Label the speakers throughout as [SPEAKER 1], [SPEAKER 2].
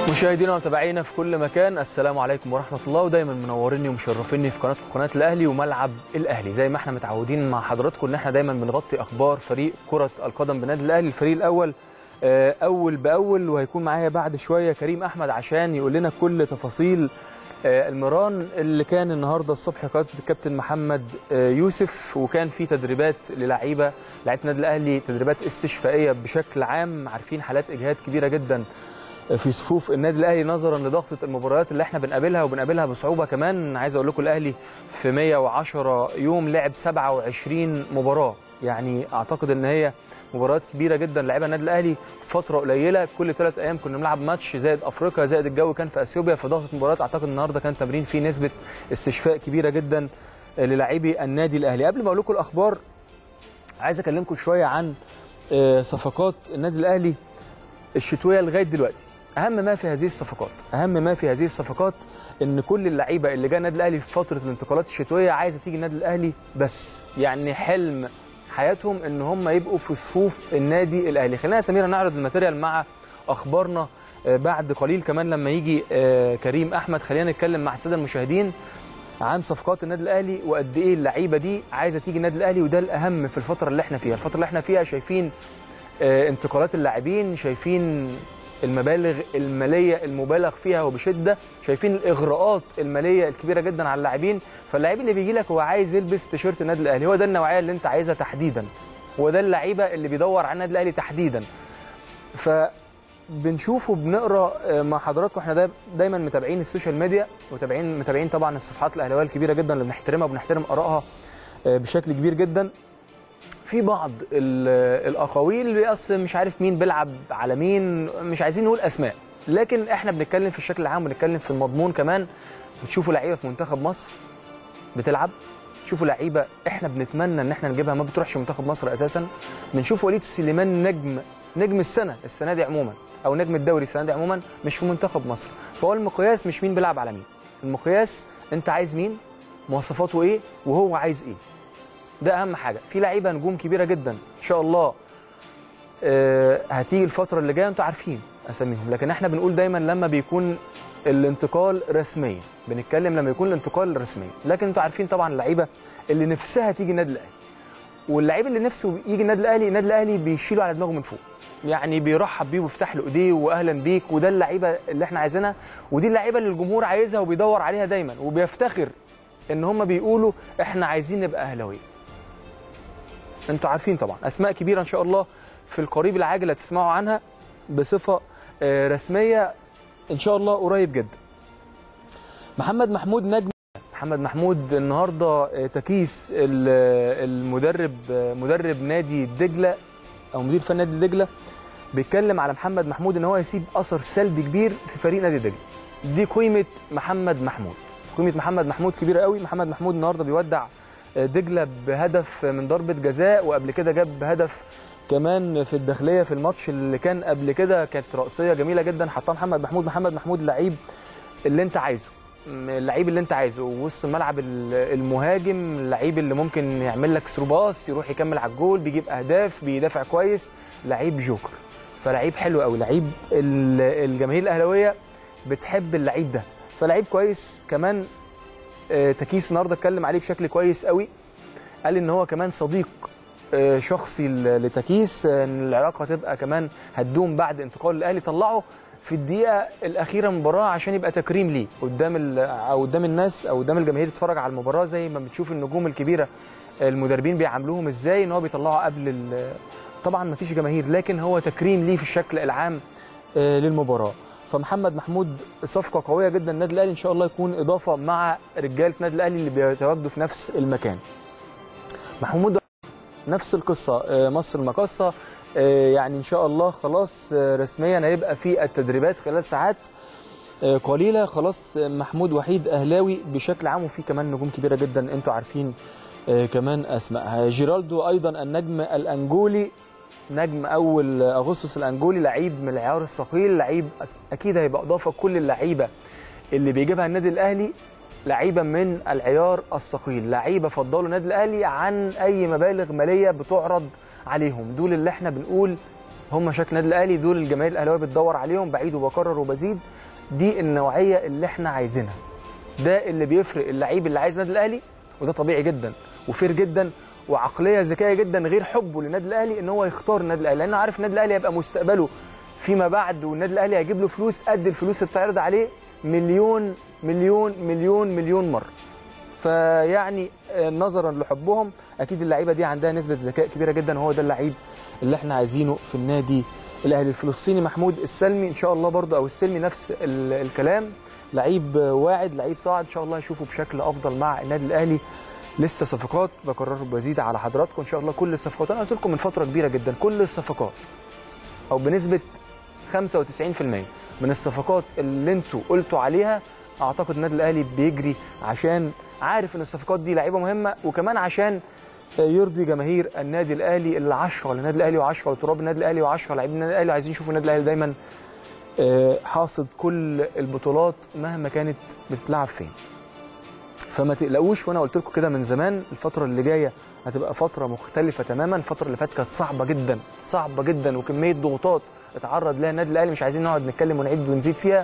[SPEAKER 1] مشاهدينا ومتابعينا في كل مكان السلام عليكم ورحمه الله ودايما منوريني ومشرفيني في قناتكم قناه الاهلي وملعب الاهلي زي ما احنا متعودين مع حضراتكم ان احنا دايما بنغطي اخبار فريق كره القدم بنادي الاهلي الفريق الاول آه، اول باول وهيكون معايا بعد شويه كريم احمد عشان يقول لنا كل تفاصيل آه، المران اللي كان النهارده الصبح كابتن الكابتن محمد آه، يوسف وكان في تدريبات للعيبه لعيبه النادي الاهلي تدريبات استشفائيه بشكل عام عارفين حالات اجهاد كبيره جدا في صفوف النادي الاهلي نظرا لضغطه المباريات اللي احنا بنقابلها وبنقابلها بصعوبه كمان عايز اقول لكم الاهلي في 110 يوم لعب 27 مباراه يعني اعتقد ان هي مباريات كبيره جدا لعيبه النادي الاهلي في فتره قليله كل ثلاث ايام كنا بنلعب ماتش زائد افريقيا زائد الجو كان في اثيوبيا فضغط مباريات اعتقد النهارده كان تمرين فيه نسبه استشفاء كبيره جدا للاعبي النادي الاهلي قبل ما اقول لكم الاخبار عايز اكلمكم شويه عن آه، صفقات النادي الاهلي الشتويه لغايه دلوقتي اهم ما في هذه الصفقات اهم ما في هذه الصفقات ان كل اللعيبه اللي جايه النادي الاهلي في فتره الانتقالات الشتويه عايزه تيجي النادي الاهلي بس يعني حلم حياتهم ان هم يبقوا في صفوف النادي الاهلي خلينا يا سميره نعرض الماتيريال مع اخبارنا آه، بعد قليل كمان لما يجي آه، كريم احمد خلينا نتكلم مع الساده المشاهدين عن صفقات النادي الاهلي وقد ايه اللعيبه دي عايزه تيجي النادي الاهلي وده الاهم في الفتره اللي احنا فيها الفتره اللي احنا فيها شايفين آه، انتقالات اللاعبين شايفين المبالغ الماليه المبالغ فيها وبشده شايفين الاغراءات الماليه الكبيره جدا على اللاعبين فاللاعب اللي بيجي لك هو عايز يلبس تيشيرت النادي الاهلي هو ده النوعيه اللي انت عايزها تحديدا هو ده اللعيبه اللي بيدور على النادي الاهلي تحديدا فبنشوف وبنقرا آه، مع حضراتكم احنا دا دايما متابعين السوشيال ميديا ومتابعين متابعين طبعا الصفحات الاهلاويه الكبيره جدا اللي بنحترمها وبنحترم ارائها آه، بشكل كبير جدا في بعض ال- الاقاويل اصل مش عارف مين بيلعب على مين مش عايزين نقول اسماء لكن احنا بنتكلم في الشكل العام بنتكلم في المضمون كمان بتشوفوا لعيبه في منتخب مصر بتلعب تشوفوا لعيبه احنا بنتمنى ان احنا نجيبها ما بتروحش منتخب مصر اساسا بنشوف وليد سليمان نجم نجم السنه السنه دي عموما او نجم الدوري السنه دي عموما مش في منتخب مصر فهو المقياس مش مين بيلعب على مين المقياس انت عايز مين مواصفاته ايه وهو عايز ايه ده اهم حاجه في لعيبه نجوم كبيره جدا ان شاء الله آه، هتيجي الفتره اللي جايه انتوا عارفين اساميهم لكن احنا بنقول دايما لما بيكون الانتقال رسميا بنتكلم لما يكون الانتقال رسميا لكن انتوا عارفين طبعا اللعيبه اللي نفسها تيجي النادي الاهلي واللعيب اللي نفسه يجي النادي الاهلي النادي الاهلي بيشيله على دماغه من فوق يعني بيرحب بيه ويفتح له ايديه واهلا بيك وده اللعيبه اللي احنا عايزينها ودي اللعيبه اللي الجمهور عايزها وبيدور عليها دايما وبيفتخر ان هم بيقولوا احنا عايزين نبقى اهلاويه انتوا عارفين طبعا اسماء كبيره ان شاء الله في القريب العاجل هتسمعوا عنها بصفه آه، رسميه ان شاء الله قريب جدا محمد محمود نجم محمد محمود النهارده آه، تكيس ال- آه، المدرب آه، مدرب نادي دجله او مدير فني نادي دجله بيتكلم على محمد محمود ان هو يسيب اثر سلبي كبير في فريق نادي دجله دي قيمه محمد محمود قيمه محمد محمود كبيره قوي محمد محمود النهارده بيودع دجله بهدف من ضربه جزاء وقبل كده جاب هدف كمان في الداخليه في الماتش اللي كان قبل كده كانت رأسيه جميله جدا حطها محمد محمود محمد محمود لعيب اللي انت عايزه م- اللعيب اللي انت عايزه وسط الملعب ال- المهاجم اللعيب اللي ممكن يعمل لك ثرو باص يروح يكمل على الجول بيجيب اهداف بيدافع كويس لعيب جوكر فلعيب حلو قوي لعيب ال- الجماهير الاهلاويه بتحب اللعيب ده فلعيب كويس كمان آه، تكيس النهارده اتكلم عليه بشكل كويس قوي قال ان هو كمان صديق آه، شخصي ل- لتكيس آه، ان العلاقه تبقى كمان هتدوم بعد انتقال الاهلي طلعه في الدقيقه الاخيره من المباراه عشان يبقى تكريم ليه قدام ال- او قدام الناس او قدام الجماهير تتفرج على المباراه زي ما بتشوف النجوم الكبيره آه، المدربين بيعاملوهم ازاي ان هو بيطلعه قبل ال- طبعا ما فيش جماهير لكن هو تكريم ليه في الشكل العام آه، للمباراه فمحمد محمود صفقه قويه جدا النادي الاهلي ان شاء الله يكون اضافه مع رجاله النادي الاهلي اللي بيتواجدوا في نفس المكان محمود نفس القصه آه، مصر المقاصه آه، يعني ان شاء الله خلاص آه، رسميا هيبقى في التدريبات خلال ساعات آه، قليله خلاص آه، محمود وحيد اهلاوي بشكل عام وفي كمان نجوم كبيره جدا انتوا عارفين آه، كمان اسمائها جيرالدو ايضا النجم الانجولي نجم اول اغسطس الانجولي لعيب من العيار الثقيل لعيب أك- اكيد هيبقى اضافه كل اللعيبه اللي بيجيبها النادي الاهلي لعيبه من العيار الثقيل لعيبه فضلوا النادي الاهلي عن اي مبالغ ماليه بتعرض عليهم دول اللي احنا بنقول هم شكل النادي الاهلي دول الجماهير الاهلاويه بتدور عليهم بعيد وبكرر وبزيد دي النوعيه اللي احنا عايزينها ده اللي بيفرق اللعيب اللي عايز النادي الاهلي وده طبيعي جدا وفير جدا وعقليه ذكيه جدا غير حبه للنادي الاهلي ان هو يختار النادي الاهلي لانه عارف النادي الاهلي هيبقى مستقبله فيما بعد والنادي الاهلي هيجيب له فلوس قد الفلوس اللي بتعرض عليه مليون مليون مليون مليون مره فيعني آه، نظرا لحبهم اكيد اللعيبه دي عندها نسبه ذكاء كبيره جدا وهو ده اللعيب اللي احنا عايزينه في النادي الاهلي الفلسطيني محمود السلمي ان شاء الله برضه او السلمي نفس ال- الكلام لعيب آه، واعد لعيب صاعد ان شاء الله يشوفه بشكل افضل مع النادي الاهلي لسه صفقات بكرر بزيد على حضراتكم ان شاء الله كل الصفقات انا قلت لكم من فتره كبيره جدا كل الصفقات او بنسبه 95% من الصفقات اللي انتوا قلتوا عليها اعتقد النادي الاهلي بيجري عشان عارف ان الصفقات دي لعيبه مهمه وكمان عشان يرضي جماهير النادي الاهلي اللي عشرة للنادي الاهلي وعشرة لتراب النادي الاهلي وعشرة لاعبين النادي الاهلي عايزين يشوفوا النادي الاهلي دايما آه، حاصد كل البطولات مهما كانت بتتلعب فين فما تقلقوش وانا قلت لكم كده من زمان الفتره اللي جايه هتبقى فتره مختلفه تماما الفتره اللي فاتت كانت صعبه جدا صعبه جدا وكميه ضغوطات اتعرض لها النادي الاهلي مش عايزين نقعد نتكلم ونعيد ونزيد فيها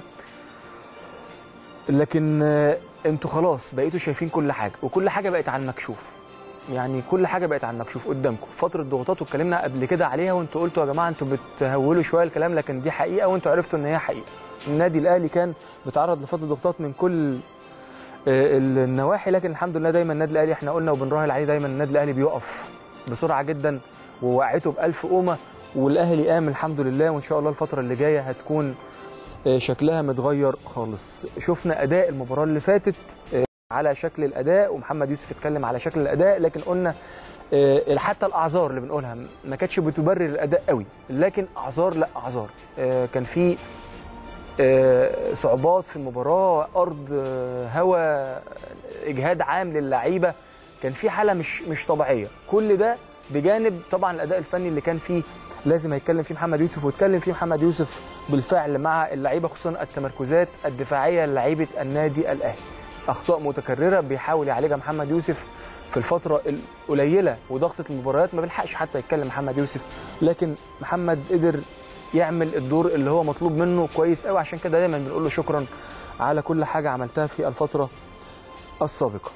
[SPEAKER 1] لكن آه، انتوا خلاص بقيتوا شايفين كل حاجه وكل حاجه بقت على المكشوف يعني كل حاجه بقت على المكشوف قدامكم فتره ضغوطات واتكلمنا قبل كده عليها وانتوا قلتوا يا جماعه انتوا بتهولوا شويه الكلام لكن دي حقيقه وانتوا عرفتوا ان هي حقيقه النادي الاهلي كان بيتعرض لفتره ضغوطات من كل آه، النواحي لكن الحمد لله دايما النادي الاهلي احنا قلنا وبنراهن عليه دايما النادي الاهلي بيقف بسرعه جدا ووقعته بألف قومه والاهلي قام الحمد لله وان شاء الله الفتره اللي جايه هتكون آه، شكلها متغير خالص شفنا اداء المباراه اللي فاتت آه، على شكل الاداء ومحمد يوسف اتكلم على شكل الاداء لكن قلنا آه، حتى الاعذار اللي بنقولها ما كانتش بتبرر الاداء قوي لكن اعذار لا اعذار آه، كان في آه، صعوبات في المباراه ارض آه، هواء اجهاد عام للعيبه كان في حاله مش مش طبيعيه كل ده بجانب طبعا الاداء الفني اللي كان فيه لازم هيتكلم فيه محمد يوسف واتكلم فيه محمد يوسف بالفعل مع اللعيبه خصوصا التمركزات الدفاعيه للعيبه النادي الاهلي اخطاء متكرره بيحاول يعالجها محمد يوسف في الفتره القليله وضغطه المباريات ما بيلحقش حتى يتكلم محمد يوسف لكن محمد قدر يعمل الدور اللي هو مطلوب منه كويس قوي عشان كده دايما بنقول له شكرا على كل حاجه عملتها في الفتره السابقه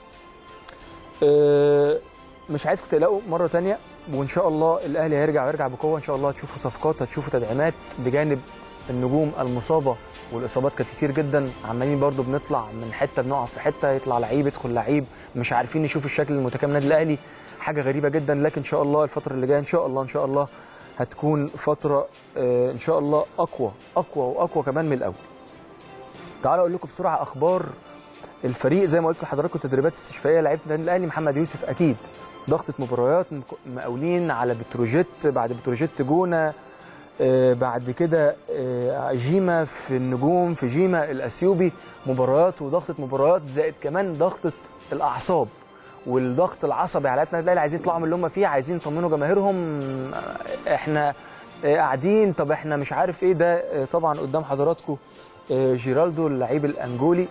[SPEAKER 1] أه، مش عايزكم تقلقوا مره تانية وان شاء الله الاهلي هيرجع ويرجع بقوه ان شاء الله هتشوفوا صفقات هتشوفوا تدعيمات بجانب النجوم المصابه والاصابات كانت كتير جدا عمالين برضو بنطلع من حته بنقع في حته يطلع لعيب يدخل لعيب مش عارفين نشوف الشكل المتكامل النادي الاهلي حاجه غريبه جدا لكن ان شاء الله الفتره اللي جايه ان شاء الله ان شاء الله هتكون فتره آه، ان شاء الله اقوى اقوى واقوى كمان من الاول تعالوا اقول لكم بسرعه اخبار الفريق زي ما قلت لحضراتكم تدريبات استشفائيه لعيبه النادي الاهلي محمد يوسف اكيد ضغطه مباريات مك- مقاولين على بتروجيت بعد بتروجيت جونه آه، بعد كده آه، جيما في النجوم في جيما الاثيوبي مباريات وضغطه مباريات زائد كمان ضغطه الاعصاب والضغط العصبي على النادي الاهلي عايزين يطلعوا من اللي هم فيه عايزين يطمنوا جماهيرهم آه، احنا آه، قاعدين طب احنا مش عارف ايه ده آه، طبعا قدام حضراتكم آه، جيرالدو اللعيب الانجولي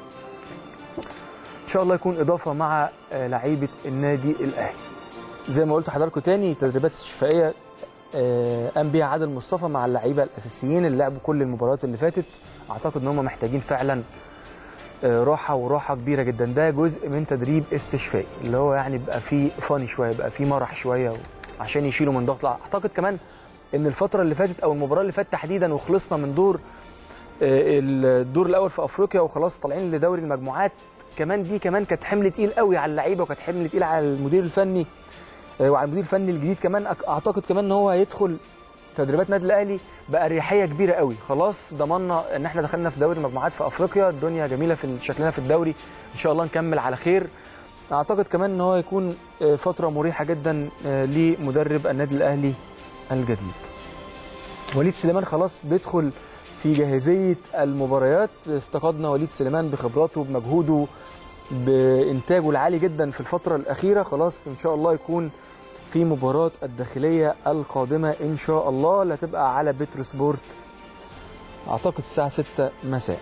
[SPEAKER 1] ان شاء الله يكون اضافه مع آه، لعيبه النادي الاهلي زي ما قلت لحضراتكم تاني تدريبات استشفائيه آه، قام بيها عادل مصطفى مع اللعيبه الاساسيين اللي لعبوا كل المباريات اللي فاتت اعتقد ان هم محتاجين فعلا آه، راحه وراحه كبيره جدا ده جزء من تدريب استشفائي اللي هو يعني بيبقى فيه فاني شويه بيبقى فيه مرح شويه عشان يشيلوا من ضغط اعتقد كمان ان الفتره اللي فاتت او المباراه اللي فاتت تحديدا وخلصنا من دور آه، الدور الاول في افريقيا وخلاص طالعين لدوري المجموعات كمان دي كمان كانت حمل تقيل قوي على اللعيبه وكانت حمل تقيل على المدير الفني آه، وعلى المدير الفني الجديد كمان أك- اعتقد كمان ان هو هيدخل تدريبات النادي الاهلي باريحيه كبيره قوي خلاص ضمننا ان احنا دخلنا في دوري المجموعات في افريقيا الدنيا جميله في شكلنا في الدوري ان شاء الله نكمل على خير اعتقد كمان ان هو يكون آه، فتره مريحه جدا آه، لمدرب النادي الاهلي الجديد وليد سليمان خلاص بيدخل في جاهزيه المباريات افتقدنا وليد سليمان بخبراته بمجهوده بانتاجه العالي جدا في الفتره الاخيره خلاص ان شاء الله يكون في مباراه الداخليه القادمه ان شاء الله اللي هتبقى على بترو سبورت اعتقد الساعه 6 مساء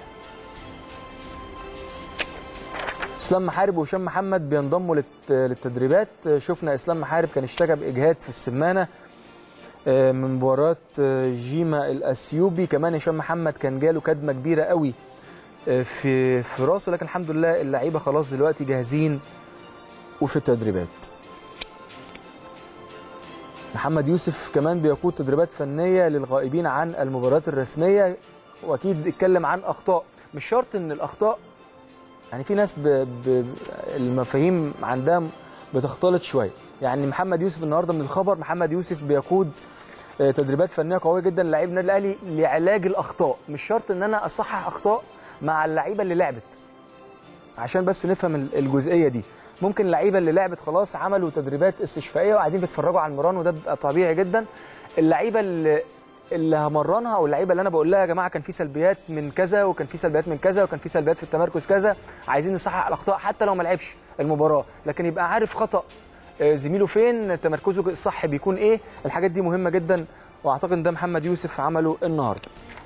[SPEAKER 1] اسلام محارب وهشام محمد بينضموا للت- للتدريبات شفنا اسلام محارب كان اشتكى باجهاد في السمانه آه، من مباراه آه، جيما الاثيوبي كمان هشام محمد كان جاله كدمه كبيره قوي آه، في في راسه لكن الحمد لله اللعيبه خلاص دلوقتي جاهزين وفي التدريبات محمد يوسف كمان بيقود تدريبات فنيه للغائبين عن المباريات الرسميه واكيد اتكلم عن اخطاء مش شرط ان الاخطاء يعني في ناس ب... ب... المفاهيم عندها بتختلط شويه يعني محمد يوسف النهارده من الخبر محمد يوسف بيقود آه، تدريبات فنيه قويه جدا للاعيب النادي الاهلي لعلاج الاخطاء مش شرط ان انا اصحح اخطاء مع اللعيبه اللي لعبت عشان بس نفهم ال- الجزئيه دي ممكن اللعيبه اللي لعبت خلاص عملوا تدريبات استشفائيه وقاعدين بيتفرجوا على المران وده بيبقى طبيعي جدا اللعيبه اللي اللي همرنها او اللعيبه اللي انا بقول لها يا جماعه كان في سلبيات من كذا وكان في سلبيات من كذا وكان في سلبيات في التمركز كذا عايزين نصحح الاخطاء حتى لو ما لعبش المباراه لكن يبقى عارف خطا آه، زميله فين تمركزه الصح بيكون ايه الحاجات دي مهمه جدا واعتقد ان ده محمد يوسف عمله النهارده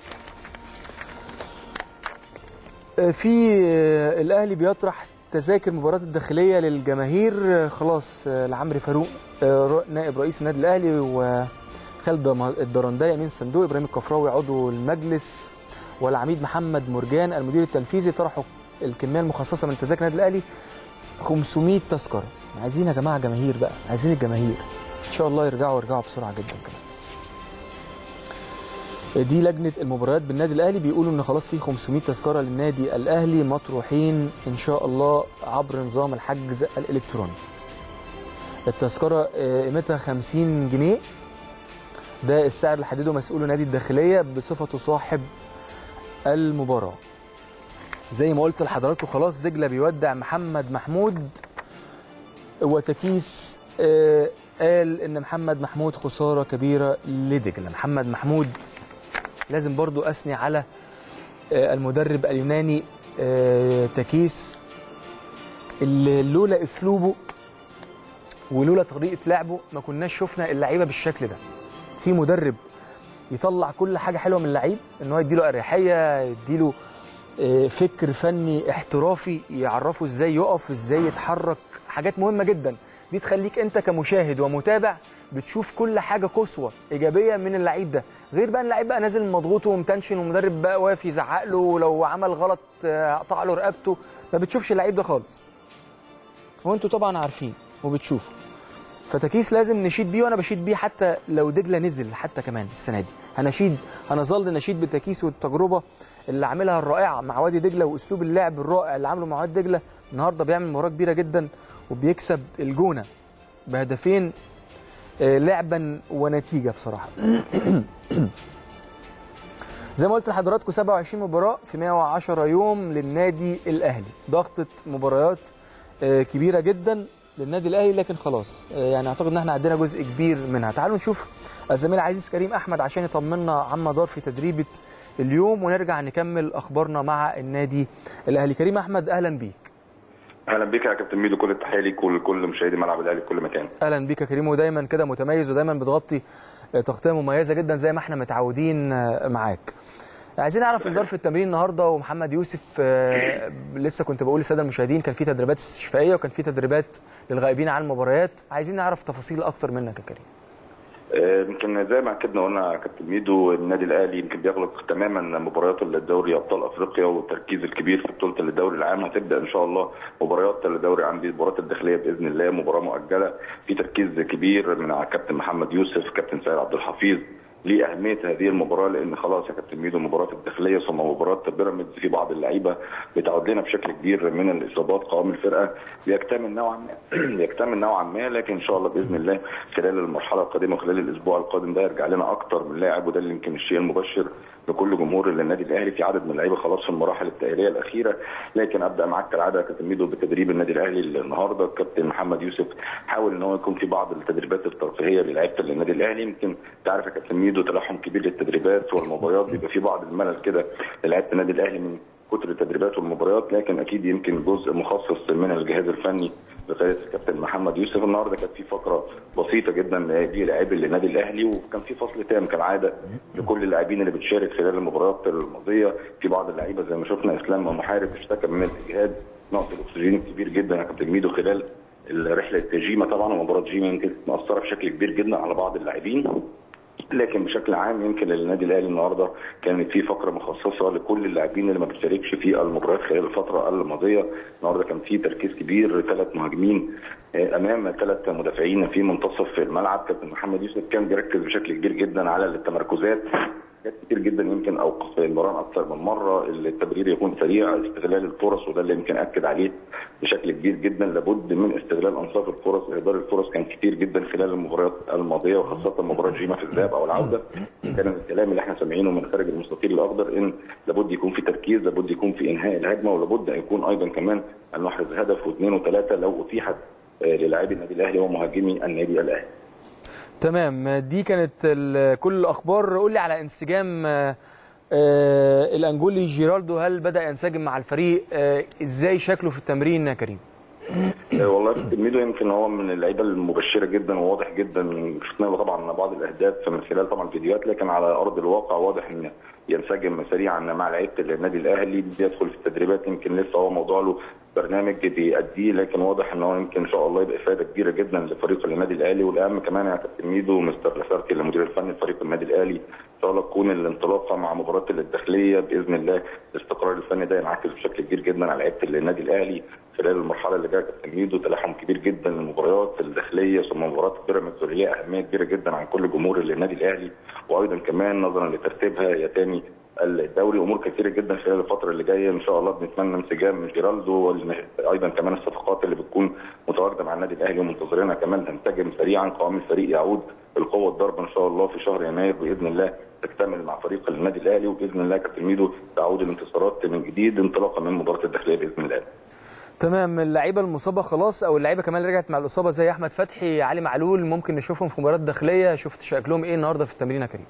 [SPEAKER 1] آه، في آه، الاهلي بيطرح تذاكر مباراه الداخليه للجماهير آه، خلاص آه، لعمرو فاروق آه، ر- نائب رئيس النادي الاهلي وخالد دم- الدرنداي امين الصندوق ابراهيم الكفراوي عضو المجلس والعميد محمد مرجان المدير التنفيذي طرحوا الكميه المخصصه من تذاكر النادي الاهلي 500 تذكره عايزين يا جماعه جماهير بقى عايزين الجماهير ان شاء الله يرجعوا يرجعوا بسرعه جدا كمان دي لجنه المباريات بالنادي الاهلي بيقولوا ان خلاص في 500 تذكره للنادي الاهلي مطروحين ان شاء الله عبر نظام الحجز الالكتروني التذكره آه، قيمتها 50 جنيه ده السعر اللي حدده مسؤول نادي الداخليه بصفته صاحب المباراه زي ما قلت لحضراتكم خلاص دجله بيودع محمد محمود وتكيس آه، قال ان محمد محمود خساره كبيره لدجله محمد محمود لازم برضو اثني على آه، المدرب اليوناني آه، تكيس اللي لولا اسلوبه ولولا طريقه لعبه ما كناش شفنا اللعيبه بالشكل ده في مدرب يطلع كل حاجه حلوه من اللعيب ان هو يديله اريحيه يديله آه، فكر فني احترافي يعرفه ازاي يقف ازاي يتحرك حاجات مهمه جدا دي تخليك انت كمشاهد ومتابع بتشوف كل حاجه قصوى ايجابيه من اللعيب ده غير بقى اللعيب بقى نازل مضغوط ومتنشن والمدرب بقى واقف يزعق له ولو عمل غلط آه، قطع له رقبته ما بتشوفش اللعيب ده خالص وانتوا طبعا عارفين وبتشوفوا فتكيس لازم نشيد بيه وانا بشيد بيه حتى لو دجله نزل حتى كمان السنه دي هنشيد هنظل نشيد بتكيس والتجربه اللي عاملها الرائعه مع وادي دجله واسلوب اللعب الرائع اللي عامله مع وادي دجله النهارده بيعمل مباراه كبيره جدا وبيكسب الجونه بهدفين آه، لعبا ونتيجه بصراحه زي ما قلت لحضراتكم 27 مباراه في 110 يوم للنادي الاهلي ضغطه مباريات آه، كبيره جدا للنادي الاهلي لكن خلاص آه، يعني اعتقد ان احنا عندنا جزء كبير منها تعالوا نشوف الزميل عزيز كريم احمد عشان يطمنا عما دار في تدريبه اليوم ونرجع نكمل اخبارنا مع النادي الاهلي كريم احمد اهلا بيك
[SPEAKER 2] اهلا بيك يا كابتن ميدو كل التحيه ليك ولكل مشاهدي ملعب الاهلي في كل مكان
[SPEAKER 1] اهلا بيك يا كريم ودايما كده متميز ودايما بتغطي آه، تغطيه مميزه جدا زي ما احنا متعودين آه، معاك عايزين نعرف الدار في التمرين النهارده ومحمد يوسف آه، لسه كنت بقول للساده المشاهدين كان في تدريبات استشفائيه وكان في تدريبات للغائبين عن المباريات عايزين نعرف تفاصيل اكتر منك يا كريم
[SPEAKER 2] آه، يمكن زي ما اكدنا قلنا يا كابتن ميدو النادي الاهلي يمكن بيغلق تماما مباريات الدوري ابطال افريقيا والتركيز الكبير في بطوله الدوري العام هتبدا ان شاء الله مباريات الدوري عندي المباريات الداخليه باذن الله مباراه مؤجله في تركيز كبير من على كابتن محمد يوسف كابتن سيد عبد الحفيظ لاهميه هذه المباراه لان خلاص يا كابتن ميدو مباراه الداخليه ثم مباراه بيراميدز في بعض اللعيبه بتعود لنا بشكل كبير من الاصابات قوام الفرقه بيكتمل نوعا ما بيكتمل نوعا ما لكن ان شاء الله باذن الله خلال المرحله القادمه وخلال الاسبوع القادم ده يرجع لنا اكتر من لاعب وده اللي يمكن الشيء المبشر لكل جمهور النادي الاهلي في عدد من اللعيبه خلاص في المراحل التاهيليه الاخيره لكن ابدا معاك كالعاده يا كابتن ميدو بتدريب النادي الاهلي النهارده الكابتن محمد يوسف حاول ان هو يكون في بعض التدريبات الترفيهيه للعيبه النادي الاهلي يمكن تعرف يا كابتن ميدو تلاحم كبير للتدريبات والمباريات بيبقى في بعض الملل كده للعيبه النادي الاهلي من كتر التدريبات والمباريات لكن اكيد يمكن جزء مخصص من الجهاز الفني بقياده الكابتن محمد يوسف النهارده كانت في فقره بسيطه جدا دي لاعبي النادي الاهلي وكان في فصل تام كالعاده لكل اللاعبين اللي بتشارك خلال المباريات الماضيه في بعض اللعيبه زي ما شفنا اسلام محارب اشتكى من الاجهاد نقص الاكسجين الكبير جدا يا كابتن ميدو خلال رحله جيما طبعا ومباراه جيما يمكن مأثره بشكل كبير جدا على بعض اللاعبين لكن بشكل عام يمكن النادي الاهلي النهارده كانت في فقره مخصصه لكل اللاعبين اللي ما بتشاركش في المباريات خلال الفتره الماضيه النهارده كان في تركيز كبير ثلاث مهاجمين امام ثلاث مدافعين في منتصف الملعب كابتن محمد يوسف كان بيركز بشكل كبير جدا على التمركزات حاجات كتير جدا يمكن اوقف المران اكثر من مره التمرير يكون سريع استغلال الفرص وده اللي يمكن اكد عليه بشكل كبير جدا لابد من استغلال انصاف الفرص اهدار الفرص كان كتير جدا خلال المباريات الماضيه وخاصه مباراه جيما في الذهاب او العوده كان الكلام اللي احنا سامعينه من خارج المستطيل الاخضر ان لابد يكون في تركيز لابد يكون في انهاء الهجمه ولابد ان يكون ايضا كمان ان نحرز هدف واثنين وثلاثه لو اتيحت للاعبي النادي الاهلي ومهاجمي النادي الاهلي
[SPEAKER 1] تمام دي كانت كل الاخبار قول لي على انسجام الانجولي جيرالدو هل بدا ينسجم مع الفريق ازاي شكله في التمرين يا كريم
[SPEAKER 2] والله ميدو يمكن هو من اللعيبه المبشره جدا وواضح جدا شفنا له طبعا بعض الاهداف من خلال طبعا فيديوهات لكن على ارض الواقع واضح ان ينسجم سريعا مع لعيبه النادي الاهلي بيدخل في التدريبات يمكن لسه هو موضوع له برنامج بيأديه لكن واضح ان هو يمكن ان شاء الله يبقى افاده كبيره جدا لفريق النادي الاهلي والاهم كمان يا كابتن ميدو مستر لاسارتي المدير الفني لفريق النادي الاهلي ان شاء الله تكون الانطلاقه مع مباراه الداخليه باذن الله الاستقرار الفني ده ينعكس بشكل كبير جدا على لعيبه النادي الاهلي خلال المرحله اللي جايه كابتن ميدو تلاحم كبير جدا للمباريات الداخليه ثم مباراه بيراميدز واللي ليها اهميه كبيره جدا عن كل جمهور النادي الاهلي وايضا كمان نظرا لترتيبها يا تاني الدوري امور كثيره جدا خلال الفتره اللي جايه ان شاء الله بنتمنى انسجام من جيرالدو ايضا كمان الصفقات اللي بتكون متواجده مع النادي الاهلي ومنتظرينها كمان تنسجم سريعا قوام الفريق يعود بالقوه الضربه ان شاء الله في شهر يناير باذن الله تكتمل مع فريق النادي الاهلي وباذن الله كابتن ميدو تعود الانتصارات من جديد انطلاقا من مباراه الداخليه باذن الله.
[SPEAKER 1] تمام اللعيبه المصابه خلاص او اللعيبه كمان رجعت مع الاصابه زي احمد فتحي علي معلول ممكن نشوفهم في مباراه داخليه شفت شكلهم ايه النهارده في التمرين يا كريم؟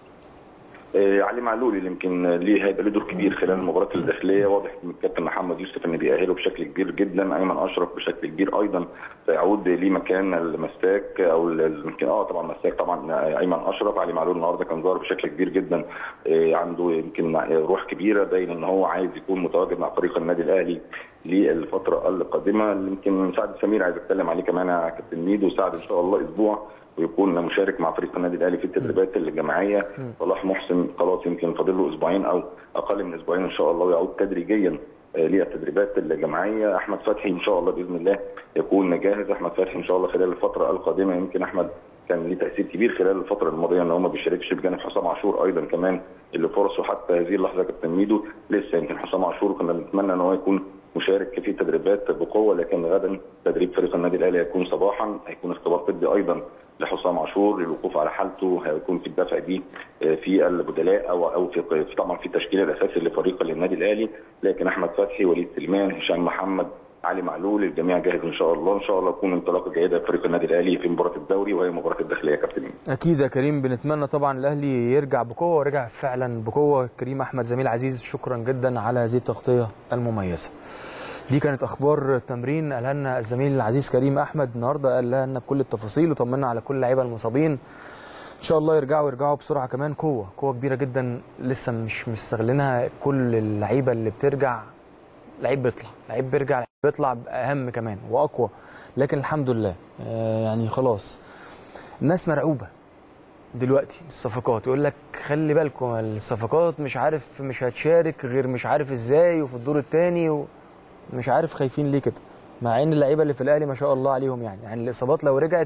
[SPEAKER 2] علي معلول اللي يمكن ليه هيبقى له دور كبير خلال المباراه الداخليه واضح من الكابتن محمد يوسف ان بيأهله بشكل كبير جدا ايمن اشرف بشكل كبير ايضا سيعود ليه مكان المساك او يمكن اه طبعا مساك طبعا ايمن اشرف علي معلول النهارده كان ظاهر بشكل كبير جدا عنده يمكن روح كبيره باين ان هو عايز يكون متواجد مع فريق النادي الاهلي للفتره القادمه يمكن سعد سمير عايز اتكلم عليه كمان يا كابتن ميدو سعد ان شاء الله اسبوع ويكون مشارك مع فريق النادي الاهلي في التدريبات الجماعيه صلاح محسن خلاص يمكن فاضل له اسبوعين او اقل من اسبوعين ان شاء الله ويعود تدريجيا للتدريبات الجماعيه احمد فتحي ان شاء الله باذن الله يكون جاهز احمد فتحي ان شاء الله خلال الفتره القادمه يمكن احمد كان ليه تاثير كبير خلال الفتره الماضيه ان هو ما بيشاركش بجانب حسام عاشور ايضا كمان اللي فرصه حتى هذه اللحظه كابتن ميدو لسه يمكن حسام عاشور كنا بنتمنى ان هو يكون مشارك في تدريبات بقوه لكن غدا تدريب فريق النادي الاهلي هيكون صباحا هيكون اختبار طبي ايضا لحسام عاشور للوقوف على حالته هيكون في الدفع دي في البدلاء او او في طبعا في التشكيل الاساسي لفريق النادي الاهلي لكن احمد فتحي وليد سليمان هشام محمد علي معلول الجميع جاهز ان شاء الله ان شاء الله تكون انطلاقه جيده لفريق النادي الاهلي في مباراه الدوري وهي مباراه الداخليه يا كابتن
[SPEAKER 1] اكيد يا كريم بنتمنى طبعا الاهلي يرجع بقوه ورجع فعلا بقوه كريم احمد زميل عزيز شكرا جدا على هذه التغطيه المميزه دي كانت اخبار التمرين قالها لنا الزميل العزيز كريم احمد النهارده قالها لنا بكل التفاصيل وطمنا على كل اللعيبه المصابين ان شاء الله يرجعوا يرجعوا بسرعه كمان قوه قوه كبيره جدا لسه مش مستغلينها كل اللعيبه اللي بترجع لعيب بيطلع لعيب بيرجع لعيب بيطلع اهم كمان واقوى لكن الحمد لله آه يعني خلاص الناس مرعوبه دلوقتي الصفقات يقول لك خلي بالكم الصفقات مش عارف مش هتشارك غير مش عارف ازاي وفي الدور الثاني و... مش عارف خايفين ليه كده مع ان اللعيبه اللي في الاهلي ما شاء الله عليهم يعني يعني الاصابات لو رجعت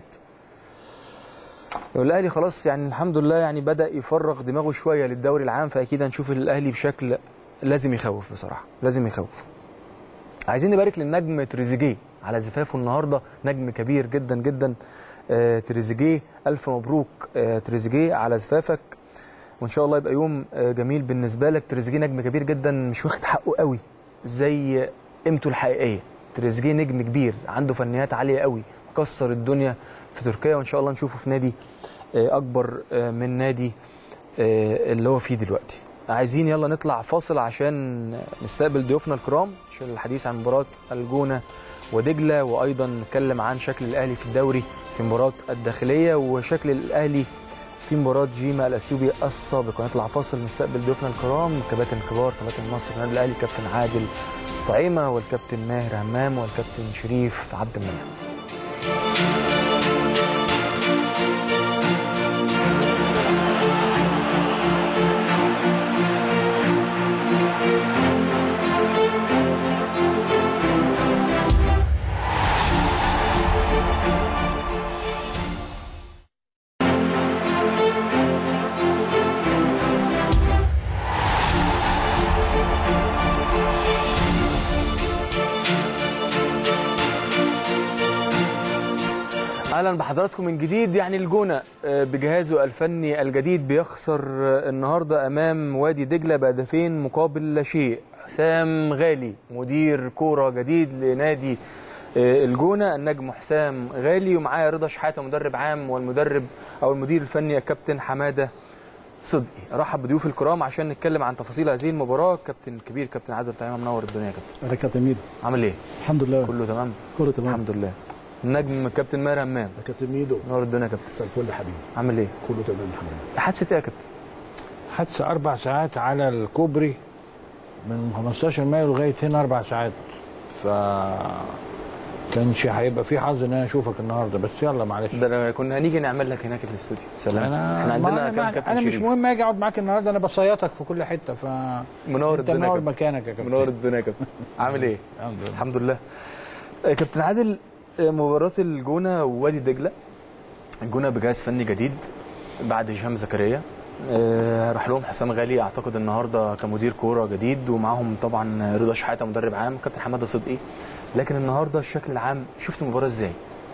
[SPEAKER 1] الاهلي خلاص يعني الحمد لله يعني بدا يفرغ دماغه شويه للدوري العام فاكيد هنشوف الاهلي بشكل لازم يخوف بصراحه لازم يخوف عايزين نبارك للنجم تريزيجيه على زفافه النهارده نجم كبير جدا جدا آه تريزيجيه الف مبروك آه تريزيجيه على زفافك وان شاء الله يبقى يوم آه جميل بالنسبه لك تريزيجيه نجم كبير جدا مش واخد حقه قوي زي قيمته الحقيقيه تريزيجيه نجم كبير عنده فنيات عاليه قوي كسر الدنيا في تركيا وان شاء الله نشوفه في نادي اكبر من نادي اللي هو فيه دلوقتي عايزين يلا نطلع فاصل عشان نستقبل ضيوفنا الكرام عشان الحديث عن مباراه الجونه ودجله وايضا نتكلم عن شكل الاهلي في الدوري في مباراه الداخليه وشكل الاهلي في مباراه جيما الاثيوبي السابق ونطلع فاصل نستقبل ضيوفنا الكرام كباتن كبار كباتن مصر النادي الاهلي كابتن عادل طعيمه والكابتن ماهر همام والكابتن شريف عبد المنعم اهلا بحضراتكم من جديد يعني الجونه آه، بجهازه الفني الجديد بيخسر آه، النهارده امام وادي دجله بهدفين مقابل لا شيء حسام غالي مدير كوره جديد لنادي آه، الجونه النجم حسام غالي ومعاه رضا شحاته مدرب عام والمدرب او المدير الفني الكابتن حماده صدقي ارحب بضيوف الكرام عشان نتكلم عن تفاصيل هذه المباراه كابتن كبير كابتن عادل طعيمه منور الدنيا يا كابتن
[SPEAKER 3] انا كابتن ميدو
[SPEAKER 1] عامل ايه
[SPEAKER 3] الحمد لله
[SPEAKER 1] كله تمام
[SPEAKER 3] كله تمام
[SPEAKER 1] الحمد لله النجم كابتن ماهر همام
[SPEAKER 4] يا كابتن ميدو
[SPEAKER 1] منور الدنيا يا كابتن
[SPEAKER 4] مساء الفل يا حبيبي
[SPEAKER 1] عامل ايه
[SPEAKER 4] كله تمام الحمد لله
[SPEAKER 1] حادثه ايه يا كابتن
[SPEAKER 5] حادثة أربع ساعات على الكوبري من 15 مايو لغاية هنا أربع ساعات ف كانش هيبقى في حظ ان انا اشوفك النهارده بس يلا معلش
[SPEAKER 1] ده أنا كنا هنيجي نعمل لك هناك الاستوديو سلام
[SPEAKER 5] انا
[SPEAKER 1] احنا عندنا
[SPEAKER 5] ما-
[SPEAKER 1] كام
[SPEAKER 5] ما-
[SPEAKER 1] كابتن
[SPEAKER 5] انا مش
[SPEAKER 1] شريف
[SPEAKER 5] مهم اجي اقعد معاك النهارده انا بصيطك في كل حته ف
[SPEAKER 1] منور
[SPEAKER 5] انت
[SPEAKER 1] الدنيا يا
[SPEAKER 5] منور
[SPEAKER 1] كابتن.
[SPEAKER 5] مكانك يا كابتن
[SPEAKER 1] منور الدنيا يا كابتن عامل ايه
[SPEAKER 5] الحمد لله
[SPEAKER 1] الحمد لله آه، كابتن عادل آه، مباراة الجونة ووادي دجلة الجونة بجهاز فني جديد بعد هشام زكريا آه، راح لهم حسام غالي اعتقد النهارده كمدير كوره جديد ومعاهم طبعا رضا شحاته مدرب عام كابتن حماده صدقي لكن النهارده الشكل العام شفت المباراه ازاي؟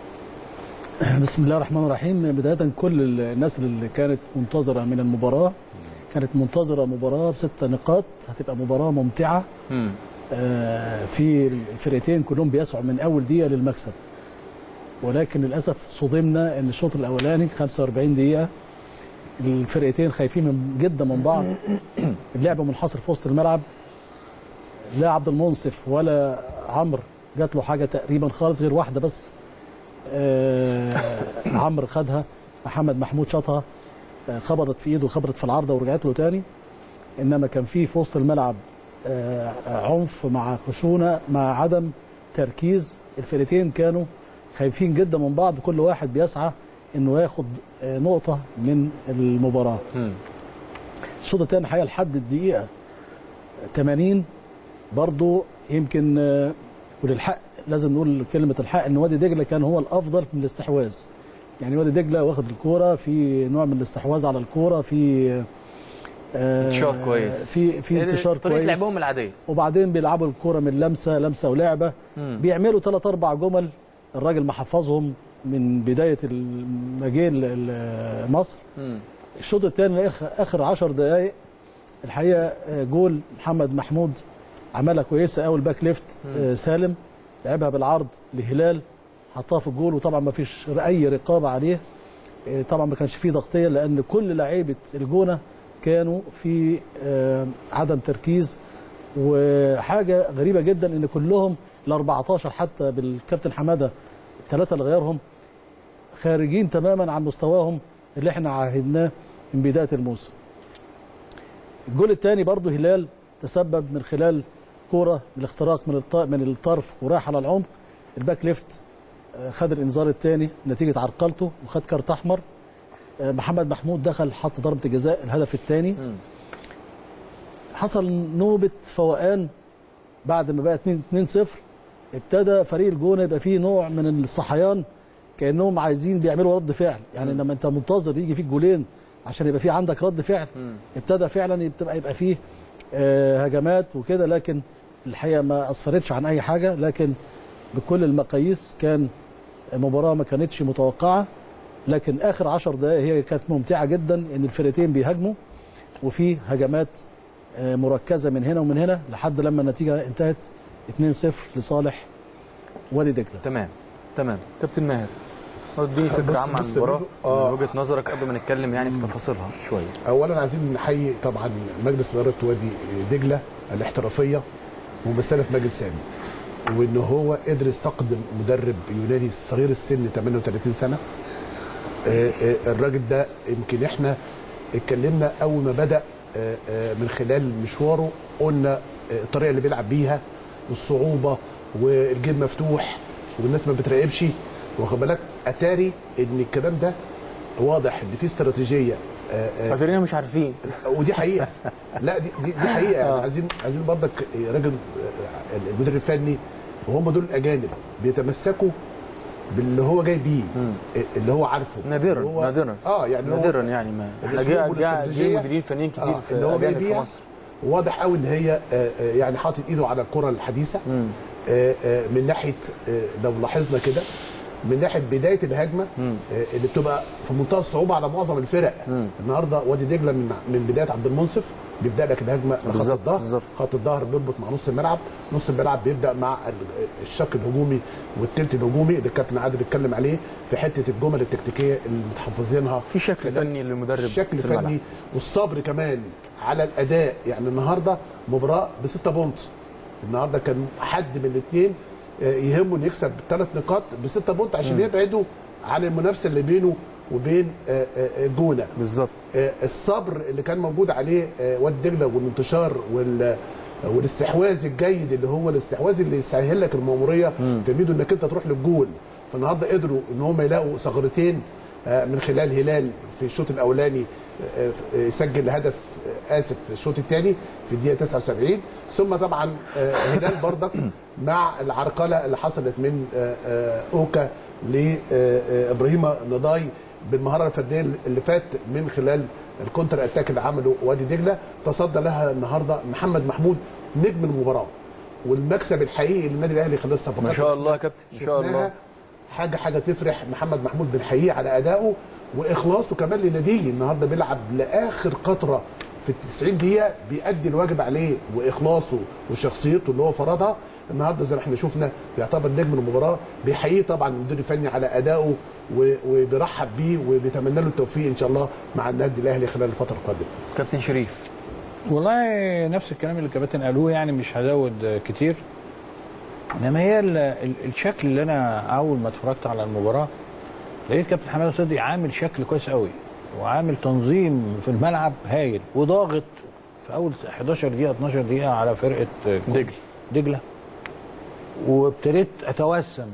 [SPEAKER 3] بسم الله الرحمن الرحيم بدايه كل الناس اللي كانت منتظره من المباراه كانت منتظره مباراه بست نقاط هتبقى مباراه ممتعه
[SPEAKER 1] امم
[SPEAKER 3] آه، في الفرقتين كلهم بيسعوا من اول دقيقه للمكسب ولكن للاسف صدمنا ان الشوط الاولاني 45 دقيقه الفرقتين خايفين من جدا من بعض اللعب منحصر في وسط الملعب لا عبد المنصف ولا عمرو جات له حاجه تقريبا خالص غير واحده بس آه عمرو خدها محمد محمود شاطها آه، خبطت في ايده خبطت في العارضه ورجعت له تاني انما كان في في وسط الملعب آه، عنف مع خشونه مع عدم تركيز الفرقتين كانوا خايفين جدا من بعض كل واحد بيسعى انه ياخد آه، نقطه من المباراه
[SPEAKER 1] امم
[SPEAKER 3] الشوط الثاني الحقيقه لحد الدقيقه 80 برضو يمكن آه، وللحق لازم نقول كلمه الحق ان وادي دجله كان هو الافضل من الاستحواذ يعني وادي دجله واخد الكوره في نوع من الاستحواذ على الكوره في آه،
[SPEAKER 1] انتشار كويس
[SPEAKER 3] في في انتشار
[SPEAKER 1] طريقه
[SPEAKER 3] كويس
[SPEAKER 1] لعبهم العاديه
[SPEAKER 3] وبعدين بيلعبوا الكوره من لمسه لمسه ولعبه
[SPEAKER 1] مم.
[SPEAKER 3] بيعملوا ثلاث اربع جمل الراجل محفظهم من بدايه المجال ل- مصر
[SPEAKER 1] مم.
[SPEAKER 3] الشوط الثاني اخر اخر 10 دقائق الحقيقه آه، جول محمد محمود عملها كويسه قوي الباك ليفت آه، سالم لعبها بالعرض لهلال حطها في الجول وطبعا ما فيش اي رقابه عليه آه، طبعا ما كانش فيه ضغطيه لان كل لعيبه الجونه كانوا في آه، عدم تركيز وحاجه غريبه جدا ان كلهم ال 14 حتى بالكابتن حماده الثلاثه اللي غيرهم خارجين تماما عن مستواهم اللي احنا عاهدناه من بدايه الموسم. الجول الثاني برضه هلال تسبب من خلال كوره بالاختراق من الط- من الطرف وراح على العمق الباك ليفت آه، خد الانذار الثاني نتيجه عرقلته وخد كارت احمر آه، محمد محمود دخل حط ضربه الجزاء الهدف الثاني
[SPEAKER 1] مم.
[SPEAKER 3] حصل نوبه فوقان بعد ما بقى 2 2 0 ابتدى فريق الجونه يبقى فيه نوع من الصحيان كانهم عايزين بيعملوا رد فعل يعني لما انت منتظر يجي فيك جولين عشان يبقى في عندك رد فعل
[SPEAKER 1] مم.
[SPEAKER 3] ابتدى فعلا يبقى يبقى فيه آه، هجمات وكده لكن الحقيقه ما اسفرتش عن اي حاجه لكن بكل المقاييس كان مباراه ما كانتش متوقعه لكن اخر 10 دقائق هي كانت ممتعه جدا ان الفرقتين بيهاجموا وفي هجمات آه، مركزه من هنا ومن هنا لحد لما النتيجه انتهت 2-0 لصالح وادي دجله
[SPEAKER 1] تمام تمام كابتن ماهر اديني فكره
[SPEAKER 4] بص-
[SPEAKER 1] عامه عن
[SPEAKER 4] بص
[SPEAKER 1] المباراه
[SPEAKER 4] ميدو، آه.
[SPEAKER 1] من وجهه نظرك قبل ما نتكلم يعني في تفاصيلها شويه
[SPEAKER 4] اولا عايزين نحيي طبعا مجلس اداره وادي دجله الاحترافيه ممثله في مجلس سامي وان هو قدر يستقدم مدرب يوناني صغير السن 38 سنه آه، آه، الراجل ده يمكن احنا اتكلمنا اول ما بدا آه، آه، من خلال مشواره قلنا آه، الطريقه اللي بيلعب بيها والصعوبه والجيم مفتوح والناس ما بتراقبش واخد بالك اتاري ان الكلام ده واضح ان في استراتيجيه آه، آه،
[SPEAKER 1] فاكرين مش عارفين
[SPEAKER 4] ودي حقيقه لا دي دي, دي حقيقه يعني عايزين عايزين برضك راجل آه، المدير الفني وهم دول الاجانب بيتمسكوا باللي هو جاي بيه آه، اللي هو عارفه
[SPEAKER 1] نادرا
[SPEAKER 4] اللي هو-
[SPEAKER 1] نادرا
[SPEAKER 4] اه يعني اللي هو-
[SPEAKER 1] نادرا يعني ما احنا
[SPEAKER 4] الأسلوب
[SPEAKER 1] جه جه جه
[SPEAKER 4] والاستراتيجية.
[SPEAKER 1] مديرين فنيين كتير
[SPEAKER 4] آه،
[SPEAKER 1] في
[SPEAKER 4] اللي هو جاي
[SPEAKER 1] اجانب في
[SPEAKER 4] بيها
[SPEAKER 1] مصر
[SPEAKER 4] واضح قوي ان هي آه، آه، يعني حاطط ايده على الكره الحديثه
[SPEAKER 1] مم.
[SPEAKER 4] آه، آه، من ناحيه آه، لو لاحظنا كده من ناحيه بدايه الهجمه آه، اللي بتبقى في منتهى الصعوبه على معظم الفرق النهارده وادي دجله من من بدايه عبد المنصف بيبدا لك الهجمه لخط
[SPEAKER 1] بالظبط،
[SPEAKER 4] الظهر
[SPEAKER 1] بالظبط.
[SPEAKER 4] خط الظهر بيربط مع نص الملعب نص الملعب بيبدا مع ال- الشق الهجومي والتلت الهجومي اللي الكابتن عادل بيتكلم عليه في حته الجمل التكتيكيه اللي متحفظينها
[SPEAKER 1] في شكل فني للمدرب
[SPEAKER 4] الشكل
[SPEAKER 1] في الملعب.
[SPEAKER 4] الفني والصبر كمان على الاداء يعني النهارده مباراه بستة بونتس النهارده كان حد من الاثنين يهمه انه يكسب ثلاث نقاط بستة بونت عشان يبعدوا عن المنافسه اللي بينه وبين آه، آه، الجونه
[SPEAKER 1] بالظبط
[SPEAKER 4] آه، الصبر اللي كان موجود عليه آه، واد دجله والانتشار وال والاستحواذ الجيد اللي هو الاستحواذ اللي يسهل لك المأموريه في ميدو انك انت تروح للجول فالنهارده قدروا ان هم يلاقوا ثغرتين آه، من خلال هلال في الشوط الاولاني آه، آه، يسجل هدف آه، اسف في الشوط الثاني في الدقيقه 79 ثم طبعا آه، هلال برضك مع العرقله اللي حصلت من آه، آه، اوكا لابراهيم نضاي بالمهاره الفرديه اللي فات من خلال الكونتر اتاك اللي عمله وادي دجله تصدى لها النهارده محمد محمود نجم المباراه والمكسب الحقيقي للنادي الاهلي خلال الصفقات
[SPEAKER 1] ما شاء الله يا كابتن ان شاء
[SPEAKER 4] شفناها
[SPEAKER 1] الله
[SPEAKER 4] حاجه حاجه تفرح محمد محمود بنحييه على ادائه واخلاصه كمان لناديه النهارده بيلعب لاخر قطره في ال 90 دقيقه بيأدي الواجب عليه واخلاصه وشخصيته اللي هو فرضها النهارده زي ما احنا شفنا بيعتبر نجم المباراه بيحييه طبعا المدير الفني على ادائه و- وبيرحب بيه وبيتمنى له التوفيق ان شاء الله مع النادي الاهلي خلال الفتره القادمه
[SPEAKER 1] كابتن شريف
[SPEAKER 5] والله نفس الكلام اللي الكباتن قالوه يعني مش هزود كتير انما هي ال- ال- الشكل اللي انا اول ما اتفرجت على المباراه لقيت كابتن حماده صدقي عامل شكل كويس قوي وعامل تنظيم في الملعب هايل وضاغط في اول 11 دقيقه 12 دقيقه على فرقه
[SPEAKER 1] دجله
[SPEAKER 5] دجله وابتديت اتوسم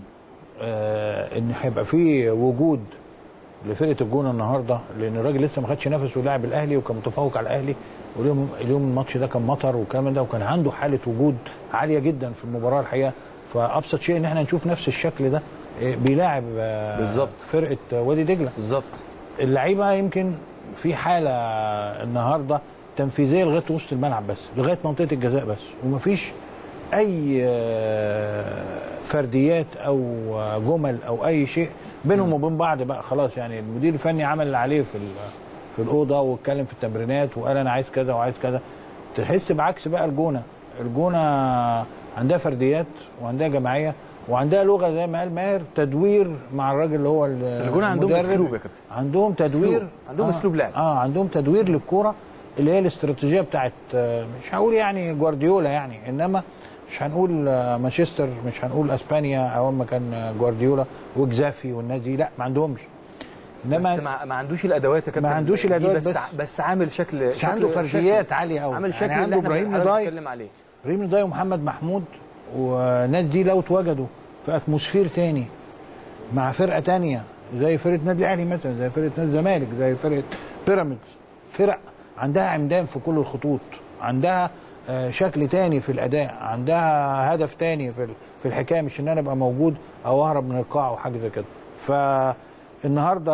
[SPEAKER 5] آه ان هيبقى في وجود لفرقه الجونه النهارده لان الراجل لسه ما خدش نفسه ولاعب الاهلي وكان متفوق على الاهلي واليوم اليوم الماتش ده كان مطر والكلام ده وكان عنده حاله وجود عاليه جدا في المباراه الحقيقه فابسط شيء ان احنا نشوف نفس الشكل ده آه، بيلاعب آه،
[SPEAKER 1] بالظبط.
[SPEAKER 5] فرقه وادي دجله
[SPEAKER 1] بالظبط
[SPEAKER 5] اللعيبه يمكن في حاله النهارده تنفيذيه لغايه وسط الملعب بس لغايه منطقه الجزاء بس ومفيش اي آه، فرديات او آه، جمل او اي شيء بينهم وبين بعض بقى خلاص يعني المدير الفني عمل اللي عليه في ال- في الاوضه واتكلم في التمرينات وقال انا عايز كذا وعايز كذا تحس بعكس بقى الجونه الجونه عندها فرديات وعندها جماعيه وعندها لغه زي ما قال ماهر تدوير مع الراجل اللي هو ال-
[SPEAKER 1] الجونة عندهم
[SPEAKER 5] المدرب.
[SPEAKER 1] أسلوب يا كابتن.
[SPEAKER 5] عندهم تدوير
[SPEAKER 1] أسلوب. عندهم
[SPEAKER 5] آه
[SPEAKER 1] أسلوب لعب.
[SPEAKER 5] اه عندهم تدوير للكوره اللي هي الاستراتيجيه بتاعت آه، مش هقول يعني جوارديولا يعني انما مش هنقول آه، مانشستر مش هنقول اسبانيا او ما كان آه، جوارديولا وجزافي والناس دي لا ما عندهمش
[SPEAKER 1] بس ما, ما عندوش الادوات يا كابتن
[SPEAKER 5] ما عندوش
[SPEAKER 1] دي
[SPEAKER 5] الأدوات
[SPEAKER 1] بس
[SPEAKER 5] بس.
[SPEAKER 1] ع- بس عامل شكل
[SPEAKER 5] مش عنده
[SPEAKER 1] شكل-
[SPEAKER 5] فرديات
[SPEAKER 1] شكل-
[SPEAKER 5] عاليه قوي
[SPEAKER 1] عامل شكل
[SPEAKER 5] يعني
[SPEAKER 1] اللي
[SPEAKER 5] عنده
[SPEAKER 1] احنا
[SPEAKER 5] ابراهيم
[SPEAKER 1] حضرتك
[SPEAKER 5] نضاي
[SPEAKER 1] بتتكلم عليه
[SPEAKER 5] ابراهيم نضاي ومحمد محمود والناس دي لو اتوجدوا في اتموسفير تاني مع فرقه تانية زي فرقه نادي الاهلي مثلا زي فرقه نادي الزمالك زي فرقه بيراميدز فرق عندها عمدان في كل الخطوط عندها آه، شكل تاني في الاداء عندها هدف تاني في ال- في الحكايه مش ان انا ابقى موجود او اهرب من القاع او حاجه زي كده فالنهارده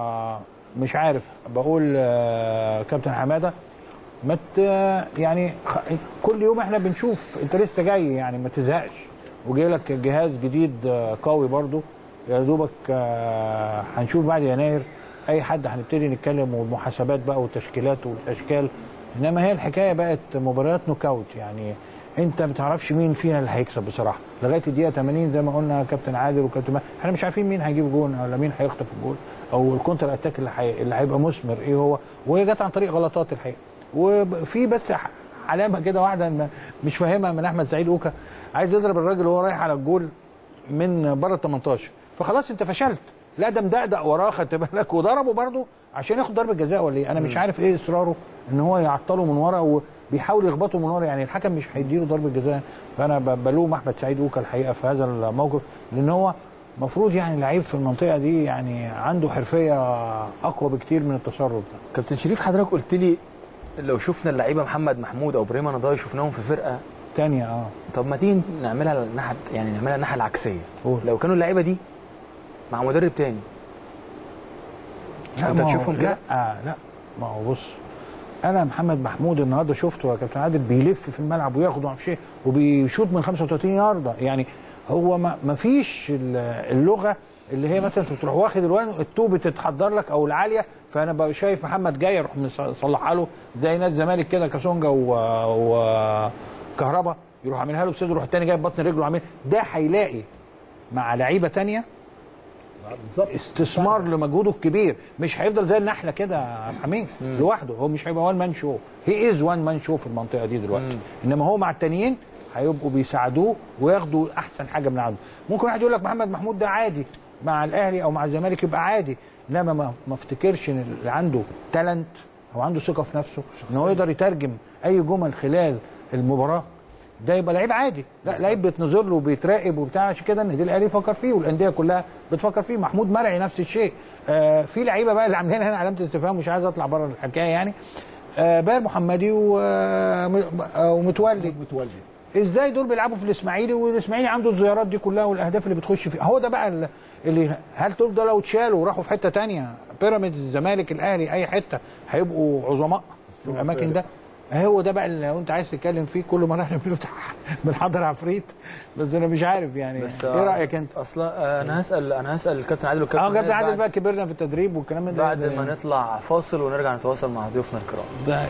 [SPEAKER 5] مش عارف بقول آه، كابتن حماده ما ت- يعني خ- كل يوم احنا بنشوف انت لسه جاي يعني ما تزهقش وجاي لك جهاز جديد آه، قوي برضو يا دوبك آه، هنشوف بعد يناير اي حد هنبتدي نتكلم والمحاسبات بقى والتشكيلات والاشكال انما هي الحكايه بقت مباريات نوك اوت يعني انت ما تعرفش مين فينا اللي هيكسب بصراحه لغايه الدقيقه 80 زي ما قلنا كابتن عادل وكابتن ما احنا مش عارفين مين هيجيب جون ولا مين هيخطف الجون او الكونتر اتاك اللي حي... اللي هيبقى مثمر ايه هو وهي جت عن طريق غلطات الحقيقه وفي بس ح- علامه كده واحده ما- مش فاهمها من احمد سعيد اوكا عايز يضرب الراجل وهو رايح على الجول من بره ال 18 فخلاص انت فشلت لا ده مدقدق وراه خدت بالك وضربه برضه عشان ياخد ضربه جزاء ولا ايه انا مش عارف ايه اصراره ان هو يعطله من ورا وبيحاول يخبطه من ورا يعني الحكم مش هيديله ضربه جزاء فانا ب- بلوم احمد سعيد اوكا الحقيقه في هذا الموقف لان هو المفروض يعني لعيب في المنطقه دي يعني عنده حرفيه اقوى بكتير من التصرف ده
[SPEAKER 1] كابتن شريف حضرتك قلت لي لو شفنا اللعيبه محمد محمود او ابراهيم نضاي شفناهم في فرقه
[SPEAKER 5] تانية اه
[SPEAKER 1] طب ما تيجي نعملها الناحيه يعني نعملها الناحيه العكسيه
[SPEAKER 5] قول.
[SPEAKER 1] لو كانوا اللعيبه دي مع مدرب تاني
[SPEAKER 5] لا
[SPEAKER 1] انت
[SPEAKER 5] ما هو-
[SPEAKER 1] تشوفهم كده؟
[SPEAKER 5] لا آه لا ما هو بص انا محمد محمود النهارده شفته يا كابتن عادل بيلف في الملعب وياخد ومعرفش ايه وبيشوط من 35 يارده يعني هو ما ما فيش ال- اللغه اللي هي مثلا انت بتروح واخد الوان التو بتتحضر لك او العاليه فانا بقى شايف محمد جاي اروح مصلحها له زي نادي الزمالك كده كاسونجا وكهربا يروح عاملها له بصدره يروح التاني جايب بطن رجله عامل ده هيلاقي مع لعيبه تانية
[SPEAKER 4] بالظبط
[SPEAKER 5] استثمار لمجهوده الكبير مش هيفضل زي النحله كده يا عبد الحميد لوحده هو مش هيبقى وان مان شو هي از وان مان شو في المنطقه دي دلوقتي انما هو مع التانيين هيبقوا بيساعدوه وياخدوا احسن حاجه من عنده ممكن واحد يقول لك محمد محمود ده عادي مع الاهلي او مع الزمالك يبقى عادي انما ما ما افتكرش ان اللي عنده تالنت او عنده ثقه في نفسه ان هو يقدر يترجم اي جمل خلال المباراه ده يبقى لعيب عادي لا لعيب بيتنظر له وبيتراقب وبتاع عشان كده النادي الاهلي يفكر فيه والانديه كلها بتفكر فيه محمود مرعي نفس الشيء آه في لعيبه بقى اللي عاملين هنا علامه استفهام مش عايز اطلع بره الحكايه يعني آه باهر محمدي و- آه، ومتولي
[SPEAKER 4] متولي
[SPEAKER 5] ازاي دول بيلعبوا في الاسماعيلي والاسماعيلي عنده الزيارات دي كلها والاهداف اللي بتخش فيه هو ده بقى ال- اللي هل دول ده لو اتشالوا وراحوا في حته تانية بيراميدز الزمالك الاهلي اي حته هيبقوا عظماء في الاماكن ده هو ده بقى اللي لو انت عايز تتكلم فيه كل مره احنا بنفتح بنحضر عفريت بس انا مش عارف يعني
[SPEAKER 1] بس
[SPEAKER 5] ايه رايك انت؟
[SPEAKER 1] اصلا آه، انا هسال انا هسال الكابتن عادل والكابتن
[SPEAKER 5] اه كابتن
[SPEAKER 1] ماهر
[SPEAKER 5] عادل
[SPEAKER 1] بعد-
[SPEAKER 5] بقى كبرنا في التدريب والكلام ده
[SPEAKER 1] بعد ما نطلع فاصل ونرجع نتواصل مع ضيوفنا الكرام
[SPEAKER 5] ده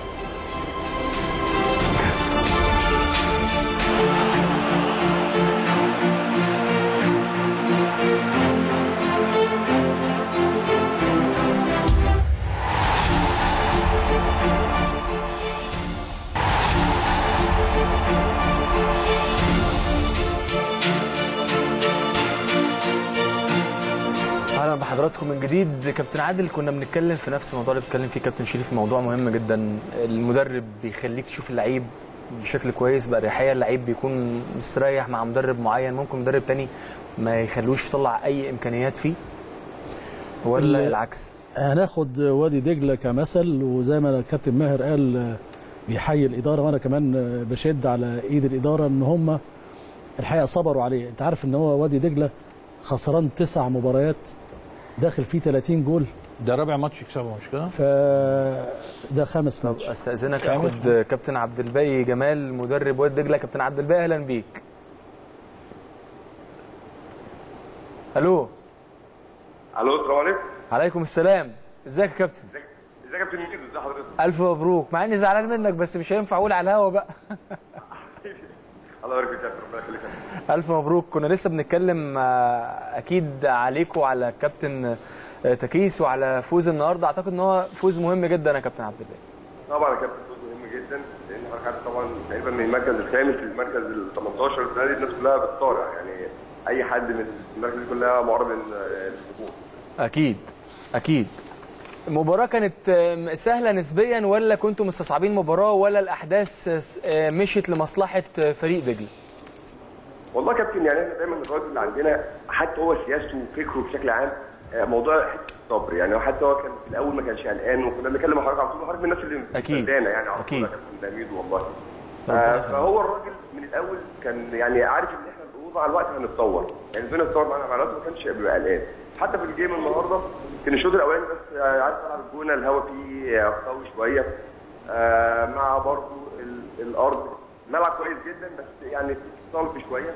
[SPEAKER 1] اهلا بحضراتكم من جديد كابتن عادل كنا بنتكلم في نفس الموضوع اللي بيتكلم فيه كابتن شريف موضوع مهم جدا المدرب بيخليك تشوف اللعيب بشكل كويس بأريحية اللعيب بيكون مستريح مع مدرب معين ممكن مدرب تاني ما يخلوش يطلع اي امكانيات فيه ولا
[SPEAKER 3] ال-
[SPEAKER 1] العكس
[SPEAKER 3] هناخد وادي دجله كمثل وزي ما الكابتن ماهر قال آه، بيحيي الاداره وانا كمان آه، بشد على ايد الاداره ان هم الحقيقه صبروا عليه انت عارف ان هو وادي دجله خسران تسع مباريات داخل فيه 30 جول
[SPEAKER 5] ده رابع ماتش يكسبه مش كده؟
[SPEAKER 3] ف ده خامس
[SPEAKER 1] طب
[SPEAKER 3] ماتش
[SPEAKER 1] استاذنك
[SPEAKER 5] كامل.
[SPEAKER 1] اخد كابتن عبد الباقي جمال مدرب واد دجله كابتن عبد الباقي اهلا بيك الو
[SPEAKER 6] الو السلام عليكم
[SPEAKER 1] عليكم السلام ازيك يا كابتن
[SPEAKER 6] ازيك ازيك يا كابتن ميدو ازي حضرتك
[SPEAKER 1] الف مبروك مع اني زعلان منك بس مش هينفع اقول على الهوا بقى
[SPEAKER 6] الله يبارك فيك يا كابتن ربنا يخليك يا كابتن.
[SPEAKER 1] الف مبروك كنا لسه بنتكلم آه، اكيد عليكم وعلى كابتن آه، تكيس وعلى فوز النهارده اعتقد ان هو فوز مهم جدا يا كابتن عبد الباقي
[SPEAKER 6] طبعا يا كابتن فوز مهم جدا لان حضرتك عارف طبعا تقريبا من المركز الخامس للمركز ال 18 السنه دي الناس كلها بتصارع يعني اي حد من المراكز دي كلها معرض لل- للسقوط
[SPEAKER 1] اكيد اكيد المباراة كانت آه، سهلة نسبيا ولا كنتم مستصعبين مباراة ولا الأحداث آه، مشيت لمصلحة آه، فريق دجلة؟
[SPEAKER 6] والله يا كابتن يعني احنا دايما الراجل اللي عندنا حتى هو سياسته وفكره بشكل عام آه، موضوع حته الصبر يعني حتى هو كان في الاول ما كانش قلقان وكنا بنتكلم مع حضرتك على طول حضرتك من الناس اللي
[SPEAKER 1] أكيد.
[SPEAKER 6] مصدقانا يعني على طول
[SPEAKER 1] أكيد.
[SPEAKER 6] يا كابتن دميد والله
[SPEAKER 1] ربنا
[SPEAKER 6] آه،
[SPEAKER 1] يخليك.
[SPEAKER 6] فهو الراجل من الاول كان يعني عارف ان احنا الضغوط على الوقت هنتصور يعني الدنيا تتصور معانا مع الوقت ما كانش بيبقى قلقان حتى في الجيم النهارده كان الشوط الاولاني بس آه، عارف العب الجونه الهواء فيه آه، قوي شويه آه، مع برضو ال- الارض ملعب كويس جدا بس يعني صلب شويه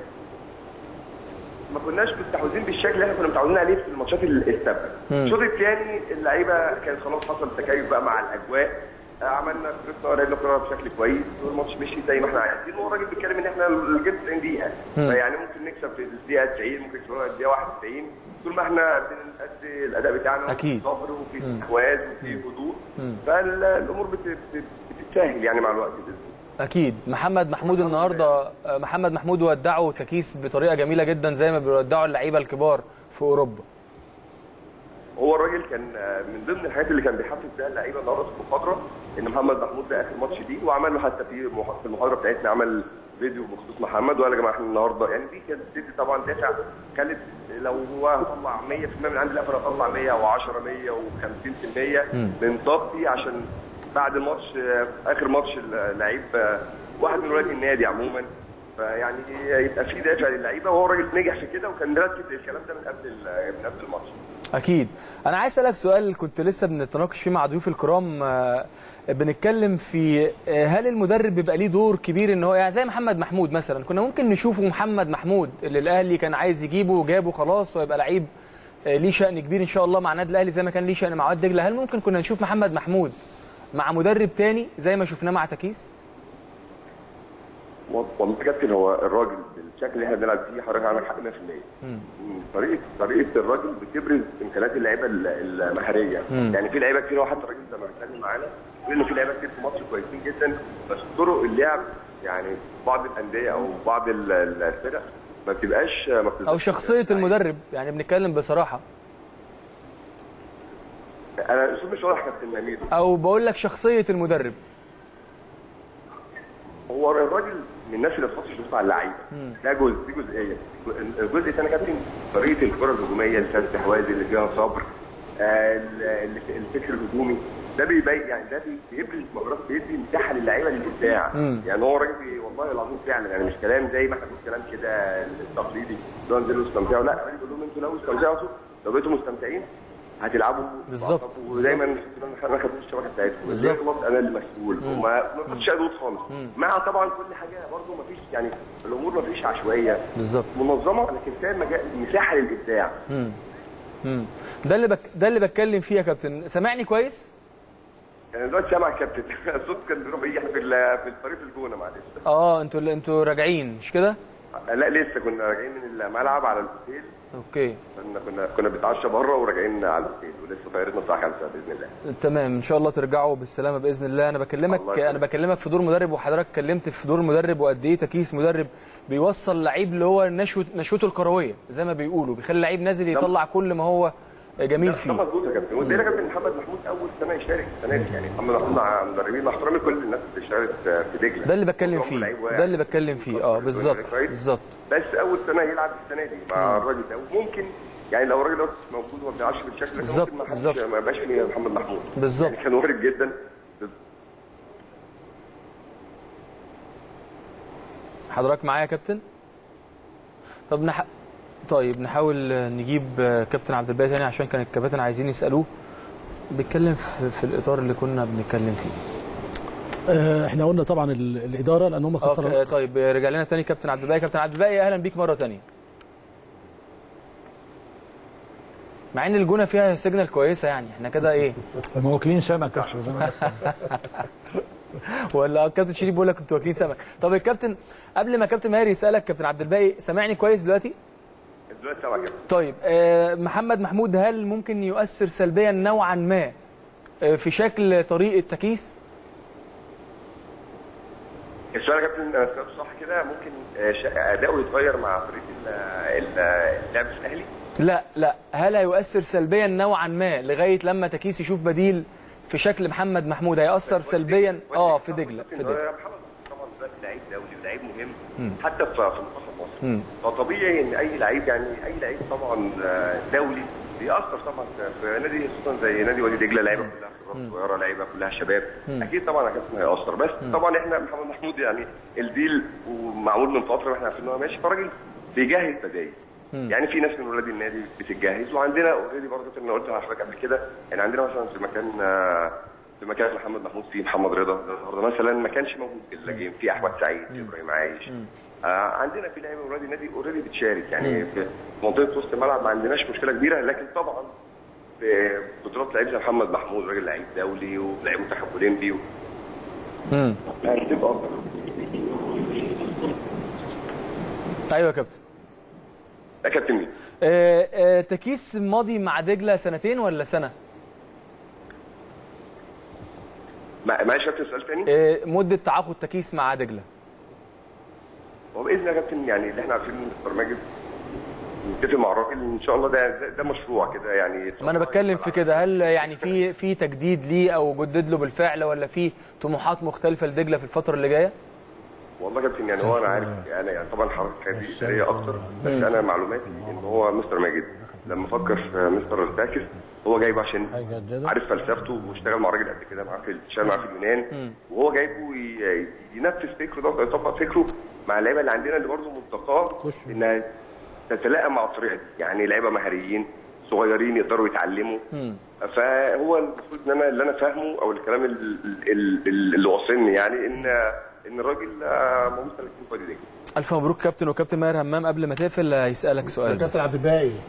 [SPEAKER 6] ما كناش مستحوذين بالشكل اللي احنا كنا متعودين عليه في الماتشات ال- السابقه. الشوط الثاني اللعيبه كان خلاص حصل تكيف بقى مع الاجواء آه، عملنا فرصه لعبنا كوره بشكل كويس والماتش مشي زي ما احنا عايزين والراجل بيتكلم ان احنا الجيم 90 دقيقه فيعني ممكن نكسب في الدقيقه 90 ممكن نكسب في الدقيقه 91 طول ما احنا بنأدي الاداء بتاعنا
[SPEAKER 1] أكيد.
[SPEAKER 6] في صبر وفي استحواذ وفي هدوء فالامور بت- بت- بتتسهل يعني مع الوقت باذن الله.
[SPEAKER 1] أكيد محمد محمود النهاردة آه، محمد محمود ودعه تكيس بطريقة جميلة جدا زي ما بيودعوا اللعيبة الكبار في أوروبا.
[SPEAKER 6] هو الراجل كان آه، من ضمن الحاجات اللي كان بيحفز بيها اللعيبه النهارده في المحاضره ان محمد محمود ده اخر ماتش ليه وعمل له حتى في مح- في المحاضره بتاعتنا عمل فيديو بخصوص محمد وقال يا جماعه احنا النهارده يعني دي كانت بتدي طبعا دافع خلت لو هو هطلع 100% من عندي لا فانا هطلع 110 150% من طاقتي عشان بعد الماتش آه، اخر ماتش اللعيب آه، واحد من ولاد النادي عموما فيعني يبقى في دافع للعيبه وهو الراجل نجح في كده وكان مرتب الكلام ده من قبل ال- من قبل الماتش
[SPEAKER 1] أكيد. أنا عايز أسألك سؤال كنت لسه بنتناقش فيه مع ضيوف الكرام آه، بنتكلم في آه، هل المدرب بيبقى ليه دور كبير ان هو يعني زي محمد محمود مثلا كنا ممكن نشوفه محمد محمود اللي الاهلي كان عايز يجيبه وجابه خلاص ويبقى لعيب آه، ليه شأن كبير ان شاء الله مع النادي الاهلي زي ما كان ليه شأن مع واد دجله هل ممكن كنا نشوف محمد محمود مع مدرب تاني زي ما شفناه مع تكيس
[SPEAKER 6] والله يا كابتن هو الراجل بالشكل اللي احنا بنلعب فيه حضرتك عندك حق 100% طريقه طريقه الراجل بتبرز امكانيات اللعيبه ال- المهاريه يعني في لعيبه كتير هو حتى الراجل لما بيتكلم معانا بيقول ان في لعيبه كتير في مصر كويسين جدا بس طرق اللعب يعني بعض الانديه او بعض ال- ال- الفرق ما بتبقاش ما بتبقاش
[SPEAKER 1] او شخصيه المدرب يعني بنتكلم بصراحه
[SPEAKER 6] انا الاسلوب مش واضح يا كابتن نمير
[SPEAKER 1] او بقول لك شخصيه المدرب
[SPEAKER 6] هو الراجل من الناس اللي بتحط شروط على اللعيبه ده جزء دي جزئيه الجزء الثاني يا كابتن طريقه الكره الهجوميه اللي فيها استحواذ اللي فيها صبر آه، ال- ال- الفكر الهجومي ده بيبين يعني ده بي- بيبرز مهارات بيدي مساحه للعيبه للابداع يعني هو راجل بي- والله العظيم فعلا يعني مش كلام زي ما احنا بنقول كلام كده التقليدي اللي هو انزلوا استمتعوا لا الراجل بيقول لهم انتوا لو استمتعتوا لو بقيتوا مستمتعين هتلعبوا
[SPEAKER 1] بالظبط.
[SPEAKER 6] ودايما انا ما خدتش الشبكه بتاعتكم
[SPEAKER 1] بالظبط.
[SPEAKER 6] بالظبط انا اللي مسؤول وما ما كنتش ضغوط خالص مع طبعا كل حاجه برضه ما فيش يعني الامور ما فيش عشوائيه
[SPEAKER 1] بالظبط
[SPEAKER 6] منظمه لكن فيها مجال مساحه للابداع
[SPEAKER 1] مم. ده اللي بك... ده اللي بتكلم فيه يا كابتن سامعني كويس
[SPEAKER 6] انا دلوقتي سامع كابتن الصوت كان بيروح يجي في ال- في الطريق في الجونه معلش
[SPEAKER 1] اه انتوا انتوا راجعين مش كده
[SPEAKER 6] لا لسه كنا راجعين من الملعب على الاوتيل
[SPEAKER 1] اوكي
[SPEAKER 6] كنا كنا كنا بنتعشى بره وراجعين على الاوتيل ولسه طيارتنا الساعه 5 باذن الله
[SPEAKER 1] تمام ان شاء الله ترجعوا بالسلامه باذن الله انا بكلمك
[SPEAKER 6] الله يخليك.
[SPEAKER 1] انا بكلمك في دور مدرب وحضرتك اتكلمت في دور مدرب وقد ايه تكيس مدرب بيوصل لعيب اللي هو نشوه نشوته الكرويه زي ما بيقولوا بيخلي اللعيب نازل يطلع كل ما هو جميل
[SPEAKER 6] ده
[SPEAKER 1] فيه
[SPEAKER 6] مظبوط يا كابتن وده كابتن محمد محمود اول سنه يشارك السنه دي يعني محمد محمود مع مدربين مع احترامي كل الناس اللي اشتغلت في دجله
[SPEAKER 1] ده اللي بتكلم
[SPEAKER 6] هم
[SPEAKER 1] فيه
[SPEAKER 6] لعيب واحد.
[SPEAKER 1] ده اللي بتكلم فيه اه بالظبط
[SPEAKER 6] كويس.
[SPEAKER 1] بالظبط
[SPEAKER 6] بس اول سنه يلعب السنه دي مع الراجل ده وممكن يعني لو الراجل ده مش موجود وما بيلعبش بالشكل ده
[SPEAKER 1] بالظبط،
[SPEAKER 6] ممكن ما حدش-
[SPEAKER 1] بالظبط.
[SPEAKER 6] ما يبقاش فيه محمد محمود
[SPEAKER 1] بالظبط.
[SPEAKER 6] يعني كان وارد جدا
[SPEAKER 1] حضرتك معايا يا كابتن طب نح... طيب نحاول نجيب كابتن عبد الباقي تاني عشان كان الكباتن عايزين يسالوه بيتكلم في, في الاطار اللي كنا بنتكلم فيه
[SPEAKER 3] آه، احنا قلنا طبعا ال- الاداره لان هم خسروا
[SPEAKER 1] أوكي، طيب رجع لنا تاني كابتن عبد الباقي كابتن عبد الباقي اهلا بيك مره تانية مع ان الجونه فيها سيجنال كويسه يعني احنا كده ايه
[SPEAKER 5] هم واكلين سمك يا أستاذ.
[SPEAKER 1] ولا كابتن شريف بيقول لك انتوا واكلين سمك طب الكابتن قبل ما كابتن ماهر يسالك كابتن عبد الباقي سامعني كويس دلوقتي
[SPEAKER 6] دلوقتي سامع كده
[SPEAKER 1] طيب آه، محمد محمود هل ممكن يؤثر سلبيا نوعا ما آه، في شكل طريقه تكيس
[SPEAKER 6] السؤال يا كابتن انا سمعته صح كده ممكن آه، ش- اداؤه يتغير مع طريقه ال- ال- اللعب في الاهلي
[SPEAKER 1] لا لا هل هيؤثر سلبيا نوعا ما لغايه لما تكيس يشوف بديل في شكل محمد محمود هيأثر سلبيا اه في دجله في دجله
[SPEAKER 6] محمد طبعا دلوقتي لعيب دولي ولاعيب مهم حتى في في منتخب مصر
[SPEAKER 1] مم.
[SPEAKER 6] فطبيعي ان اي لعيب يعني اي لعيب طبعا آه، دولي بيأثر طبعا في نادي خصوصا زي نادي وادي دجله لعيبه كلها خبرات صغيره لعيبه كلها شباب اكيد طبعا يا كابتن هيأثر بس طبعا احنا محمد محمود يعني الديل ومعمول من فتره واحنا عارفين ان هو ماشي فالراجل بيجهز بدايل يعني في ناس من ولاد النادي بتتجهز وعندنا اوريدي برضه انا قلت لحضرتك قبل كده يعني عندنا مثلا في مكان آه، في مكان محمد محمود فيه محمد رضا النهارده مثلا ما كانش موجود في اللاجئين في احمد سعيد في ابراهيم عايش آه عندنا في لعيبه من ولاد النادي اوريدي بتشارك يعني في منطقه وسط الملعب ما عندناش مشكله كبيره لكن طبعا في بطولات لعيب زي محمد محمود راجل لعيب دولي ولعيب منتخب اولمبي و...
[SPEAKER 1] مم.
[SPEAKER 6] هتبقى افضل
[SPEAKER 1] ايوه يا كابتن
[SPEAKER 6] ده كابتن مين؟
[SPEAKER 1] آه، آه، تكيس ماضي مع دجله سنتين ولا سنه
[SPEAKER 6] ما- معلش يا كابتن سؤال تاني
[SPEAKER 1] آه، مده تعاقد تكيس مع دجله
[SPEAKER 6] هو باذن الله يا كابتن يعني اللي احنا عارفين مستر ماجد نتفق مع الراجل ان شاء الله ده ده, ده مشروع كده يعني
[SPEAKER 1] ما انا بتكلم في كده هل يعني في في تجديد ليه او جدد له بالفعل ولا في طموحات مختلفه لدجله في الفتره اللي جايه
[SPEAKER 6] والله يا كابتن يعني هو انا عارف انا يعني طبعا حضرتك هذه اداريه اكتر بس انا معلوماتي ان هو مستر ماجد لما فكر في مستر الباكر هو جايبه عشان
[SPEAKER 5] هيجددها؟
[SPEAKER 6] عارف فلسفته واشتغل مع راجل قد كده معاه في اشتغل معاه في اليونان وهو جايبه ي- ينفذ فكره ده ويطبق فكره مع اللعيبه اللي عندنا اللي برضه منطقاه انها تتلائم مع الطريقه دي يعني لعيبه مهاريين صغيرين يقدروا يتعلموا فهو المفروض ان انا اللي انا فاهمه او الكلام ال- ال- ال- اللي واصلني يعني ان ان الراجل آه، موجود 30 في وادي دجله
[SPEAKER 1] الف مبروك كابتن وكابتن ماهر همام قبل ما تقفل هيسالك سؤال
[SPEAKER 4] كابتن
[SPEAKER 1] بس.
[SPEAKER 4] عبد الباقي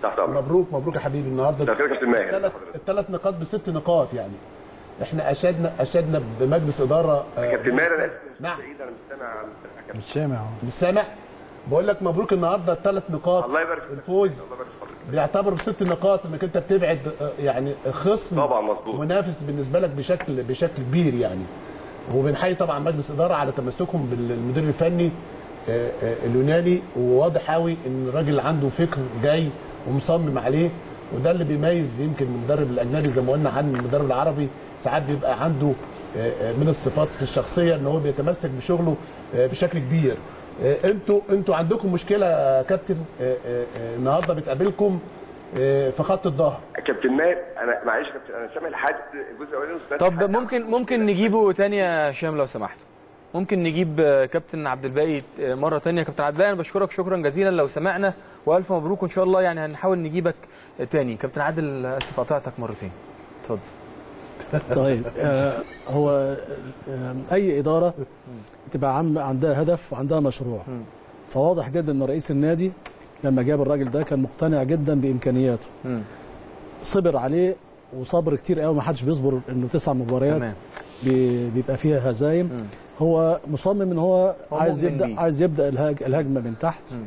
[SPEAKER 6] تحت امرك
[SPEAKER 4] مبروك مبروك يا حبيبي النهارده
[SPEAKER 6] ده كده كابتن ماهر
[SPEAKER 4] الثلاث الثلاث نقاط بست نقاط يعني احنا اشدنا اشدنا بمجلس اداره آه،
[SPEAKER 6] كابتن ماهر انا اسف
[SPEAKER 4] نعم.
[SPEAKER 6] بعيد انا مش سامع عن كابتن
[SPEAKER 5] مش سامع اهو
[SPEAKER 4] مش سامع بقول لك مبروك النهارده الثلاث نقاط
[SPEAKER 6] الله يبارك فيك.
[SPEAKER 4] الفوز
[SPEAKER 6] الله يبارك فيك.
[SPEAKER 4] بيعتبر بست نقاط انك انت بتبعد آه، يعني خصم
[SPEAKER 6] طبعا مظبوط.
[SPEAKER 4] منافس بالنسبه لك بشكل بشكل كبير يعني وبنحيي طبعا مجلس اداره على تمسكهم بالمدير الفني آه، آه، اليوناني وواضح قوي ان الراجل عنده فكر جاي ومصمم عليه وده اللي بيميز يمكن المدرب الاجنبي زي ما قلنا عن المدرب العربي ساعات بيبقى عنده آه، آه، من الصفات في الشخصيه ان هو بيتمسك بشغله آه، بشكل كبير آه، انتوا انتوا عندكم مشكله يا كابتن آه، آه، آه، النهارده بتقابلكم آه، في خط الظهر
[SPEAKER 6] كابتن ماهر انا معلش يا كابتن انا سامع لحد الجزء الاولاني وسمعت
[SPEAKER 1] طب
[SPEAKER 6] لحد-
[SPEAKER 1] ممكن ممكن نجيبه تاني يا هشام لو سمحت ممكن نجيب آه، كابتن عبد الباقي آه، مره تانية كابتن عبد الباقي انا بشكرك شكرا جزيلا لو سمعنا والف مبروك وان شاء الله يعني هنحاول نجيبك آه، تاني كابتن عادل اسف قطعتك مرتين اتفضل
[SPEAKER 3] طيب آه هو آه اي اداره بتبقى عم عندها هدف وعندها مشروع فواضح جدا ان رئيس النادي لما جاب الراجل ده كان مقتنع جدا بامكانياته
[SPEAKER 1] مم.
[SPEAKER 3] صبر عليه وصبر كتير قوي ما حدش بيصبر انه تسع مباريات
[SPEAKER 1] تمام
[SPEAKER 3] بي- بيبقى فيها هزايم هو مصمم ان هو,
[SPEAKER 1] هو
[SPEAKER 3] عايز
[SPEAKER 1] مؤمن
[SPEAKER 3] يبدا
[SPEAKER 1] بيه.
[SPEAKER 3] عايز يبدا الهاج الهجمه من تحت
[SPEAKER 1] مم.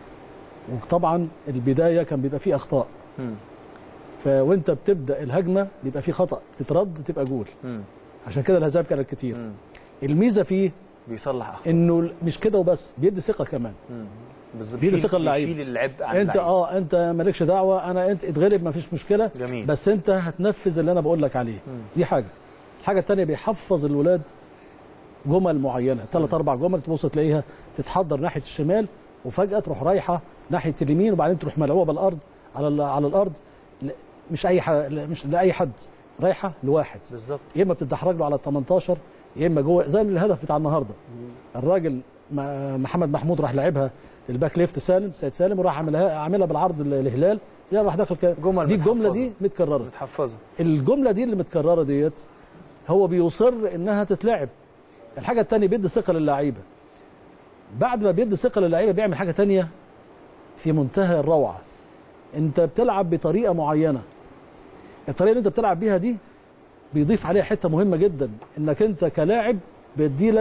[SPEAKER 3] وطبعا البدايه كان بيبقى فيه اخطاء
[SPEAKER 1] مم.
[SPEAKER 3] فوانت بتبدا الهجمه بيبقى فيه خطا تترد تبقى جول
[SPEAKER 1] مم.
[SPEAKER 3] عشان كده الهزائم كانت كتير
[SPEAKER 1] مم.
[SPEAKER 3] الميزه فيه
[SPEAKER 1] بيصلح اخطاء
[SPEAKER 3] انه مش كده وبس بيدي ثقه كمان
[SPEAKER 1] بالظبط
[SPEAKER 3] بيدي
[SPEAKER 1] يشيل-
[SPEAKER 3] ثقة اللعيب.
[SPEAKER 1] يشيل العبء عن
[SPEAKER 3] انت
[SPEAKER 1] اللعيب.
[SPEAKER 3] اه انت مالكش دعوه انا انت اتغلب ما فيش مشكله
[SPEAKER 1] جميل.
[SPEAKER 3] بس انت هتنفذ اللي انا بقول لك عليه دي حاجه الحاجه الثانيه بيحفظ الولاد جمل معينه ثلاث اربع جمل تبص تلاقيها تتحضر ناحيه الشمال وفجاه تروح رايحه ناحيه اليمين وبعدين تروح ملعوبه بالارض على ال- على الارض لا- مش اي ح... لا- مش لاي حد رايحه لواحد
[SPEAKER 1] بالظبط
[SPEAKER 3] يا اما بتتدحرج له على ال 18 يا اما جوه زي الهدف بتاع النهارده الراجل م- محمد محمود راح لعبها للباك ليفت سالم سيد سالم وراح عاملها عاملها بالعرض ل- لهلال يلا راح داخل كده
[SPEAKER 1] جمل
[SPEAKER 3] دي الجمله
[SPEAKER 1] متحفظة.
[SPEAKER 3] دي متكرره
[SPEAKER 1] متحفظه
[SPEAKER 3] الجمله دي اللي متكرره ديت هو بيصر انها تتلعب الحاجه الثانيه بيدي ثقه للعيبه بعد ما بيدي ثقه للعيبه بيعمل حاجه ثانيه في منتهى الروعه انت بتلعب بطريقه معينه الطريقه اللي انت بتلعب بيها دي بيضيف عليها حته مهمه جدا انك انت كلاعب بيديلك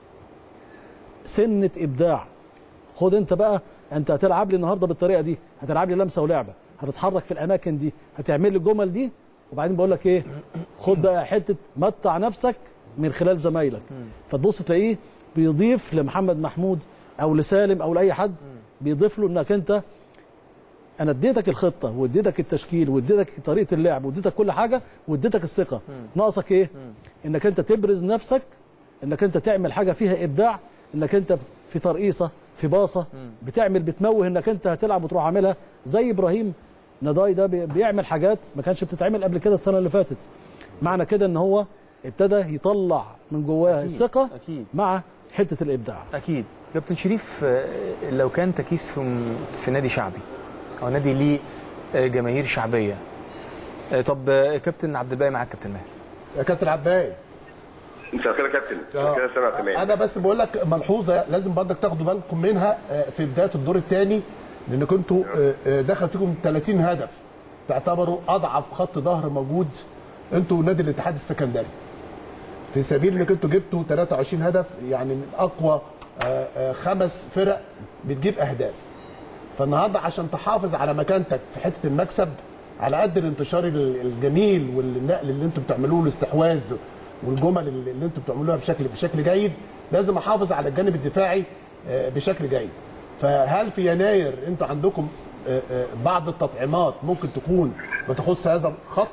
[SPEAKER 3] سنه ابداع خد انت بقى انت هتلعب لي النهارده بالطريقه دي هتلعب لي لمسه ولعبه هتتحرك في الاماكن دي هتعمل لي الجمل دي وبعدين بقول لك ايه خد بقى حته متع نفسك من خلال زمايلك فتبص تلاقيه بيضيف لمحمد محمود او لسالم او لاي حد بيضيف له انك انت انا اديتك الخطه واديتك التشكيل واديتك طريقه اللعب واديتك كل حاجه واديتك الثقه ناقصك ايه انك انت تبرز نفسك انك انت تعمل حاجه فيها ابداع انك انت في ترقيصه في باصه بتعمل بتموه انك انت هتلعب وتروح عاملها زي ابراهيم نضاي ده بي- بيعمل حاجات ما كانش بتتعمل قبل كده السنه اللي فاتت معنى كده ان هو ابتدى يطلع من جواه الثقه
[SPEAKER 1] اكيد
[SPEAKER 3] مع حته الابداع
[SPEAKER 1] اكيد كابتن شريف آه، لو كان تكيس في في نادي شعبي او نادي ليه آه، جماهير شعبيه آه، طب آه، كابتن عبد الباقي معاك كابتن ماهر
[SPEAKER 4] يا كابتن عباي
[SPEAKER 6] مساء الخير يا كابتن مساء الخير يا سامع تمام
[SPEAKER 4] انا بس بقول لك ملحوظه لازم برضك تاخدوا بالكم منها آه، في بدايه الدور الثاني لان كنتوا آه، آه، دخل فيكم 30 هدف تعتبروا اضعف خط ظهر موجود انتوا نادي الاتحاد السكندري في سبيل انك انتوا جبتوا 23 هدف يعني من اقوى آه، آه، خمس فرق بتجيب اهداف فالنهارده عشان تحافظ على مكانتك في حته المكسب على قد الانتشار ال- الجميل والنقل اللي انتم بتعملوه الاستحواذ والجمل اللي اللي انتم بتعملوها بشكل بشكل جيد لازم احافظ على الجانب الدفاعي آه، بشكل جيد فهل في يناير انتوا عندكم آه، آه، بعض التطعيمات ممكن تكون بتخص هذا الخط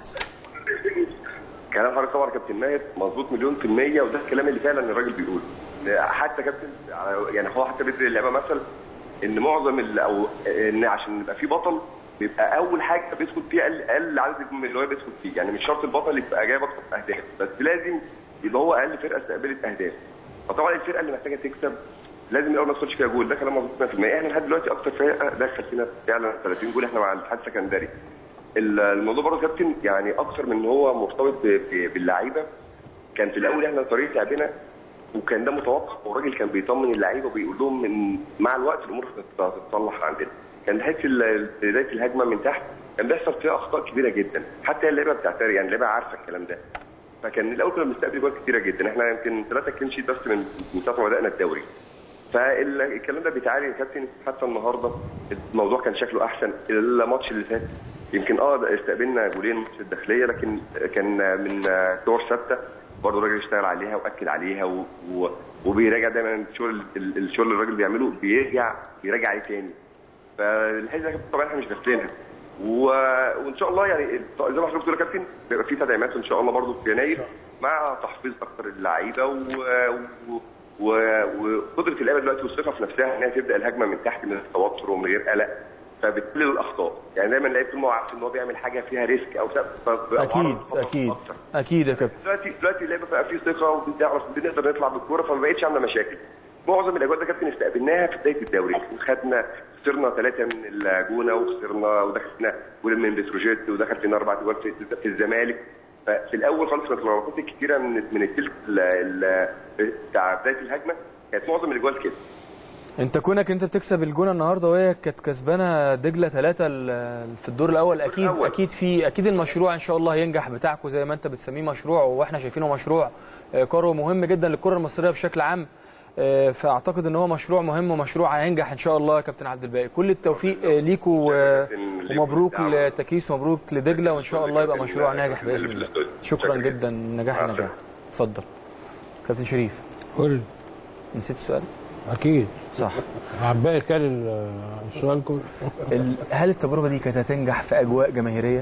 [SPEAKER 6] كلام حضرتك طبعا يا كابتن ماهر مظبوط مليون في المية وده الكلام اللي فعلا الراجل بيقوله حتى كابتن يعني هو حتى بيدي اللعبه مثل ان معظم ال- او ان عشان يبقى في بطل بيبقى اول حاجه بيسكت فيها اقل اقل عدد من اللي هو بيسكت فيه يعني مش شرط البطل يبقى جايب اكتر اهداف بس لازم يبقى هو اقل فرقه استقبلت اهداف فطبعا الفرقه اللي محتاجه تكسب لازم الاول ما تدخلش فيها جول ده كلام مظبوط 100% احنا لحد دلوقتي اكتر فرقه دخل فينا فعلا 30 جول احنا مع الاتحاد السكندري ال- الموضوع برضه يا كابتن يعني اكثر من ان هو مرتبط ب- ب- باللعيبه كان في الاول احنا طريقه لعبنا وكان ده متوقع والراجل كان بيطمن اللعيبه وبيقول لهم من مع الوقت الامور هتتصلح عندنا كان تحس ال- بدايه الهجمه من تحت كان بيحصل فيها اخطاء كبيره جدا حتى اللعيبه بتعترف يعني اللعيبه عارفه الكلام ده فكان الاول كنا بنستقبل جوال كتيره جدا احنا يمكن ثلاثه كلين شيت بس من من ساعه ما بدانا الدوري فالكلام ده بيتعالج يا كابتن حتى النهارده الموضوع كان شكله احسن الماتش اللي فات يمكن اه استقبلنا جولين ماتش الداخليه لكن كان من كور ثابته برضه الراجل اشتغل عليها واكد عليها و... و... وبيراجع دايما الشغل ال- الشغل اللي الراجل بيعمله بيرجع بيراجع عليه تاني فالحته دي طبعا احنا مش داخلينها و... وان شاء الله يعني زي ما حضرتك بتقول يا كابتن بيبقى في تدعيمات ان شاء الله برضه في يناير مع تحفيظ اكثر اللعيبه و... و... و- وقدره اللعيبه دلوقتي والثقه في نفسها انها تبدا الهجمه من تحت من التوتر ومن غير قلق فبتقلل الاخطاء يعني دايما اللعيب طول ما هو عارف ان هو بيعمل حاجه فيها ريسك او سبب فبيبقى
[SPEAKER 1] اكيد
[SPEAKER 6] معرض للخطأ
[SPEAKER 1] اكيد
[SPEAKER 6] أكتر.
[SPEAKER 1] اكيد يا كابتن
[SPEAKER 6] دلوقتي دلوقتي اللعيبه بقى فيه ثقه وبنعرف بنقدر نطلع بالكوره فما بقتش عامله مشاكل معظم الاجوال ده كابتن استقبلناها في بدايه الدوري وخدنا خسرنا ثلاثه من الجونه وخسرنا ودخلنا جول من بتروجيت ودخل فينا اربع جوال في, في الزمالك ففي الاول خالص كانت الغلطات الكتيره من من الثلث ال- ال- بتاع بدايه الهجمه كانت معظم الاجوال كده
[SPEAKER 1] انت كونك انت بتكسب الجونه النهارده وهي كانت كسبانه دجله ثلاثه في الدور الاول اكيد
[SPEAKER 6] الأول.
[SPEAKER 1] اكيد في اكيد المشروع ان شاء الله هينجح بتاعكم زي ما انت بتسميه مشروع واحنا شايفينه مشروع آه، كروي مهم جدا للكره المصريه بشكل عام آه، فاعتقد ان هو مشروع مهم ومشروع هينجح ان شاء الله يا كابتن عبد الباقي كل التوفيق آه، ليكوا و- ومبروك لتكيس ومبروك لدجله وان شاء الله يبقى مشروع ناجح باذن الله شكرا جدا نجاح نجاح اتفضل كابتن شريف
[SPEAKER 5] قول لي.
[SPEAKER 1] نسيت السؤال
[SPEAKER 5] اكيد
[SPEAKER 1] صح
[SPEAKER 5] عباقي كان ال- السؤال كله
[SPEAKER 1] ال- هل التجربه دي كانت هتنجح في اجواء جماهيريه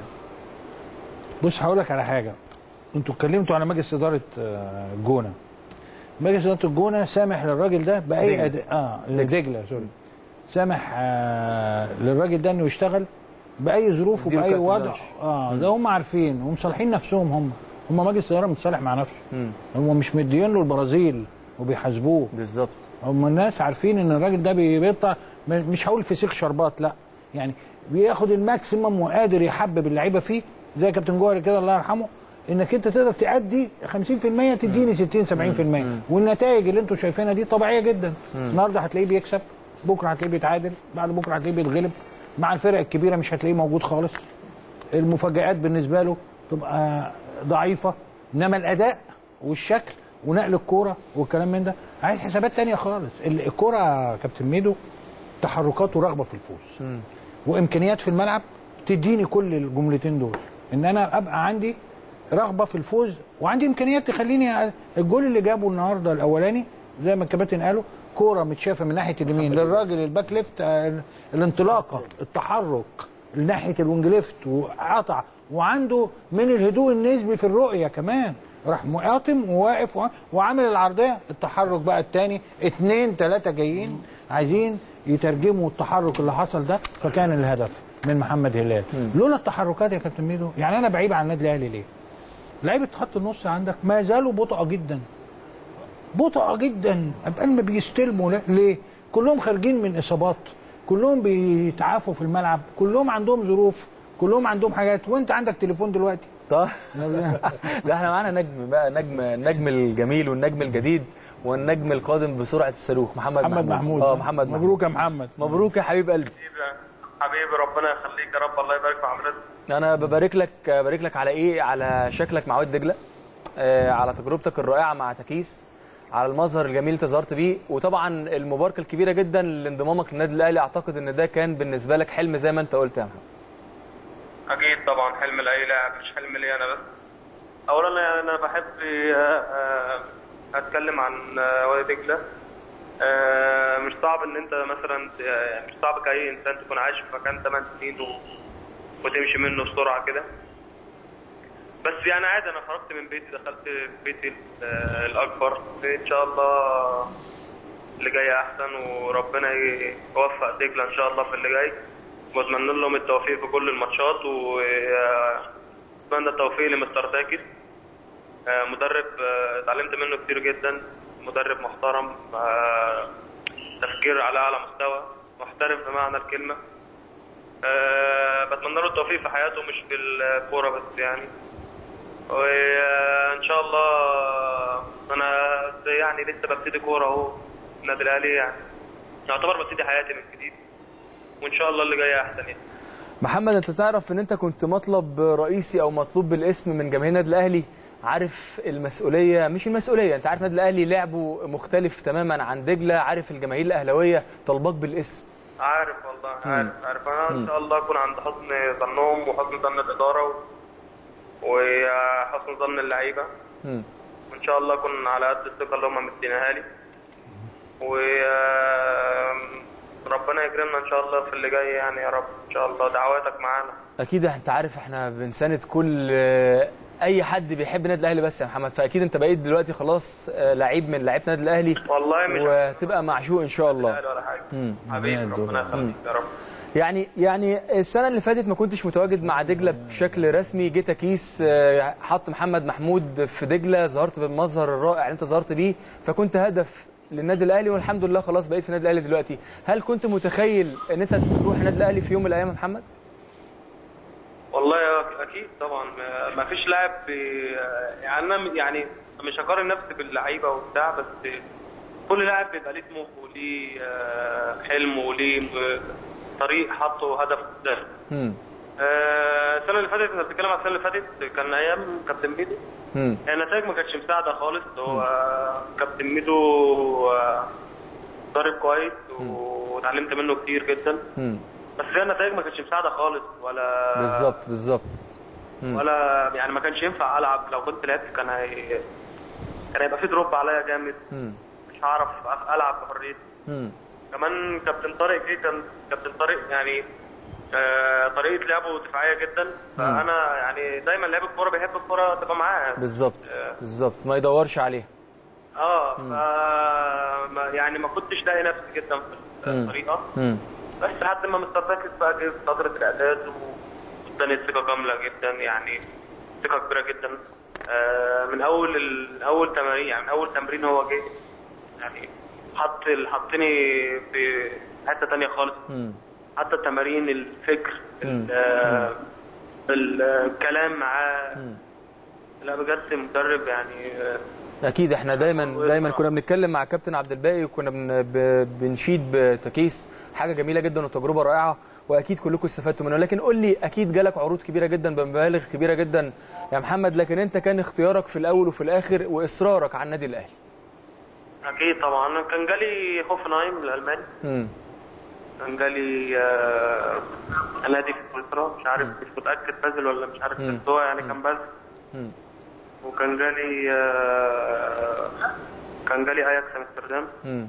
[SPEAKER 5] بص هقول لك على حاجه انتوا اتكلمتوا على مجلس اداره آه، الجونه مجلس اداره الجونه سامح للراجل ده باي
[SPEAKER 1] دجلة.
[SPEAKER 5] أد... اه لدجله سوري سامح آه للراجل ده انه يشتغل باي ظروف
[SPEAKER 1] اديله
[SPEAKER 5] وباي
[SPEAKER 1] كارت
[SPEAKER 5] وضع
[SPEAKER 1] بلاش.
[SPEAKER 5] اه ده هم عارفين ومصالحين نفسهم هم هم مجلس اداره متصالح مع نفسه
[SPEAKER 1] مم.
[SPEAKER 5] هم مش مديين له البرازيل وبيحاسبوه
[SPEAKER 1] بالظبط
[SPEAKER 5] هم الناس عارفين ان الراجل ده بي- بيطلع م- مش هقول فسيخ شربات لا يعني بياخد الماكسيمم وقادر يحبب اللعيبه فيه زي كابتن جوهري كده الله يرحمه انك انت تقدر تأدي 50% تديني 60 70% والنتائج اللي انتم شايفينها دي طبيعيه جدا النهارده هتلاقيه بيكسب بكره هتلاقيه بيتعادل بعد بكره هتلاقيه بيتغلب مع الفرق الكبيره مش هتلاقيه موجود خالص المفاجآت بالنسبه له تبقى ضعيفه انما الاداء والشكل ونقل الكوره والكلام من ده عايز حسابات تانية خالص ال- الكوره يا كابتن ميدو تحركات ورغبه في الفوز وامكانيات في الملعب تديني كل الجملتين دول ان انا ابقى عندي رغبه في الفوز وعندي امكانيات تخليني أ- الجول اللي جابه النهارده الاولاني زي ما الكباتن قالوا كوره متشافه من ناحيه اليمين للراجل الباك ليفت آه، الانطلاقه التحرك ناحيه الوينج ليفت وقطع وعنده من الهدوء النسبي في الرؤيه كمان راح مقاطم وواقف و- وعامل العرضيه التحرك بقى الثاني اتنين تلاته جايين عايزين يترجموا التحرك اللي حصل ده فكان الهدف من محمد هلال لولا التحركات يا كابتن ميدو يعني انا بعيب عن النادي الاهلي ليه؟ لعيبه خط النص عندك ما زالوا بطأ جدا بطأ جدا قبل ما بيستلموا لا- ليه؟ كلهم خارجين من اصابات كلهم بيتعافوا في الملعب كلهم عندهم ظروف كلهم عندهم حاجات وانت عندك تليفون دلوقتي
[SPEAKER 1] طيب لا احنا معانا نجم بقى نجم النجم الجميل والنجم الجديد والنجم القادم بسرعه الصاروخ محمد,
[SPEAKER 5] محمد محمود
[SPEAKER 1] اه محمد محمود
[SPEAKER 5] مبروك يا محمد
[SPEAKER 1] مبروك يا حبيب قلبي
[SPEAKER 7] حبيبي ربنا يخليك يا رب الله يبارك في حضرتك
[SPEAKER 1] انا ببارك لك ببارك لك على ايه على شكلك مع واد دجله آه على تجربتك الرائعه مع تكيس على المظهر الجميل اللي انت ظهرت بيه وطبعا المباركه الكبيره جدا لانضمامك للنادي الاهلي اعتقد ان ده كان بالنسبه لك حلم زي ما انت قلت يا محمد
[SPEAKER 7] اكيد طبعا حلم لاي لاعب مش حلم لي انا بس اولا يعني انا بحب آه، آه، اتكلم عن آه، وادي دجله آه، مش صعب ان انت مثلا آه، مش صعب كاي انسان تكون عايش في مكان 8 سنين و- وتمشي منه بسرعه كده بس يعني عادي انا خرجت من بيتي دخلت في بيتي ال- آه، الاكبر ان شاء الله اللي جاي احسن وربنا يوفق دجله ان شاء الله في اللي جاي واتمنى لهم التوفيق في كل الماتشات واتمنى التوفيق لمستر تاكس آه، مدرب آه، اتعلمت منه كتير جدا مدرب محترم آه، تفكير على اعلى مستوى محترف بمعنى الكلمه آه، بتمنى له التوفيق في حياته مش في الكوره بس يعني وان شاء الله انا يعني لسه ببتدي كوره اهو النادي الاهلي يعني يعتبر ببتدي حياتي من جديد وان شاء الله اللي جاي احسن يعني
[SPEAKER 1] محمد انت تعرف ان انت كنت مطلب رئيسي او مطلوب بالاسم من جماهير النادي الاهلي عارف المسؤوليه مش المسؤوليه انت عارف النادي الاهلي لعبه مختلف تماما عن دجله عارف الجماهير الاهلاويه طلبك بالاسم
[SPEAKER 7] عارف والله عارف عارف انا ان شاء الله اكون عند حسن ظنهم وحسن ظن الاداره و... وحسن ظن اللعيبه
[SPEAKER 1] مم.
[SPEAKER 7] وان شاء الله اكون على قد الثقه اللي هم مديناها لي و آم، ربنا يكرمنا ان شاء الله في اللي جاي يعني يا رب ان شاء الله دعواتك معانا
[SPEAKER 1] اكيد انت عارف احنا بنساند كل اي حد بيحب النادي الاهلي بس يا محمد فاكيد انت بقيت دلوقتي خلاص آه، لعيب من لعيبه النادي الاهلي
[SPEAKER 7] والله مش
[SPEAKER 1] وتبقى معشوق ان شاء الله
[SPEAKER 7] ولا حاجه
[SPEAKER 1] مم.
[SPEAKER 7] حبيبي ربنا يخليك يا رب
[SPEAKER 1] يعني يعني السنه اللي فاتت ما كنتش متواجد مع دجله بشكل رسمي جيت كيس آه، حط محمد محمود في دجله ظهرت بالمظهر الرائع اللي انت ظهرت بيه فكنت هدف للنادي الاهلي والحمد لله خلاص بقيت في النادي الاهلي دلوقتي هل كنت متخيل ان انت تروح النادي الاهلي في يوم من الايام يا محمد
[SPEAKER 7] والله يا- اكيد طبعا ما- ما فيش لاعب بي- يعني انا يعني مش هقارن نفسي باللعيبه وبتاع بس كل لاعب بيبقى ليه طموح وليه آه، حلم وليه م- طريق حاطه هدف قدامه
[SPEAKER 1] امم
[SPEAKER 7] آه، السنه اللي فاتت انت بتتكلم عن السنه اللي فاتت كان ايام كابتن ميدو
[SPEAKER 1] امم
[SPEAKER 7] النتائج ما كانتش مساعده خالص هو كابتن ميدو آه، مدرب كويس واتعلمت منه كتير جدا
[SPEAKER 1] امم
[SPEAKER 7] بس هي النتائج ما كانتش مساعده خالص ولا
[SPEAKER 1] بالظبط بالظبط مم.
[SPEAKER 7] ولا يعني ما كانش ينفع العب لو كنت لعبت كان هي كان هيبقى في دروب عليا جامد
[SPEAKER 1] امم
[SPEAKER 7] مش هعرف أ- العب بحريتي
[SPEAKER 1] امم
[SPEAKER 7] كمان كابتن طارق جه كان كابتن طارق يعني آه طريقه لعبه دفاعيه جدا فانا يعني دايما لعيب الكوره بيحب الكوره تبقى معاه
[SPEAKER 1] بالظبط بالظبط ما يدورش عليها
[SPEAKER 7] اه ف ما- يعني ما كنتش لاقي نفسي جدا في الطريقه
[SPEAKER 1] امم
[SPEAKER 7] بس لحد ما مستر باكس بقى جه في فتره الاعداد واداني ثقه كامله جدا يعني ثقه كبيره جدا آه، من اول ال- اول تمارين يعني من اول تمرين هو جه يعني حط حطني في حته تانية خالص
[SPEAKER 1] امم
[SPEAKER 7] حتى التمارين الفكر ال- آه، ال- الكلام معاه لا بجد مدرب يعني آه،
[SPEAKER 1] اكيد احنا دايما دايما كنا بنتكلم مع كابتن عبد الباقي وكنا بن ب- بنشيد بتكيس حاجه جميله جدا وتجربه رائعه واكيد كلكم استفدتوا منها لكن قول لي اكيد جالك عروض كبيره جدا بمبالغ كبيره جدا يا محمد لكن انت كان اختيارك في الاول وفي الاخر واصرارك على النادي الاهلي
[SPEAKER 7] اكيد طبعا كان جالي هوفنهايم الالماني
[SPEAKER 1] امم
[SPEAKER 7] كان جالي آه، نادي في انجلترا مش عارف مش متاكد بازل ولا مش عارف
[SPEAKER 1] مم.
[SPEAKER 7] بس هو يعني كان بازل
[SPEAKER 1] مم.
[SPEAKER 7] وكان جالي آه، كان جالي اياكس امستردام
[SPEAKER 1] امم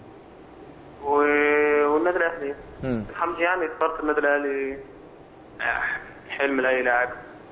[SPEAKER 7] و- والنادي الاهلي
[SPEAKER 1] امم
[SPEAKER 7] الحمد يعني اخترت النادي الاهلي آه، حلم لاي لاعب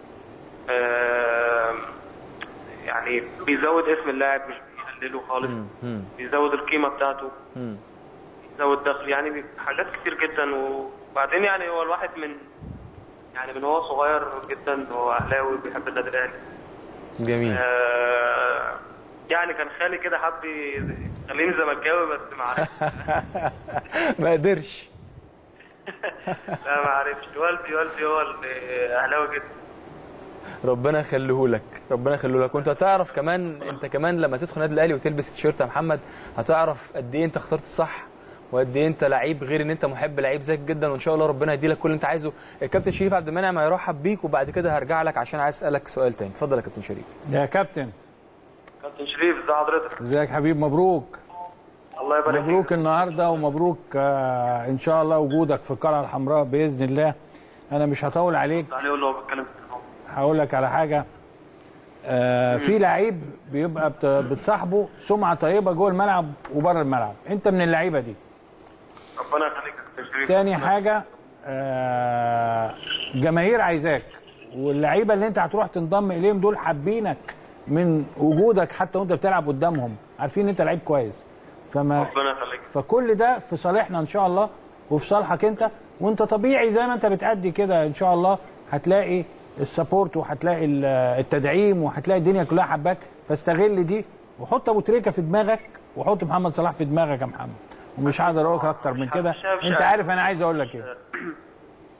[SPEAKER 7] آه، يعني بيزود اسم اللاعب مش بيقلله خالص
[SPEAKER 1] امم
[SPEAKER 7] بيزود القيمه بتاعته
[SPEAKER 1] امم
[SPEAKER 7] يزود دخل يعني بي- حاجات كتير جدا وبعدين يعني هو الواحد من يعني من هو صغير جدا هو اهلاوي بيحب النادي الاهلي
[SPEAKER 1] جميل
[SPEAKER 7] آه، يعني كان خالي كده حب يخليني زملكاوي بس ما عرفش
[SPEAKER 1] ما قدرش
[SPEAKER 7] لا ما عرفش والدي والدي هو اللي اهلاوي جدا
[SPEAKER 1] ربنا يخليه لك ربنا يخليه لك وانت هتعرف كمان انت كمان لما تدخل النادي الاهلي وتلبس تيشيرت يا محمد هتعرف قد ايه انت اخترت الصح وقد ايه انت لعيب غير ان انت محب لعيب زيك جدا وان شاء الله ربنا يدي لك كل اللي انت عايزه الكابتن شريف عبد المنعم هيرحب بيك وبعد كده هرجع لك عشان عايز اسالك سؤال تاني اتفضل يا كابتن شريف
[SPEAKER 5] يا كابتن
[SPEAKER 7] كابتن شريف ازي حضرتك
[SPEAKER 5] ازيك حبيب مبروك
[SPEAKER 7] الله يبارك فيك
[SPEAKER 5] مبروك النهارده ومبروك آه ان شاء الله وجودك في القلعه الحمراء باذن الله انا مش هطول عليك
[SPEAKER 7] عليه اللي هو بيتكلم في التليفون.
[SPEAKER 5] هقول لك على حاجه آه في لعيب بيبقى بت- بتصاحبه سمعه طيبه جوه الملعب وبره الملعب انت من اللعيبه دي
[SPEAKER 7] ربنا يخليك يا كابتن شريف
[SPEAKER 5] تاني حاجه آه جماهير عايزاك واللعيبه اللي انت هتروح تنضم اليهم دول حابينك من وجودك حتى وانت بتلعب قدامهم عارفين ان انت لعيب كويس فما
[SPEAKER 7] ربنا يخليك
[SPEAKER 5] فكل ده في صالحنا ان شاء الله وفي صالحك انت وانت طبيعي زي ما انت بتأدي كده ان شاء الله هتلاقي السبورت وهتلاقي ال- التدعيم وهتلاقي الدنيا كلها حباك فاستغل دي وحط ابو تريكه في دماغك وحط محمد صلاح في دماغك يا محمد ومش هقدر اقول لك اكتر من كده
[SPEAKER 7] شاف-
[SPEAKER 5] انت
[SPEAKER 7] شاف.
[SPEAKER 5] عارف انا عايز اقول لك ايه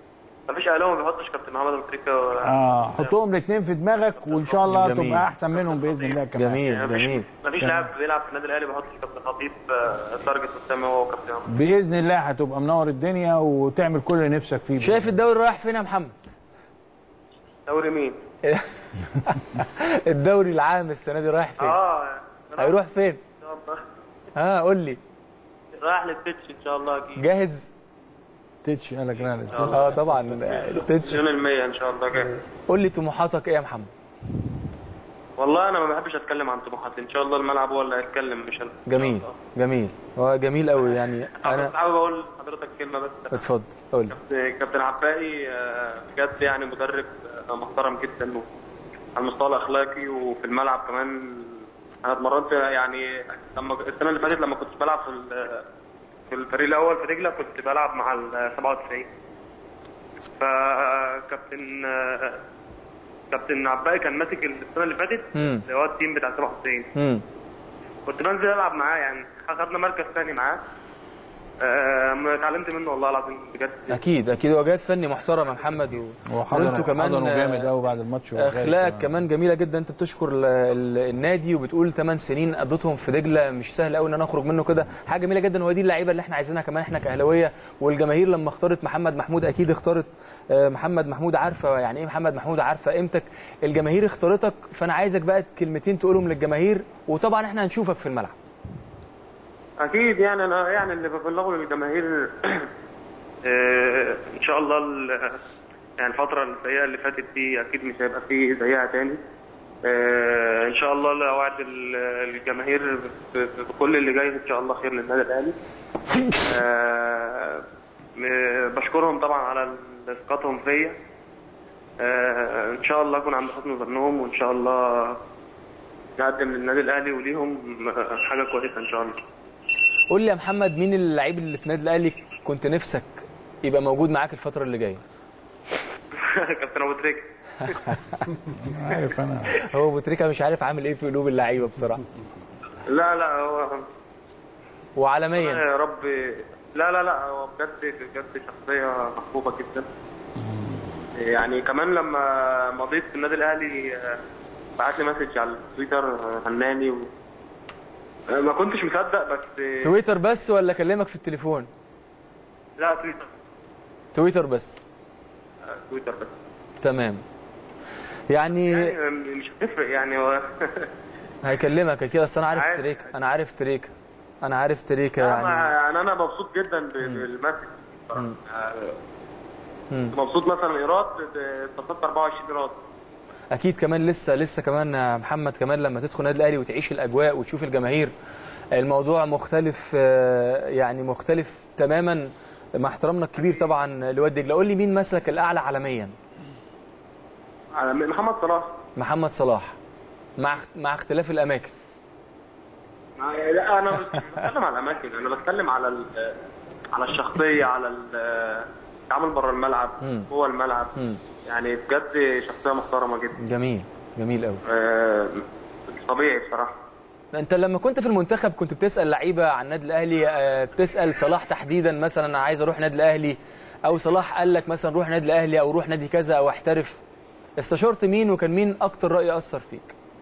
[SPEAKER 7] مفيش اهلاوي ما بيحطش كابتن محمد ابو تريكه
[SPEAKER 5] اه حطهم الاثنين في دماغك وان شاء الله
[SPEAKER 1] جميل.
[SPEAKER 5] تبقى احسن منهم باذن الله كمان
[SPEAKER 1] جميل جميل
[SPEAKER 7] مفيش لاعب بيلعب في النادي الاهلي بيحط كابتن خطيب آه، تارجت قدامه هو وكابتن محمد
[SPEAKER 5] باذن الله هتبقى منور الدنيا وتعمل كل اللي نفسك فيه
[SPEAKER 1] شايف الدوري رايح فين يا محمد
[SPEAKER 7] دوري مين؟
[SPEAKER 1] الدوري العام السنه دي رايح فين
[SPEAKER 7] اه
[SPEAKER 1] هيروح فين
[SPEAKER 7] ان شاء الله
[SPEAKER 1] ها قول لي
[SPEAKER 7] رايح للتتش ان شاء الله اكيد
[SPEAKER 1] جاهز
[SPEAKER 5] تتش قالك لا
[SPEAKER 1] اه طبعا تتش
[SPEAKER 7] مليون المية ان شاء الله جاي
[SPEAKER 1] قول لي طموحاتك ايه يا محمد
[SPEAKER 7] والله انا ما بحبش اتكلم عن طموحاتي ان شاء الله الملعب هو اللي هيتكلم مش انا
[SPEAKER 1] جميل جميل هو جميل قوي يعني
[SPEAKER 7] انا
[SPEAKER 1] انا
[SPEAKER 7] حابب اقول لحضرتك كلمه بس
[SPEAKER 1] اتفضل قول لي
[SPEAKER 7] كابتن عباقي آه، بجد يعني مدرب آه، محترم جدا على المستوى الاخلاقي وفي الملعب كمان انا اتمرنت يعني لما السنه اللي فاتت لما كنت بلعب في ال- في الفريق الاول في دجله كنت بلعب مع ال 97 فكابتن آه، كابتن عباقي كان ماسك السنه اللي فاتت
[SPEAKER 1] مم.
[SPEAKER 7] اللي هو التيم بتاع 97
[SPEAKER 1] امم
[SPEAKER 7] كنت بنزل العب معاه يعني خدنا مركز ثاني معاه آه، اتعلمت منه والله العظيم بجد
[SPEAKER 1] اكيد اكيد هو جهاز فني محترم يا محمد و...
[SPEAKER 5] وحضنوا
[SPEAKER 1] وانتوا كمان
[SPEAKER 5] حضنوا
[SPEAKER 1] آه،
[SPEAKER 5] جامد قوي بعد الماتش وهو خارج
[SPEAKER 1] اخلاقك
[SPEAKER 5] كمان.
[SPEAKER 1] كمان جميله جدا انت بتشكر ال- ال- النادي وبتقول 8 سنين قضيتهم في دجله مش سهل قوي ان انا اخرج منه كده حاجه جميله جدا وهي دي اللعيبه اللي احنا عايزينها كمان احنا كاهلاويه والجماهير لما اختارت محمد محمود اكيد اختارت آه، محمد محمود عارفه يعني ايه محمد محمود عارفه قيمتك الجماهير اختارتك فانا عايزك بقى كلمتين تقولهم للجماهير وطبعا احنا هنشوفك في الملعب
[SPEAKER 7] اكيد يعني انا يعني اللي ببلغه للجماهير آه، ان شاء الله ال- يعني الفتره السيئه اللي فاتت دي اكيد مش هيبقى فيه زيها تاني آه، ان شاء الله لا اوعد ال- الجماهير ب- ب- بكل اللي جاي ان شاء الله خير للنادي الاهلي آه، م- بشكرهم طبعا على ثقتهم فيا آه، ان شاء الله اكون عند حسن ظنهم وان شاء الله نقدم للنادي الاهلي وليهم آه، حاجه كويسه ان شاء الله
[SPEAKER 1] قول لي يا محمد مين اللعيب اللي في النادي الاهلي كنت نفسك يبقى موجود معاك الفتره اللي جايه
[SPEAKER 7] كابتن ابو تريكه
[SPEAKER 5] عارف انا
[SPEAKER 1] هو ابو تريكه مش عارف عامل ايه في قلوب اللعيبه بصراحه
[SPEAKER 7] لا لا هو
[SPEAKER 1] وعالميا
[SPEAKER 7] يا رب لا لا لا هو بجد بجد شخصية محبوبة جدا يعني كمان لما مضيت في النادي الأهلي آه، بعت لي مسج على التويتر آه، هناني و... آه، ما كنتش مصدق بس آه،
[SPEAKER 1] تويتر بس ولا كلمك في التليفون
[SPEAKER 7] لا تويتر
[SPEAKER 1] تويتر بس
[SPEAKER 7] آه، تويتر بس
[SPEAKER 1] تمام يعني
[SPEAKER 7] يعني مش هتفرق يعني هو
[SPEAKER 1] هيكلمك اكيد اصل انا عارف
[SPEAKER 7] عارف.
[SPEAKER 1] تريكا انا عارف تريكا انا عارف تريكا
[SPEAKER 7] يعني
[SPEAKER 1] يعني
[SPEAKER 7] يعني انا مبسوط جدا ب- بالمسج بصراحة. آه،
[SPEAKER 1] مم.
[SPEAKER 7] مبسوط مثلا ايراد اتصلت 24 ايراد
[SPEAKER 1] اكيد كمان لسه لسه كمان يا محمد كمان لما تدخل النادي الاهلي وتعيش الاجواء وتشوف الجماهير الموضوع مختلف آه، يعني مختلف تماما مع احترامنا الكبير طبعا لواد دجله قول لي مين مثلك الاعلى عالميا
[SPEAKER 7] على محمد صلاح
[SPEAKER 1] محمد صلاح مع مع اختلاف الاماكن
[SPEAKER 7] لا انا مش بتكلم على الاماكن انا بتكلم على ال- على الشخصيه على ال- التعامل بره الملعب
[SPEAKER 1] مم.
[SPEAKER 7] جوه الملعب
[SPEAKER 1] مم.
[SPEAKER 7] يعني بجد شخصيه محترمه جدا
[SPEAKER 1] جميل جميل قوي
[SPEAKER 7] آه، مش طبيعي بصراحه
[SPEAKER 1] انت لما كنت في المنتخب كنت بتسال لعيبه عن النادي الاهلي آه، بتسال صلاح تحديدا مثلا انا عايز اروح النادي الاهلي او صلاح قال لك مثلا روح نادي الاهلي او روح نادي كذا او احترف استشرت مين وكان مين اكتر راي اثر فيك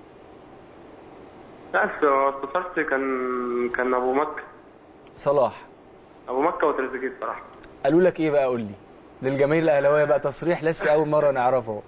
[SPEAKER 7] لا بس هو استشرت كان كان ابو مكه
[SPEAKER 1] صلاح
[SPEAKER 7] ابو مكه وتريزيجيه بصراحه
[SPEAKER 1] قالوا لك ايه بقى قول لي للجماهير الاهلاويه بقى تصريح لسه اول مره نعرفه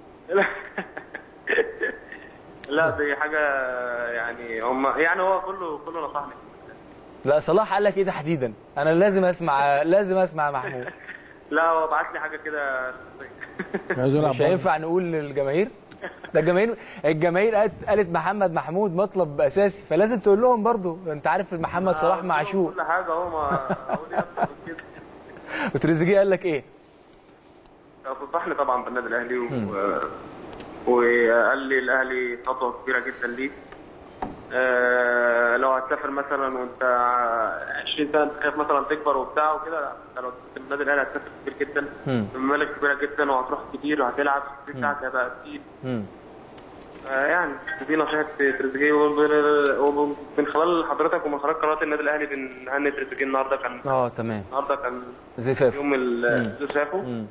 [SPEAKER 7] لا دي حاجه يعني هم يعني هو كله كله نصحني
[SPEAKER 1] لا صلاح قال لك ايه تحديدا انا لازم اسمع لازم اسمع محمود
[SPEAKER 7] لا هو بعت لي حاجه كده شخصية.
[SPEAKER 5] عايز يلعب
[SPEAKER 1] مش هينفع نقول للجماهير ده الجماهير الجماهير قالت قالت محمد محمود مطلب اساسي فلازم تقول لهم برضو انت عارف محمد صلاح معشوق
[SPEAKER 7] كل حاجه اهو ما اقول ايه أكتر من كده
[SPEAKER 1] وتريزيجيه قال لك ايه
[SPEAKER 7] نصحني طبعا بالنادي الاهلي و... وقال لي الاهلي خطوه كبيره جدا ليك آه، لو هتسافر مثلا وانت 20 سنه انت خايف مثلا تكبر وبتاع وكده لا، انت لو تسافر النادي الاهلي هتسافر كتير جدا
[SPEAKER 1] مم.
[SPEAKER 7] بمبالغ كبيره جدا وهتروح كتير وهتلعب في ساعه هيبقى كتير
[SPEAKER 1] مم.
[SPEAKER 7] آه، يعني دي نصيحه تريزيجيه ومن- ومن خلال حضرتك ومن خلال قناه النادي الاهلي بنهني تريزيجيه النهارده كان
[SPEAKER 1] اه تمام
[SPEAKER 7] النهارده كان
[SPEAKER 1] زفاف
[SPEAKER 7] يوم ال- زفافه
[SPEAKER 1] مم.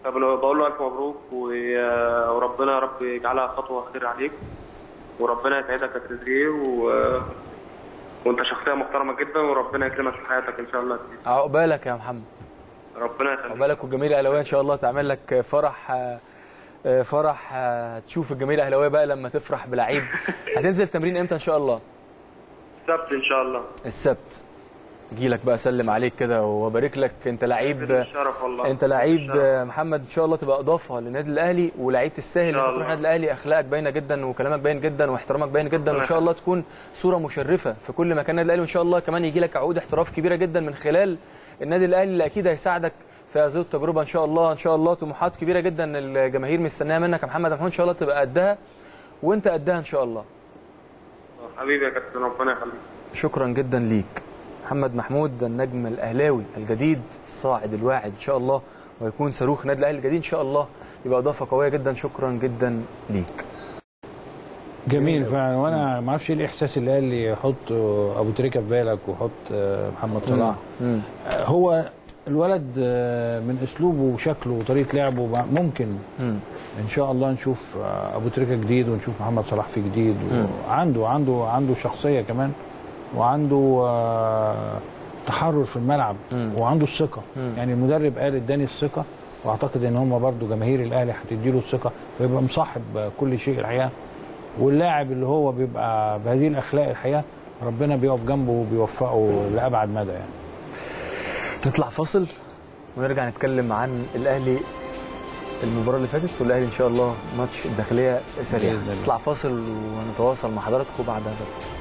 [SPEAKER 7] فبقول له الف مبروك و- وربنا يا رب يجعلها خطوه خير عليك وربنا يسعدك يا تريزيجيه و... وانت شخصيه محترمه جدا وربنا يكرمك في حياتك ان شاء الله
[SPEAKER 1] عقبالك يا محمد
[SPEAKER 7] ربنا يخليك
[SPEAKER 1] عقبالك والجماهير الاهلاويه ان شاء الله تعمل لك فرح آه، آه، فرح آه، تشوف الجماهير الاهلاويه بقى لما تفرح بلعيب هتنزل تمرين امتى ان شاء الله
[SPEAKER 7] السبت ان شاء الله
[SPEAKER 1] السبت اجي لك بقى اسلم عليك كده وابارك لك انت لعيب
[SPEAKER 7] الشرف والله
[SPEAKER 1] انت لعيب
[SPEAKER 7] الشرف.
[SPEAKER 1] آه، محمد ان شاء الله تبقى اضافه للنادي الاهلي ولعيب تستاهل
[SPEAKER 7] إن شاء
[SPEAKER 1] انت تروح
[SPEAKER 7] الله.
[SPEAKER 1] النادي الاهلي اخلاقك باينه جدا وكلامك باين جدا واحترامك باين جدا وان شاء الله تكون صوره مشرفه في كل مكان النادي الاهلي وان شاء الله كمان يجي لك عقود احتراف كبيره جدا من خلال النادي الاهلي اللي اكيد هيساعدك في هذه التجربه ان شاء الله ان شاء الله طموحات كبيره جدا الجماهير مستناها منك يا محمد محمود ان شاء الله تبقى قدها وانت قدها ان شاء الله
[SPEAKER 7] حبيبي يا كابتن ربنا يخليك
[SPEAKER 1] شكرا جدا ليك محمد محمود النجم الاهلاوي الجديد الصاعد الواعد ان شاء الله ويكون صاروخ نادي الاهلي الجديد ان شاء الله يبقى اضافه قويه جدا شكرا جدا ليك
[SPEAKER 5] جميل فعلا وانا ما اعرفش ايه الاحساس اللي قال لي حط ابو تريكه في بالك وحط آه، محمد صلاح
[SPEAKER 1] مم.
[SPEAKER 5] آه، هو الولد آه، من اسلوبه وشكله وطريقه لعبه بقى ممكن
[SPEAKER 1] مم.
[SPEAKER 5] ان شاء الله نشوف آه، ابو تريكه جديد ونشوف محمد صلاح في جديد وعنده عنده عنده شخصيه كمان وعنده آه، تحرر في الملعب
[SPEAKER 1] مم.
[SPEAKER 5] وعنده الثقه
[SPEAKER 1] مم.
[SPEAKER 5] يعني المدرب قال اداني الثقه واعتقد ان هم برضو جماهير الاهلي هتديله الثقه فيبقى مصاحب آه، كل شيء الحقيقه واللاعب اللي هو بيبقى بهذه الاخلاق الحقيقه ربنا بيقف جنبه وبيوفقه لابعد مدى يعني
[SPEAKER 1] نطلع فاصل ونرجع نتكلم عن الاهلي المباراه اللي فاتت والاهلي ان شاء الله ماتش الداخليه سريع
[SPEAKER 5] بإذن الله.
[SPEAKER 1] نطلع فاصل ونتواصل مع حضراتكم بعد هذا الفاصل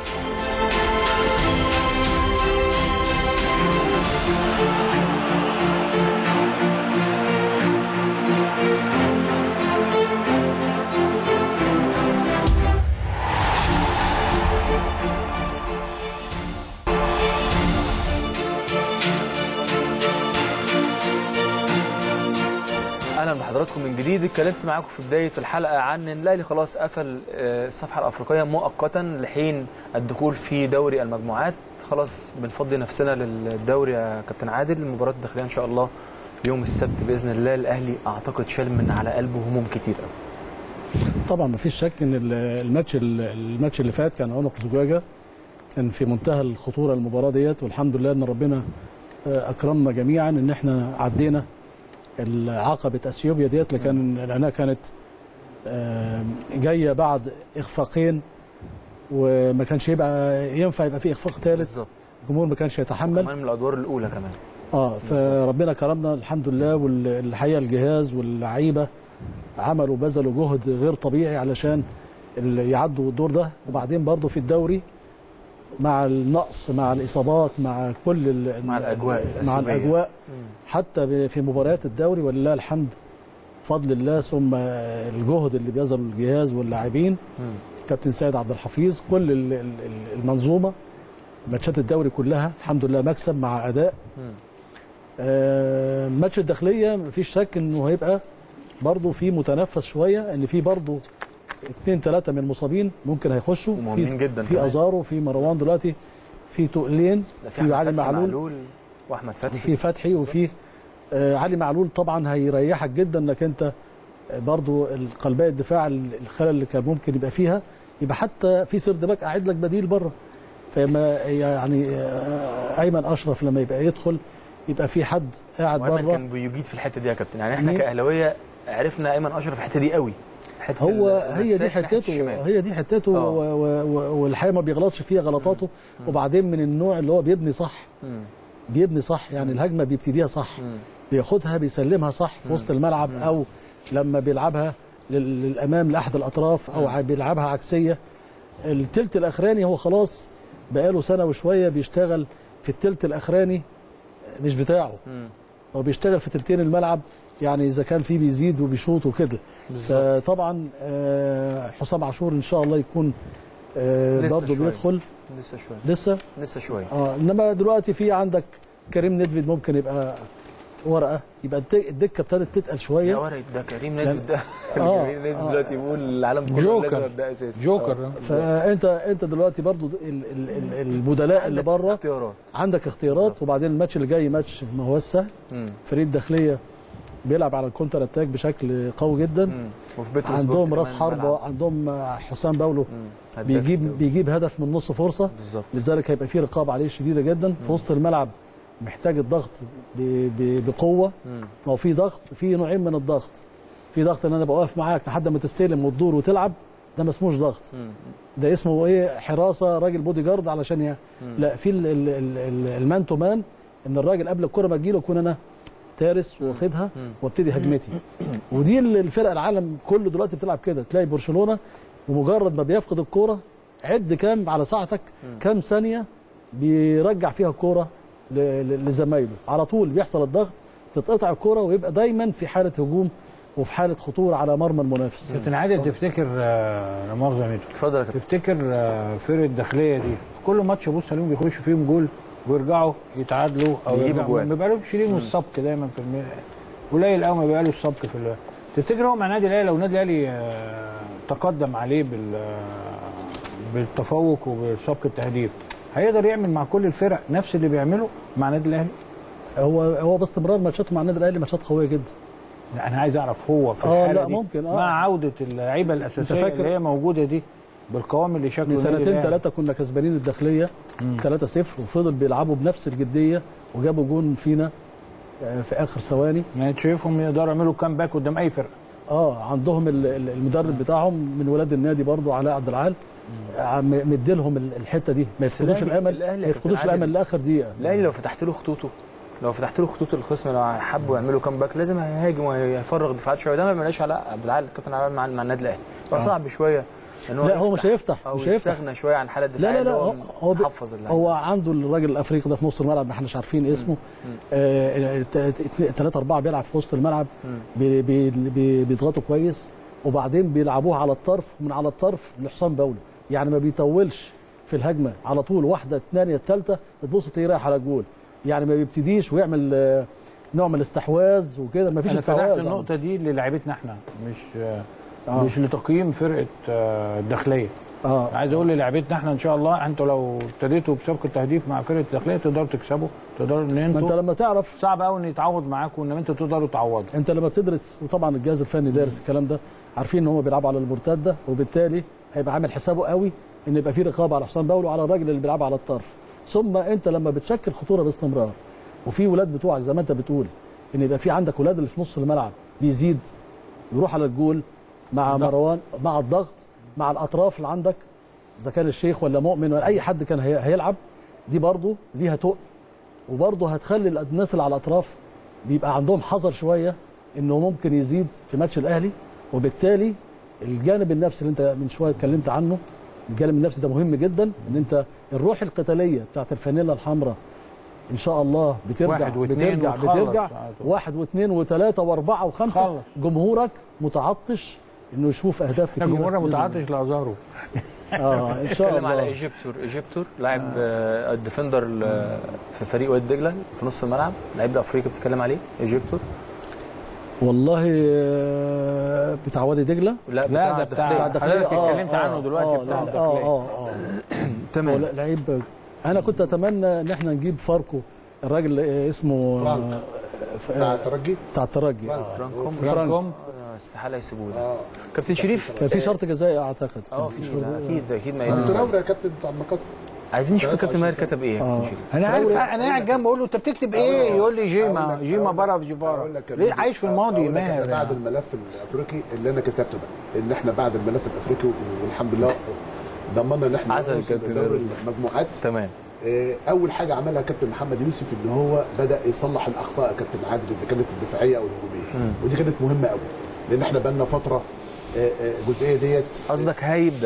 [SPEAKER 1] اهلا بحضراتكم من جديد اتكلمت معاكم في بدايه الحلقه عن ان الاهلي خلاص قفل آه، الصفحه الافريقيه مؤقتا لحين الدخول في دوري المجموعات خلاص بنفضي نفسنا للدوري يا كابتن عادل المباراه الداخليه ان شاء الله يوم السبت باذن الله الاهلي اعتقد شال من على قلبه هموم كتير قوي
[SPEAKER 3] طبعا ما فيش شك ان ال- الماتش الماتش اللي فات كان عنق زجاجه كان في منتهى الخطوره المباراه ديت والحمد لله ان ربنا آه، اكرمنا جميعا ان احنا عدينا عقبه اثيوبيا ديت اللي كان لانها كانت آه، جايه بعد اخفاقين وما كانش يبقى ينفع يبقى في اخفاق ثالث
[SPEAKER 1] بالظبط
[SPEAKER 3] الجمهور ما كانش يتحمل
[SPEAKER 1] كمان من الادوار الاولى كمان
[SPEAKER 3] اه فربنا كرمنا الحمد لله والحقيقه الجهاز واللعيبه عملوا بذلوا جهد غير طبيعي علشان ال- يعدوا الدور ده وبعدين برضه في الدوري مع النقص مع الاصابات مع كل ال-
[SPEAKER 1] مع الأجواء
[SPEAKER 3] مع
[SPEAKER 1] الأثيوبية.
[SPEAKER 3] الاجواء حتى ب- في مباريات الدوري ولله الحمد فضل الله ثم الجهد اللي بيظهر الجهاز واللاعبين كابتن سيد عبد الحفيظ كل ال- ال- المنظومه ماتشات الدوري كلها الحمد لله مكسب مع اداء
[SPEAKER 1] مم.
[SPEAKER 3] آه، ماتش الداخليه مفيش شك انه هيبقى برضه في متنفس شويه ان في برضه اثنين ثلاثه من المصابين ممكن هيخشوا
[SPEAKER 1] ومهمين
[SPEAKER 3] في
[SPEAKER 1] جدا
[SPEAKER 3] في
[SPEAKER 1] كمان.
[SPEAKER 3] ازارو في مروان دلوقتي في تقلين
[SPEAKER 1] ده
[SPEAKER 3] في علي
[SPEAKER 1] أحمد فتحي
[SPEAKER 3] معلول
[SPEAKER 1] واحمد فتحي
[SPEAKER 3] في فتحي وفي آه علي معلول طبعا هيريحك جدا انك انت آه، برضو القلبيه الدفاع الخلل اللي كان ممكن يبقى فيها يبقى حتى في سرد باك قاعد لك بديل بره فما يعني آه، ايمن اشرف لما يبقى يدخل يبقى في حد قاعد
[SPEAKER 1] وايمن
[SPEAKER 3] بره
[SPEAKER 1] كان بيجيد في الحته دي يا كابتن يعني احنا
[SPEAKER 3] مين؟
[SPEAKER 1] كاهلاويه عرفنا ايمن اشرف في الحته دي قوي حته
[SPEAKER 3] هو
[SPEAKER 1] ال-
[SPEAKER 3] هي دي
[SPEAKER 1] المساك ناحية
[SPEAKER 3] حتته
[SPEAKER 1] الشمال.
[SPEAKER 3] هي دي حتته
[SPEAKER 1] آه.
[SPEAKER 3] و- و- و- والحقيقه ما بيغلطش فيها غلطاته وبعدين من النوع اللي هو بيبني صح
[SPEAKER 1] مم.
[SPEAKER 3] بيبني صح يعني الهجمه بيبتديها صح
[SPEAKER 1] مم.
[SPEAKER 3] بياخدها بيسلمها صح في وسط الملعب او لما بيلعبها لل- للامام لاحد الاطراف او ع- بيلعبها عكسيه التلت الاخراني هو خلاص بقاله سنه وشويه بيشتغل في التلت الاخراني مش بتاعه
[SPEAKER 1] مم.
[SPEAKER 3] هو بيشتغل في تلتين الملعب يعني اذا كان فيه بيزيد وبيشوط وكده
[SPEAKER 1] بالظبط
[SPEAKER 3] فطبعا آه، حسام عاشور ان شاء الله يكون آه،
[SPEAKER 1] لسه
[SPEAKER 3] برضه
[SPEAKER 1] شوية.
[SPEAKER 3] بيدخل
[SPEAKER 1] لسه شويه
[SPEAKER 3] لسه
[SPEAKER 1] لسه شويه
[SPEAKER 3] اه انما دلوقتي في عندك كريم ندفيد ممكن يبقى ورقه يبقى الدك- الدكه ابتدت تتقل
[SPEAKER 1] يا
[SPEAKER 3] شويه
[SPEAKER 1] ورد ده كريم نادي ده
[SPEAKER 3] آه،
[SPEAKER 1] كريم نادي
[SPEAKER 3] آه.
[SPEAKER 1] دلوقتي بيقول العالم كله
[SPEAKER 5] جوكر.
[SPEAKER 1] لازم ابدا اساسي
[SPEAKER 5] جوكر
[SPEAKER 3] فانت انت دلوقتي برضو ال- ال- ال- البدلاء اللي بره
[SPEAKER 1] اختيارات
[SPEAKER 3] عندك اختيارات وبعدين الماتش اللي جاي ماتش ما هو سهل
[SPEAKER 1] مم.
[SPEAKER 3] فريق الداخليه بيلعب على الكونتر اتاك بشكل قوي جدا
[SPEAKER 1] مم. وفي بيتروس
[SPEAKER 3] عندهم
[SPEAKER 1] بورت
[SPEAKER 3] راس
[SPEAKER 1] كمان
[SPEAKER 3] حربه
[SPEAKER 1] ملعب.
[SPEAKER 3] عندهم حسام باولو
[SPEAKER 1] مم. هداف
[SPEAKER 3] بيجيب
[SPEAKER 1] الدوري.
[SPEAKER 3] بيجيب هدف من نص فرصه
[SPEAKER 1] بالظبط
[SPEAKER 3] لذلك هيبقى في رقابه عليه شديده جدا في وسط الملعب محتاج الضغط ب- ب- بقوه
[SPEAKER 1] مم.
[SPEAKER 3] ما هو في ضغط في نوعين من الضغط في ضغط ان انا ابقى واقف معاك لحد ما تستلم وتدور وتلعب ده ما اسموش ضغط
[SPEAKER 1] مم.
[SPEAKER 3] ده اسمه ايه حراسه راجل بودي جارد علشان ي... لا في ال- ال- ال- ال- المان تو مان ان الراجل قبل الكره ما تجيله اكون انا تارس واخدها وابتدي هجمتي ودي ال- الفرق العالم كله دلوقتي بتلعب كده تلاقي برشلونه بمجرد ما بيفقد الكوره عد كام على ساعتك كام ثانيه بيرجع فيها الكوره ل- ل- لزمايله على طول بيحصل الضغط تتقطع الكوره ويبقى دايما في حاله هجوم وفي حاله خطوره على مرمى المنافس
[SPEAKER 5] كابتن عادل تفتكر آه، لا مؤاخذه يا ميدو
[SPEAKER 1] اتفضل يا كابتن
[SPEAKER 5] تفتكر آه، فرقه الداخليه دي في كل ماتش ابص عليهم بيخشوا فيهم جول ويرجعوا يتعادلوا او
[SPEAKER 1] يجيبوا
[SPEAKER 5] يرجعوا
[SPEAKER 1] جوان.
[SPEAKER 5] ما بيبقالهمش ليهم السبق دايما في الم... قليل قوي ما بيبقى له السبق في ال... تفتكر هو مع النادي الاهلي لو النادي الاهلي آه، تقدم عليه بال آه، بالتفوق وبسبق التهديف هيقدر يعمل مع كل الفرق نفس اللي بيعمله مع النادي الاهلي؟
[SPEAKER 3] هو هو باستمرار ماتشاته مع النادي الاهلي ماتشات قويه جدا
[SPEAKER 5] لا انا عايز اعرف هو في
[SPEAKER 3] آه،
[SPEAKER 5] الحاله
[SPEAKER 3] لا،
[SPEAKER 5] دي
[SPEAKER 3] ممكن، آه.
[SPEAKER 5] مع عوده اللعيبه الاساسيه
[SPEAKER 3] فاكر-
[SPEAKER 5] اللي هي موجوده دي بالقوام اللي شكله
[SPEAKER 3] من
[SPEAKER 5] النادي
[SPEAKER 3] سنتين
[SPEAKER 5] الأهلي.
[SPEAKER 3] ثلاثه كنا كسبانين الداخليه 3-0 وفضل بيلعبوا بنفس الجديه وجابوا جون فينا آه، في اخر ثواني
[SPEAKER 5] يعني شايفهم يقدروا يعملوا كام باك قدام اي فرقه
[SPEAKER 3] اه عندهم ال- ال- المدرب بتاعهم من ولاد النادي برضو علاء عبد العال آه، م- مديلهم ال- الحته دي ما
[SPEAKER 1] بس
[SPEAKER 3] يفقدوش
[SPEAKER 1] الأهلي-
[SPEAKER 3] الامل
[SPEAKER 1] الأهلي
[SPEAKER 3] ما
[SPEAKER 1] يا
[SPEAKER 3] يفقدوش
[SPEAKER 1] كابتن
[SPEAKER 3] الامل
[SPEAKER 1] عادل.
[SPEAKER 3] لاخر دقيقه
[SPEAKER 1] الاهلي لو فتحت له خطوطه لو فتحت له خطوط الخصم لو حبوا يعملوا كام باك لازم هيهاجم وهيفرغ دفاعات شويه ده ما بيعملش علاء عبد العال الكابتن علاء مع, مع النادي الاهلي فصعب شويه ان
[SPEAKER 3] لا هو
[SPEAKER 1] يفتح
[SPEAKER 3] مش هيفتح
[SPEAKER 1] او
[SPEAKER 3] مش هيفتح
[SPEAKER 1] يستغنى شويه عن الحاله
[SPEAKER 3] لا
[SPEAKER 1] الدفاعيه
[SPEAKER 3] لا لا
[SPEAKER 1] اللي
[SPEAKER 3] هو هو, ب-
[SPEAKER 1] حفظ اللعيبة.
[SPEAKER 3] هو عنده الراجل الافريقي ده في نص الملعب ما احناش عارفين اسمه ثلاثة أربعة بيلعب في وسط الملعب بي بي بي بيضغطوا كويس وبعدين بيلعبوها على الطرف من على الطرف لحسام باولو يعني ما بيطولش في الهجمه على طول واحده الثانيه الثالثه تبص تلاقيه رايح على الجول يعني ما بيبتديش ويعمل آه، نوع من الاستحواذ وكده ما فيش
[SPEAKER 5] انا فتحت
[SPEAKER 3] استحواذ
[SPEAKER 5] النقطه دي للاعيبتنا احنا مش
[SPEAKER 3] آه.
[SPEAKER 5] مش لتقييم فرقه آه، الداخليه
[SPEAKER 3] اه
[SPEAKER 5] عايز اقول للاعيبتنا احنا ان شاء الله انتوا لو ابتديتوا بسبق التهديف مع فرقه الداخليه تقدروا تكسبوا تقدروا ان
[SPEAKER 3] ما انت
[SPEAKER 5] انتوا
[SPEAKER 3] لما تعرف
[SPEAKER 5] صعب قوي ان يتعوض معاكم ان انتوا تقدروا تعوضوا
[SPEAKER 3] انت لما بتدرس وطبعا الجهاز الفني دارس الكلام ده عارفين ان هم بيلعبوا على المرتده وبالتالي هيبقى عامل حسابه قوي ان يبقى في رقابه على حسام باولو وعلى الراجل اللي بيلعب على الطرف ثم انت لما بتشكل خطوره باستمرار وفي ولاد بتوعك زي ما انت بتقول ان يبقى في عندك ولاد اللي في نص الملعب بيزيد يروح على الجول مع مروان مع الضغط مع الاطراف اللي عندك اذا كان الشيخ ولا مؤمن ولا اي حد كان هي- هيلعب دي برضه ليها تقل وبرضه هتخلي الناس اللي على الاطراف بيبقى عندهم حذر شويه انه ممكن يزيد في ماتش الاهلي وبالتالي الجانب النفسي اللي انت من شويه اتكلمت عنه الجانب النفسي ده مهم جدا ان انت الروح القتاليه بتاعت الفانيلا الحمراء ان شاء الله بترجع
[SPEAKER 5] واحد واثنين
[SPEAKER 3] بترجع
[SPEAKER 5] وتخلص
[SPEAKER 3] بترجع
[SPEAKER 5] على طول.
[SPEAKER 3] واحد واثنين وثلاثه واربعه وخمسه
[SPEAKER 5] خلص.
[SPEAKER 3] جمهورك متعطش انه يشوف اهداف
[SPEAKER 5] احنا
[SPEAKER 3] كتير
[SPEAKER 5] جمهورنا متعطش لازارو
[SPEAKER 3] اه ان شاء
[SPEAKER 1] اتكلم على
[SPEAKER 3] الله
[SPEAKER 1] ايجيبتور ايجيبتور لاعب آه. الديفندر ال- في فريق وادي دجله في نص الملعب لعيب افريقي بتتكلم عليه ايجيبتور
[SPEAKER 3] والله آه، بتاع وادي دجله
[SPEAKER 1] لا
[SPEAKER 5] لا ده بتاع
[SPEAKER 1] الداخلية.
[SPEAKER 5] حضرتك
[SPEAKER 3] آه،
[SPEAKER 5] اتكلمت
[SPEAKER 3] آه،
[SPEAKER 5] عنه دلوقتي
[SPEAKER 3] آه،
[SPEAKER 5] بتاع
[SPEAKER 3] اه
[SPEAKER 5] الداخليه
[SPEAKER 3] اه اه
[SPEAKER 1] تمام
[SPEAKER 3] هو لعيب انا كنت اتمنى ان احنا نجيب فاركو الراجل آه، اسمه
[SPEAKER 4] فرانك.
[SPEAKER 3] آه، ف-
[SPEAKER 4] بتاع الترجي
[SPEAKER 3] بتاع الترجي آه.
[SPEAKER 1] فرانكوم
[SPEAKER 5] فرانكوم
[SPEAKER 1] آه، استحاله يسيبوه ده كابتن شريف
[SPEAKER 3] كان في شرط جزائي اعتقد
[SPEAKER 1] اه
[SPEAKER 3] كان
[SPEAKER 1] في لا، اكيد اكيد ما
[SPEAKER 4] انتوا
[SPEAKER 1] يبقى.
[SPEAKER 4] راوده يا كابتن بتاع المقص
[SPEAKER 1] عايزين نشوف الكابتن ماهر كتب ايه يا كابتن
[SPEAKER 3] آه.
[SPEAKER 1] شريف
[SPEAKER 5] انا عارف انا قاعد جنبه بقول له انت بتكتب ايه يقول لي
[SPEAKER 4] أقول
[SPEAKER 5] جيما
[SPEAKER 4] لك-
[SPEAKER 5] جيما
[SPEAKER 4] أقول
[SPEAKER 5] بره
[SPEAKER 4] لك-
[SPEAKER 5] في جيفارا
[SPEAKER 4] أقول لك يا
[SPEAKER 5] ليه
[SPEAKER 4] بيبي،
[SPEAKER 5] عايش في الماضي
[SPEAKER 4] أقول لك أنا
[SPEAKER 5] ماهر
[SPEAKER 4] بعد
[SPEAKER 5] يعني.
[SPEAKER 4] الملف الافريقي اللي انا كتبته بقى ان احنا بعد الملف الافريقي والحمد لله ضمننا ان احنا
[SPEAKER 1] عسل
[SPEAKER 4] نوصل
[SPEAKER 1] كابتن
[SPEAKER 4] لدوري
[SPEAKER 1] ماهر.
[SPEAKER 4] المجموعات
[SPEAKER 1] تمام
[SPEAKER 4] آه، اول حاجه عملها كابتن محمد يوسف ان هو بدا يصلح الاخطاء يا كابتن عادل اذا كانت الدفاعيه او الهجوميه ودي كانت مهمه قوي لان احنا بقالنا فتره آه، آه، الجزئيه ديت
[SPEAKER 1] قصدك هيبدا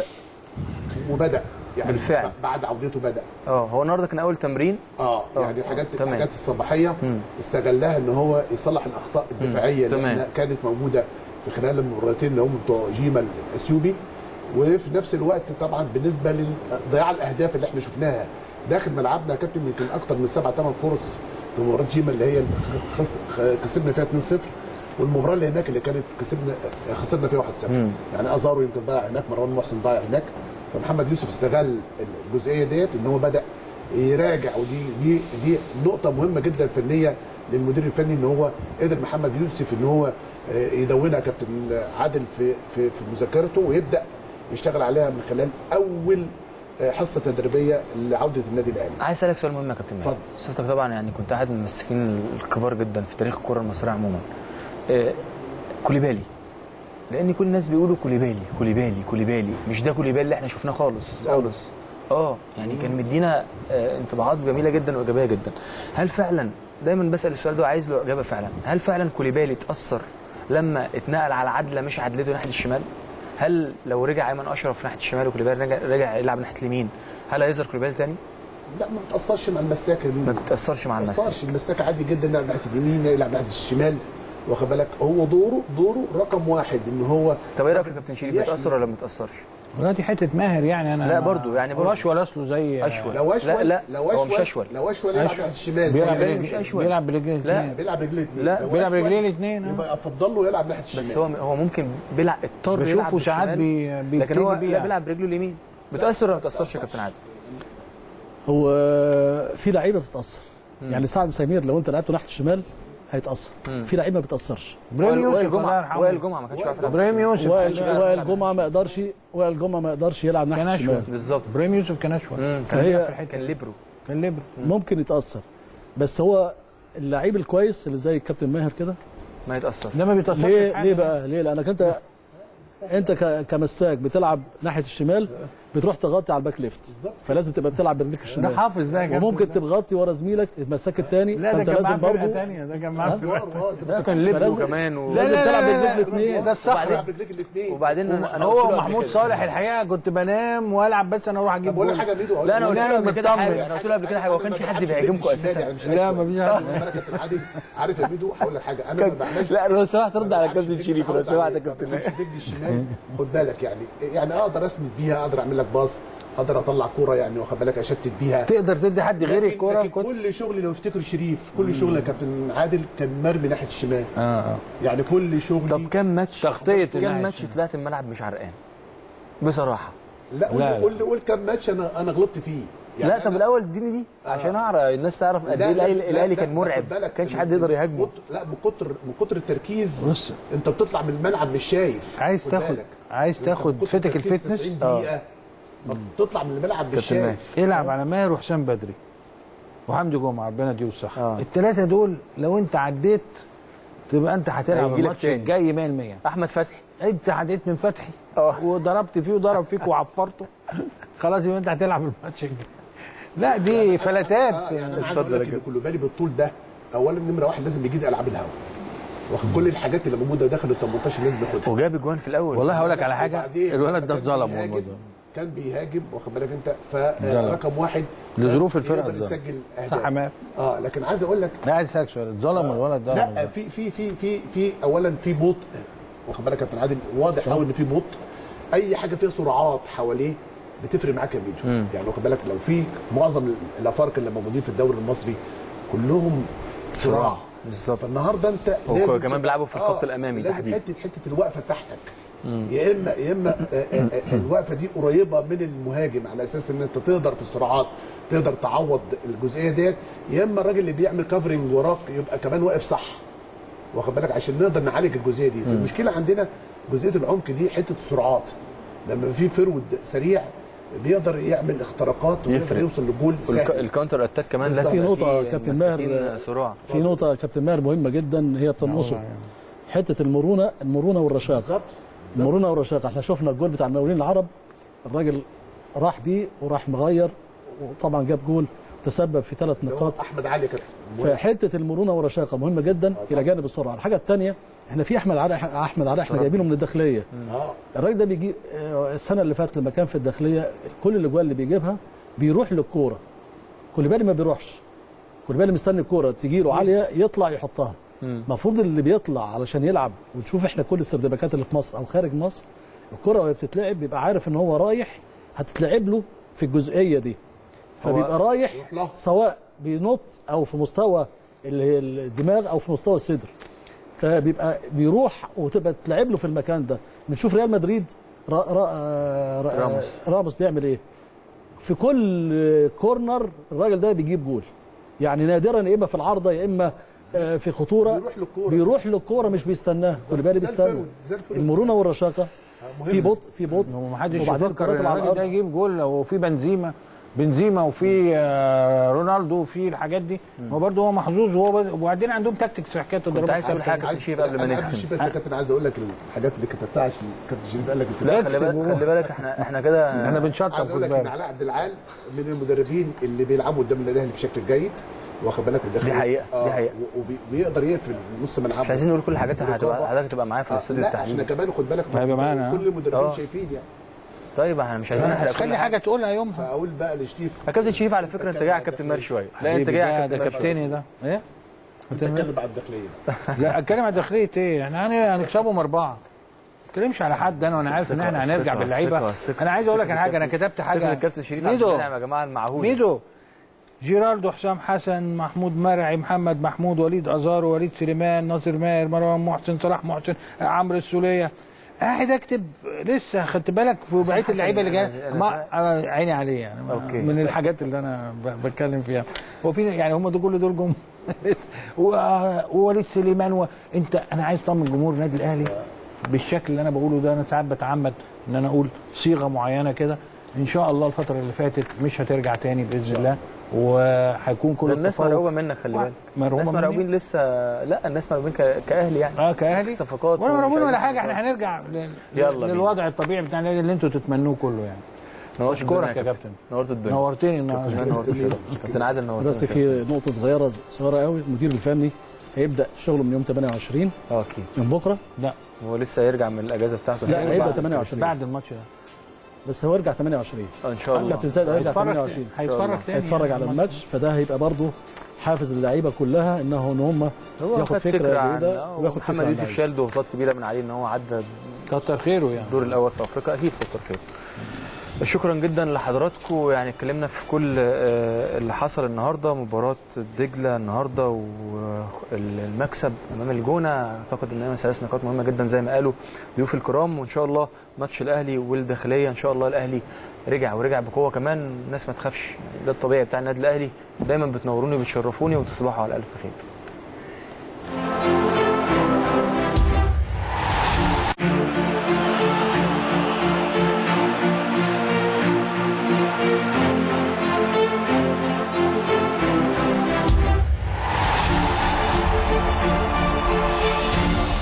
[SPEAKER 4] وبدا يعني
[SPEAKER 1] بالفعل.
[SPEAKER 4] بعد عودته بدا
[SPEAKER 1] اه هو النهارده كان اول تمرين
[SPEAKER 4] اه
[SPEAKER 1] آه.
[SPEAKER 4] يعني الحاجات
[SPEAKER 1] تمام.
[SPEAKER 4] الحاجات الصباحيه
[SPEAKER 1] مم.
[SPEAKER 4] استغلها ان هو يصلح الاخطاء الدفاعيه اللي
[SPEAKER 1] تمام.
[SPEAKER 4] احنا كانت موجوده في خلال المباراتين اللي هم بتوع جيما الاثيوبي وفي نفس الوقت طبعا بالنسبه لضياع الاهداف اللي احنا شفناها داخل ملعبنا يا كابتن يمكن اكتر من سبع ثمان فرص في مباراه جيما اللي هي خس- كسبنا فيها 2-0 والمباراه اللي هناك اللي كانت كسبنا خسرنا فيها 1-0 يعني ازارو يمكن ضيع هناك مروان محسن ضيع هناك فمحمد يوسف استغل الجزئيه ديت ان هو بدا يراجع ودي دي دي نقطه مهمه جدا فنيه للمدير الفني ان هو قدر محمد يوسف ان هو آه، يدونها كابتن عادل في في في مذاكرته ويبدا يشتغل عليها من خلال اول آه، حصه تدريبيه لعوده النادي الاهلي
[SPEAKER 1] عايز اسالك سؤال مهم يا كابتن ماهر
[SPEAKER 4] اتفضل.
[SPEAKER 1] شفتك طبعا يعني كنت احد من الممثلين الكبار جدا في تاريخ الكره المصريه عموما آه، كوليبالي لان كل الناس بيقولوا كوليبالي كوليبالي كوليبالي مش ده كوليبالي اللي احنا شفناه خالص خالص اه يعني كان مدينا آه، انطباعات جميله جدا وايجابيه جدا هل فعلا دايما بسال السؤال ده وعايز له اجابه فعلا هل فعلا كوليبالي اتاثر لما اتنقل على عدله مش عدلته ناحيه الشمال هل لو رجع ايمن اشرف ناحيه الشمال وكوليبالي رجع, رجع يلعب ناحيه اليمين هل هيظهر كوليبالي تاني
[SPEAKER 4] لا ما بتاثرش مع المساك
[SPEAKER 1] ما بتاثرش مع
[SPEAKER 4] ما
[SPEAKER 1] الناس
[SPEAKER 4] بتاثرش المساك عادي جدا يلعب ناحيه اليمين يلعب ناحيه الشمال واخد بالك هو دوره دوره رقم واحد ان هو
[SPEAKER 1] طب ايه رايك يا كابتن شريف
[SPEAKER 4] يحمي.
[SPEAKER 1] بيتاثر ولا ما بيتاثرش؟
[SPEAKER 5] ولا دي حته ماهر يعني انا
[SPEAKER 1] لا
[SPEAKER 5] ما-
[SPEAKER 1] برضو، يعني برضو.
[SPEAKER 5] هو اشول اصله زي
[SPEAKER 1] اشول
[SPEAKER 4] لو اشول
[SPEAKER 1] لا لا
[SPEAKER 4] لو
[SPEAKER 1] هو مش
[SPEAKER 4] اشول
[SPEAKER 1] اشول
[SPEAKER 4] لو اشول يلعب
[SPEAKER 5] أشول.
[SPEAKER 4] ناحيه الشمال
[SPEAKER 5] بيلعب
[SPEAKER 4] زي ما
[SPEAKER 5] برجل-
[SPEAKER 1] مش أشول.
[SPEAKER 5] بيلعب برجلين
[SPEAKER 1] لا.
[SPEAKER 5] اتنين.
[SPEAKER 4] بيلعب رجلين اثنين
[SPEAKER 1] لا.
[SPEAKER 4] لو
[SPEAKER 5] بيلعب
[SPEAKER 4] أشول
[SPEAKER 5] رجلين اتنين، آه.
[SPEAKER 4] يبقى افضل له يلعب ناحيه
[SPEAKER 1] بس
[SPEAKER 4] الشمال
[SPEAKER 1] هو هو ممكن بيلعب اضطر يلعب
[SPEAKER 5] بشوفه ساعات
[SPEAKER 1] بالشمال،
[SPEAKER 5] بي-
[SPEAKER 1] لكن هو
[SPEAKER 5] بيبتدي
[SPEAKER 1] لا
[SPEAKER 5] بيها.
[SPEAKER 1] بيلعب برجله اليمين بتاثر ولا ما بتاثرش يا كابتن عادل؟
[SPEAKER 3] هو في لعيبه بتتاثر يعني سعد سمير لو انت لعبته ناحيه الشمال هيتاثر في لعيبه ما بتاثرش
[SPEAKER 5] ابراهيم
[SPEAKER 1] وائل
[SPEAKER 5] يوسف الله
[SPEAKER 1] جمعه
[SPEAKER 5] يرحمه
[SPEAKER 1] وائل جمعه ما كانش بيعرف يلعب
[SPEAKER 5] ابراهيم يوسف
[SPEAKER 3] وائل
[SPEAKER 5] كان-
[SPEAKER 3] وائل جمعه ما يقدرش وائل جمعه ما يقدرش يلعب ناحيه
[SPEAKER 5] كان
[SPEAKER 3] الشمال
[SPEAKER 5] اشول
[SPEAKER 1] بالظبط
[SPEAKER 5] ابراهيم يوسف كان اشول
[SPEAKER 1] مم، كان
[SPEAKER 3] فهي-
[SPEAKER 1] بيلعب في الحته كان ليبرو
[SPEAKER 5] كان ليبر
[SPEAKER 3] ممكن يتاثر بس هو اللعيب الكويس اللي زي الكابتن ماهر كده
[SPEAKER 1] ما يتاثرش
[SPEAKER 5] ده ما بيتاثرش في
[SPEAKER 3] ليه
[SPEAKER 5] حاجة.
[SPEAKER 3] ليه بقى ليه لانك انت انت ك- كمساك بتلعب ناحيه الشمال بتروح تغطي على الباك ليفت فلازم تبقى بتلعب برجلك
[SPEAKER 5] ده
[SPEAKER 3] الشمال
[SPEAKER 5] حافظ ده يا كابتن.
[SPEAKER 3] وممكن تبغطي ورا زميلك المساك الثاني
[SPEAKER 5] لا ده
[SPEAKER 3] فانت
[SPEAKER 5] كان معاه
[SPEAKER 3] لازم
[SPEAKER 5] فرقه
[SPEAKER 3] برضه
[SPEAKER 5] ثانيه ده كان معاه فرقه
[SPEAKER 1] ده كان ليبرو
[SPEAKER 3] فلازم-
[SPEAKER 1] كمان و...
[SPEAKER 3] لازم
[SPEAKER 5] لا، لا،
[SPEAKER 3] تلعب
[SPEAKER 5] لا،
[SPEAKER 3] برجلك
[SPEAKER 5] لا،
[SPEAKER 3] الاثنين
[SPEAKER 5] ده الصح
[SPEAKER 4] يلعب رجليك الاثنين
[SPEAKER 1] وبعدين انا أنا
[SPEAKER 5] هو
[SPEAKER 1] قلت له قبل
[SPEAKER 5] محمود
[SPEAKER 1] كده.
[SPEAKER 5] صالح الحقيقه كنت بنام والعب بس انا اروح
[SPEAKER 4] طب
[SPEAKER 5] اجيب
[SPEAKER 4] بقول لك
[SPEAKER 5] جول.
[SPEAKER 4] حاجه ميدو
[SPEAKER 1] لا انا قلت له
[SPEAKER 5] ونايم
[SPEAKER 1] قبل كده
[SPEAKER 5] مطمن.
[SPEAKER 1] حاجه انا قلت له قبل كده حاجه هو كانش حد بيهاجمكم اساسا
[SPEAKER 5] لا ما فيش حد
[SPEAKER 4] انا كابتن عادل عارف يا ميدو هقول لك حاجه انا ما بعملش
[SPEAKER 1] لا لو سمحت رد على الكابتن
[SPEAKER 4] بعملش
[SPEAKER 1] شريف لو
[SPEAKER 4] رجلي-
[SPEAKER 1] سمحت يا
[SPEAKER 4] ما
[SPEAKER 1] كابتن
[SPEAKER 4] بعملش رجلي الشمال خد بالك يعني يعني اقدر اسند بيها اقدر اعمل لك باص اقدر اطلع كوره يعني واخد بالك اشتت بيها
[SPEAKER 5] تقدر تدي حد غير
[SPEAKER 4] لكن-
[SPEAKER 5] الكوره
[SPEAKER 4] لكن كل شغلي لو افتكر شريف كل شغل يا كابتن عادل كان مرمي ناحيه الشمال
[SPEAKER 5] اه اه
[SPEAKER 4] يعني كل شغلي
[SPEAKER 1] طب كام ماتش
[SPEAKER 5] تغطية
[SPEAKER 1] كام
[SPEAKER 5] الناحية
[SPEAKER 1] ماتش طلعت الملعب مش عرقان بصراحه
[SPEAKER 4] لا قول
[SPEAKER 5] لا،
[SPEAKER 4] لي
[SPEAKER 5] لا.
[SPEAKER 4] قول لي قول كام ماتش انا انا غلطت فيه
[SPEAKER 1] لا طب
[SPEAKER 4] أنا-
[SPEAKER 1] الاول اديني دي عشان اعرف الناس تعرف قد
[SPEAKER 4] لا،
[SPEAKER 1] ايه
[SPEAKER 4] لا،
[SPEAKER 1] الاهلي
[SPEAKER 4] لا،
[SPEAKER 1] الاهلي
[SPEAKER 4] لا،
[SPEAKER 1] كان
[SPEAKER 4] لا،
[SPEAKER 1] مرعب
[SPEAKER 4] خد بالك
[SPEAKER 1] ما كانش
[SPEAKER 4] من-
[SPEAKER 1] حد يقدر يهاجمه
[SPEAKER 4] كتر- لا من كتر من كتر التركيز
[SPEAKER 5] بص.
[SPEAKER 4] انت بتطلع من الملعب مش شايف
[SPEAKER 5] عايز
[SPEAKER 4] خد
[SPEAKER 5] تاخد
[SPEAKER 4] بالك.
[SPEAKER 5] عايز
[SPEAKER 4] انت
[SPEAKER 5] تاخد
[SPEAKER 4] من كتر
[SPEAKER 5] فتك
[SPEAKER 4] التركيز
[SPEAKER 5] الفتنس
[SPEAKER 4] 90 دقيقه بتطلع من الملعب مش
[SPEAKER 1] كابتن ماهر.
[SPEAKER 4] شايف
[SPEAKER 5] العب على ماهر وحسام بدري وحمدي جمعه ربنا يديله الصحه
[SPEAKER 1] آه.
[SPEAKER 5] الثلاثه دول لو انت عديت تبقى انت هتلعب
[SPEAKER 1] هيجيلك
[SPEAKER 5] الماتش
[SPEAKER 1] تاني.
[SPEAKER 5] الجاي 100%
[SPEAKER 1] احمد فتحي
[SPEAKER 5] انت عديت من فتحي
[SPEAKER 1] اه.
[SPEAKER 5] وضربت فيه وضرب فيك وعفرته خلاص يبقى انت هتلعب الماتش الجاي لا دي فلتات
[SPEAKER 4] آه، يعني انا عايز اقول لك ان كلوبالي بالطول ده اولا نمره واحد لازم يجيد العاب الهوا واخد كل الحاجات اللي موجوده داخل ال 18 لازم ياخدها
[SPEAKER 1] وجاب اجوان في الاول
[SPEAKER 5] والله هقول لك على حاجه
[SPEAKER 4] وبعدين
[SPEAKER 5] الولد ده
[SPEAKER 4] كان
[SPEAKER 5] اتظلم
[SPEAKER 4] بيهاجم-
[SPEAKER 5] والله
[SPEAKER 4] كان بيهاجم واخد بالك انت
[SPEAKER 5] اتظلم.
[SPEAKER 4] فرقم واحد
[SPEAKER 5] لظروف الفرقة
[SPEAKER 4] يقدر
[SPEAKER 5] اتظلم.
[SPEAKER 4] يسجل
[SPEAKER 5] صح
[SPEAKER 4] اهداف
[SPEAKER 5] ماهر
[SPEAKER 4] اه لكن عايز اقول لك
[SPEAKER 5] لا عايز اسالك سؤال اتظلم الولد ده
[SPEAKER 4] لا في في في في في اولا في بطء واخد بالك يا كابتن عادل واضح قوي ان في بطء اي حاجه فيها سرعات حواليه بتفرق معاك يا ميدو يعني واخد بالك لو في معظم الافارقه اللي موجودين في الدوري المصري كلهم سرعه
[SPEAKER 1] بالظبط
[SPEAKER 4] فالنهارده انت
[SPEAKER 1] هو
[SPEAKER 4] لازم
[SPEAKER 1] كمان
[SPEAKER 4] تبقى-
[SPEAKER 1] بيلعبوا في الخط
[SPEAKER 4] آه،
[SPEAKER 1] الأمامي
[SPEAKER 4] لازم
[SPEAKER 1] تحديداً.
[SPEAKER 4] حته حته الوقفه بتاعتك يا اما يا اما آه، آه، آه، الوقفه دي قريبه من المهاجم على اساس ان انت تقدر في السرعات تقدر تعوض الجزئيه ديت يا اما الراجل اللي بيعمل كفرنج وراك يبقى كمان واقف صح واخد بالك عشان نقدر نعالج الجزئيه دي المشكله عندنا جزئيه العمق دي حته السرعات لما في فرود سريع بيقدر يعمل اختراقات ويقدر
[SPEAKER 1] يفرق.
[SPEAKER 4] يوصل لجول
[SPEAKER 1] والك-
[SPEAKER 4] سهل
[SPEAKER 1] الكاونتر اتاك كمان
[SPEAKER 4] بالظبط.
[SPEAKER 1] لازم
[SPEAKER 3] في
[SPEAKER 1] يبقى
[SPEAKER 3] نقطة
[SPEAKER 1] فيه
[SPEAKER 3] كابتن
[SPEAKER 1] مساكين
[SPEAKER 3] ماهر.
[SPEAKER 1] سرعه
[SPEAKER 3] في نقطة يا كابتن ماهر مهمة جدا هي بتنقصه حتة المرونة المرونة والرشاقة
[SPEAKER 4] بالظبط
[SPEAKER 3] المرونة والرشاقة احنا شفنا الجول بتاع المقاولين العرب الراجل راح بيه وراح مغير وطبعا جاب جول تسبب في ثلاث
[SPEAKER 4] اللي هو
[SPEAKER 3] نقاط
[SPEAKER 4] احمد علي كابتن
[SPEAKER 3] فحته المرونه والرشاقه مهمه جدا الى جانب السرعه الحاجه الثانيه احنا في احمد علاء احمد علاء احنا جايبينه من الداخليه
[SPEAKER 4] اه
[SPEAKER 3] الراجل ده بيجي آه، السنه اللي فاتت لما كان في الداخليه كل الاجوال اللي بيجيبها بيروح للكوره كوليبالي ما بيروحش كوليبالي مستني الكوره تجي له عاليه يطلع يحطها المفروض اللي بيطلع علشان يلعب وتشوف احنا كل السردباكات اللي في مصر او خارج مصر الكره وهي بتتلعب بيبقى عارف ان هو رايح هتتلعب له في الجزئيه دي فبيبقى رايح
[SPEAKER 4] يروح له.
[SPEAKER 3] سواء بينط او في مستوى اللي هي الدماغ او في مستوى الصدر فبيبقى بيروح وتبقى تلعب له في المكان ده بنشوف ريال مدريد را را را
[SPEAKER 1] راموس.
[SPEAKER 3] راموس بيعمل ايه في كل كورنر الراجل ده بيجيب جول يعني نادرا يا اما في العارضه يا اما آه، في خطوره
[SPEAKER 4] بيروح للكورة.
[SPEAKER 3] بيروح للكوره مش بيستناه خلي بالك
[SPEAKER 4] زي
[SPEAKER 3] بيستنى
[SPEAKER 4] الفل، زي الفل.
[SPEAKER 3] المرونه والرشاقه في بطء في بطء
[SPEAKER 5] ومحدش
[SPEAKER 3] وبعدين
[SPEAKER 5] يفكر
[SPEAKER 3] الكرات اللي على
[SPEAKER 5] الراجل ده
[SPEAKER 3] الارض
[SPEAKER 5] يجيب جول لو في بنزيما بنزيما وفي آه، رونالدو وفي الحاجات دي هو برضه هو محظوظ وهو بد- وبعدين عندهم تاكتكس في حكايه
[SPEAKER 1] كنت
[SPEAKER 5] الضربات
[SPEAKER 1] عايز تقول
[SPEAKER 5] الثابتة.
[SPEAKER 1] حاجه كابتن شريف قبل ما
[SPEAKER 4] أنا قبل
[SPEAKER 1] نختم
[SPEAKER 4] الشيء بس يا كابتن عايز اقول لك الحاجات اللي كتبتها عشان كابتن شريف قال لك أنت
[SPEAKER 1] لا
[SPEAKER 5] اكتب
[SPEAKER 1] خلي بالك
[SPEAKER 5] وروح.
[SPEAKER 1] خلي بالك احنا احنا كده
[SPEAKER 5] احنا بنشطب
[SPEAKER 4] عايز
[SPEAKER 5] خد
[SPEAKER 4] اقول لك ان
[SPEAKER 5] بالك
[SPEAKER 4] علاء عبد العال من المدربين اللي بيلعبوا قدام النادي الاهلي بشكل جيد واخد بالك
[SPEAKER 1] دي حقيقة، دي حقيقة.
[SPEAKER 4] وبيقدر يقفل نص ملعبه
[SPEAKER 1] مش عايزين نقول كل حاجات هتبقى حضرتك تبقى معايا في
[SPEAKER 4] آه،
[SPEAKER 1] الاستوديو
[SPEAKER 4] لا احنا
[SPEAKER 1] التحليلي
[SPEAKER 4] كمان خد بالك
[SPEAKER 5] هيبقى معانا.
[SPEAKER 4] كل المدربين
[SPEAKER 1] آه.
[SPEAKER 4] شايفين يعني
[SPEAKER 1] طيب احنا مش عايزين نحرق كل
[SPEAKER 5] خلي حاجه تقولها يومها
[SPEAKER 4] فاقول بقى لشريف
[SPEAKER 1] يا كابتن شريف على فكره انت جاي على كابتن ماهر شويه لا انت
[SPEAKER 5] حبيبي
[SPEAKER 1] جاي
[SPEAKER 5] ده-
[SPEAKER 1] على
[SPEAKER 5] ده
[SPEAKER 1] كابتن ماهر شوية.
[SPEAKER 5] كابتني ده ايه؟
[SPEAKER 4] اتكلم على الداخليه بقى.
[SPEAKER 5] لا اتكلم عن داخليه ايه؟ احنا هن- هنكسبهم اربعه ما اتكلمش على حد انا وانا عارف ان
[SPEAKER 1] الثقة-
[SPEAKER 5] احنا هنرجع
[SPEAKER 1] الثقة-
[SPEAKER 5] باللعيبه
[SPEAKER 1] الثقة- الثقة-
[SPEAKER 5] انا عايز اقول لك
[SPEAKER 1] ثقة
[SPEAKER 5] على حاجه انا
[SPEAKER 1] الكابتن-
[SPEAKER 5] كتبت
[SPEAKER 1] ثقة
[SPEAKER 5] حاجه
[SPEAKER 1] الكابتن شريف عبد
[SPEAKER 5] ميدو
[SPEAKER 1] المنعم يا جماعه المعهود
[SPEAKER 5] ميدو جيراردو حسام حسن محمود مرعي محمد محمود وليد ازار وليد سليمان ناصر ماهر مروان محسن صلاح محسن عمرو السوليه قاعد اكتب لسه خدت بالك في بقيه
[SPEAKER 1] حسن
[SPEAKER 5] اللعيبه اللي جايه
[SPEAKER 1] أنا- أنا
[SPEAKER 5] ما آه، عيني عليه يعني ما-
[SPEAKER 1] أوكي.
[SPEAKER 5] من الحاجات اللي انا ب- بتكلم فيها هو في يعني هم دول كل دول جم و- ووليد سليمان و... انت انا عايز اطمن جمهور النادي الاهلي بالشكل اللي انا بقوله ده انا ساعات بتعمد ان انا اقول صيغه معينه كده ان شاء الله الفتره اللي فاتت مش هترجع تاني باذن الله وهيكون كل
[SPEAKER 1] ده الناس
[SPEAKER 5] التفوق-
[SPEAKER 1] مرعوبه منك خلي بالك
[SPEAKER 5] مرعوبة
[SPEAKER 1] الناس
[SPEAKER 5] مني؟
[SPEAKER 1] مرعوبين لسه لا الناس مرعوبين ك- كاهلي يعني
[SPEAKER 5] اه كاهلي
[SPEAKER 1] الصفقات
[SPEAKER 5] ولا مرعوبين
[SPEAKER 1] ومش
[SPEAKER 5] ولا
[SPEAKER 1] عايزين
[SPEAKER 5] حاجه
[SPEAKER 1] صفقات.
[SPEAKER 5] احنا هنرجع لل...
[SPEAKER 1] يلا بينا.
[SPEAKER 5] للوضع الطبيعي بتاع النادي اللي انتوا تتمنوه كله يعني
[SPEAKER 1] نورت
[SPEAKER 5] أشكرك
[SPEAKER 1] الدنيا
[SPEAKER 5] يا كابتن.
[SPEAKER 1] نورت الدنيا
[SPEAKER 5] نورتني النهارده
[SPEAKER 1] نورت الدنيا كابتن عادل نورت
[SPEAKER 3] بس في نقطه صغيره صغيره قوي المدير الفني هيبدا شغله من يوم 28
[SPEAKER 1] اه اكيد
[SPEAKER 3] من بكره
[SPEAKER 5] لا
[SPEAKER 1] هو لسه هيرجع من الاجازه بتاعته
[SPEAKER 3] لا، هيبقى
[SPEAKER 5] بعد-
[SPEAKER 3] 28.
[SPEAKER 5] بعد الماتش ده
[SPEAKER 3] بس هو يرجع 28
[SPEAKER 1] آه، ان شاء الله
[SPEAKER 3] كابتن سيد هيرجع
[SPEAKER 5] هيتفرج
[SPEAKER 3] 28
[SPEAKER 5] هيتفرج تاني
[SPEAKER 3] هيتفرج
[SPEAKER 5] يعني
[SPEAKER 3] على
[SPEAKER 5] الماتش.
[SPEAKER 3] الماتش فده هيبقى برضه حافز للعيبه كلها انه ان هم
[SPEAKER 1] هو
[SPEAKER 3] ياخد
[SPEAKER 1] خد
[SPEAKER 3] فكره
[SPEAKER 1] فكره عن
[SPEAKER 3] جيده
[SPEAKER 1] آه،
[SPEAKER 3] وياخد
[SPEAKER 1] محمد
[SPEAKER 3] فكره عن
[SPEAKER 1] يوسف
[SPEAKER 3] اللعيبة.
[SPEAKER 1] شال ضغوطات كبيره من عليه ان هو عدى
[SPEAKER 5] كتر خيره يعني
[SPEAKER 1] الدور الاول في افريقيا اكيد كتر خير شكرا جدا لحضراتكم يعني اتكلمنا في كل آه، اللي حصل النهارده مباراه دجله النهارده والمكسب امام الجونه اعتقد ان هي ثلاث نقاط مهمه جدا زي ما قالوا ضيوف الكرام وان شاء الله ماتش الاهلي والداخليه ان شاء الله الاهلي رجع ورجع بقوه كمان الناس ما تخافش ده الطبيعي بتاع النادي الاهلي دايما بتنوروني وبتشرفوني وتصبحوا على الف خير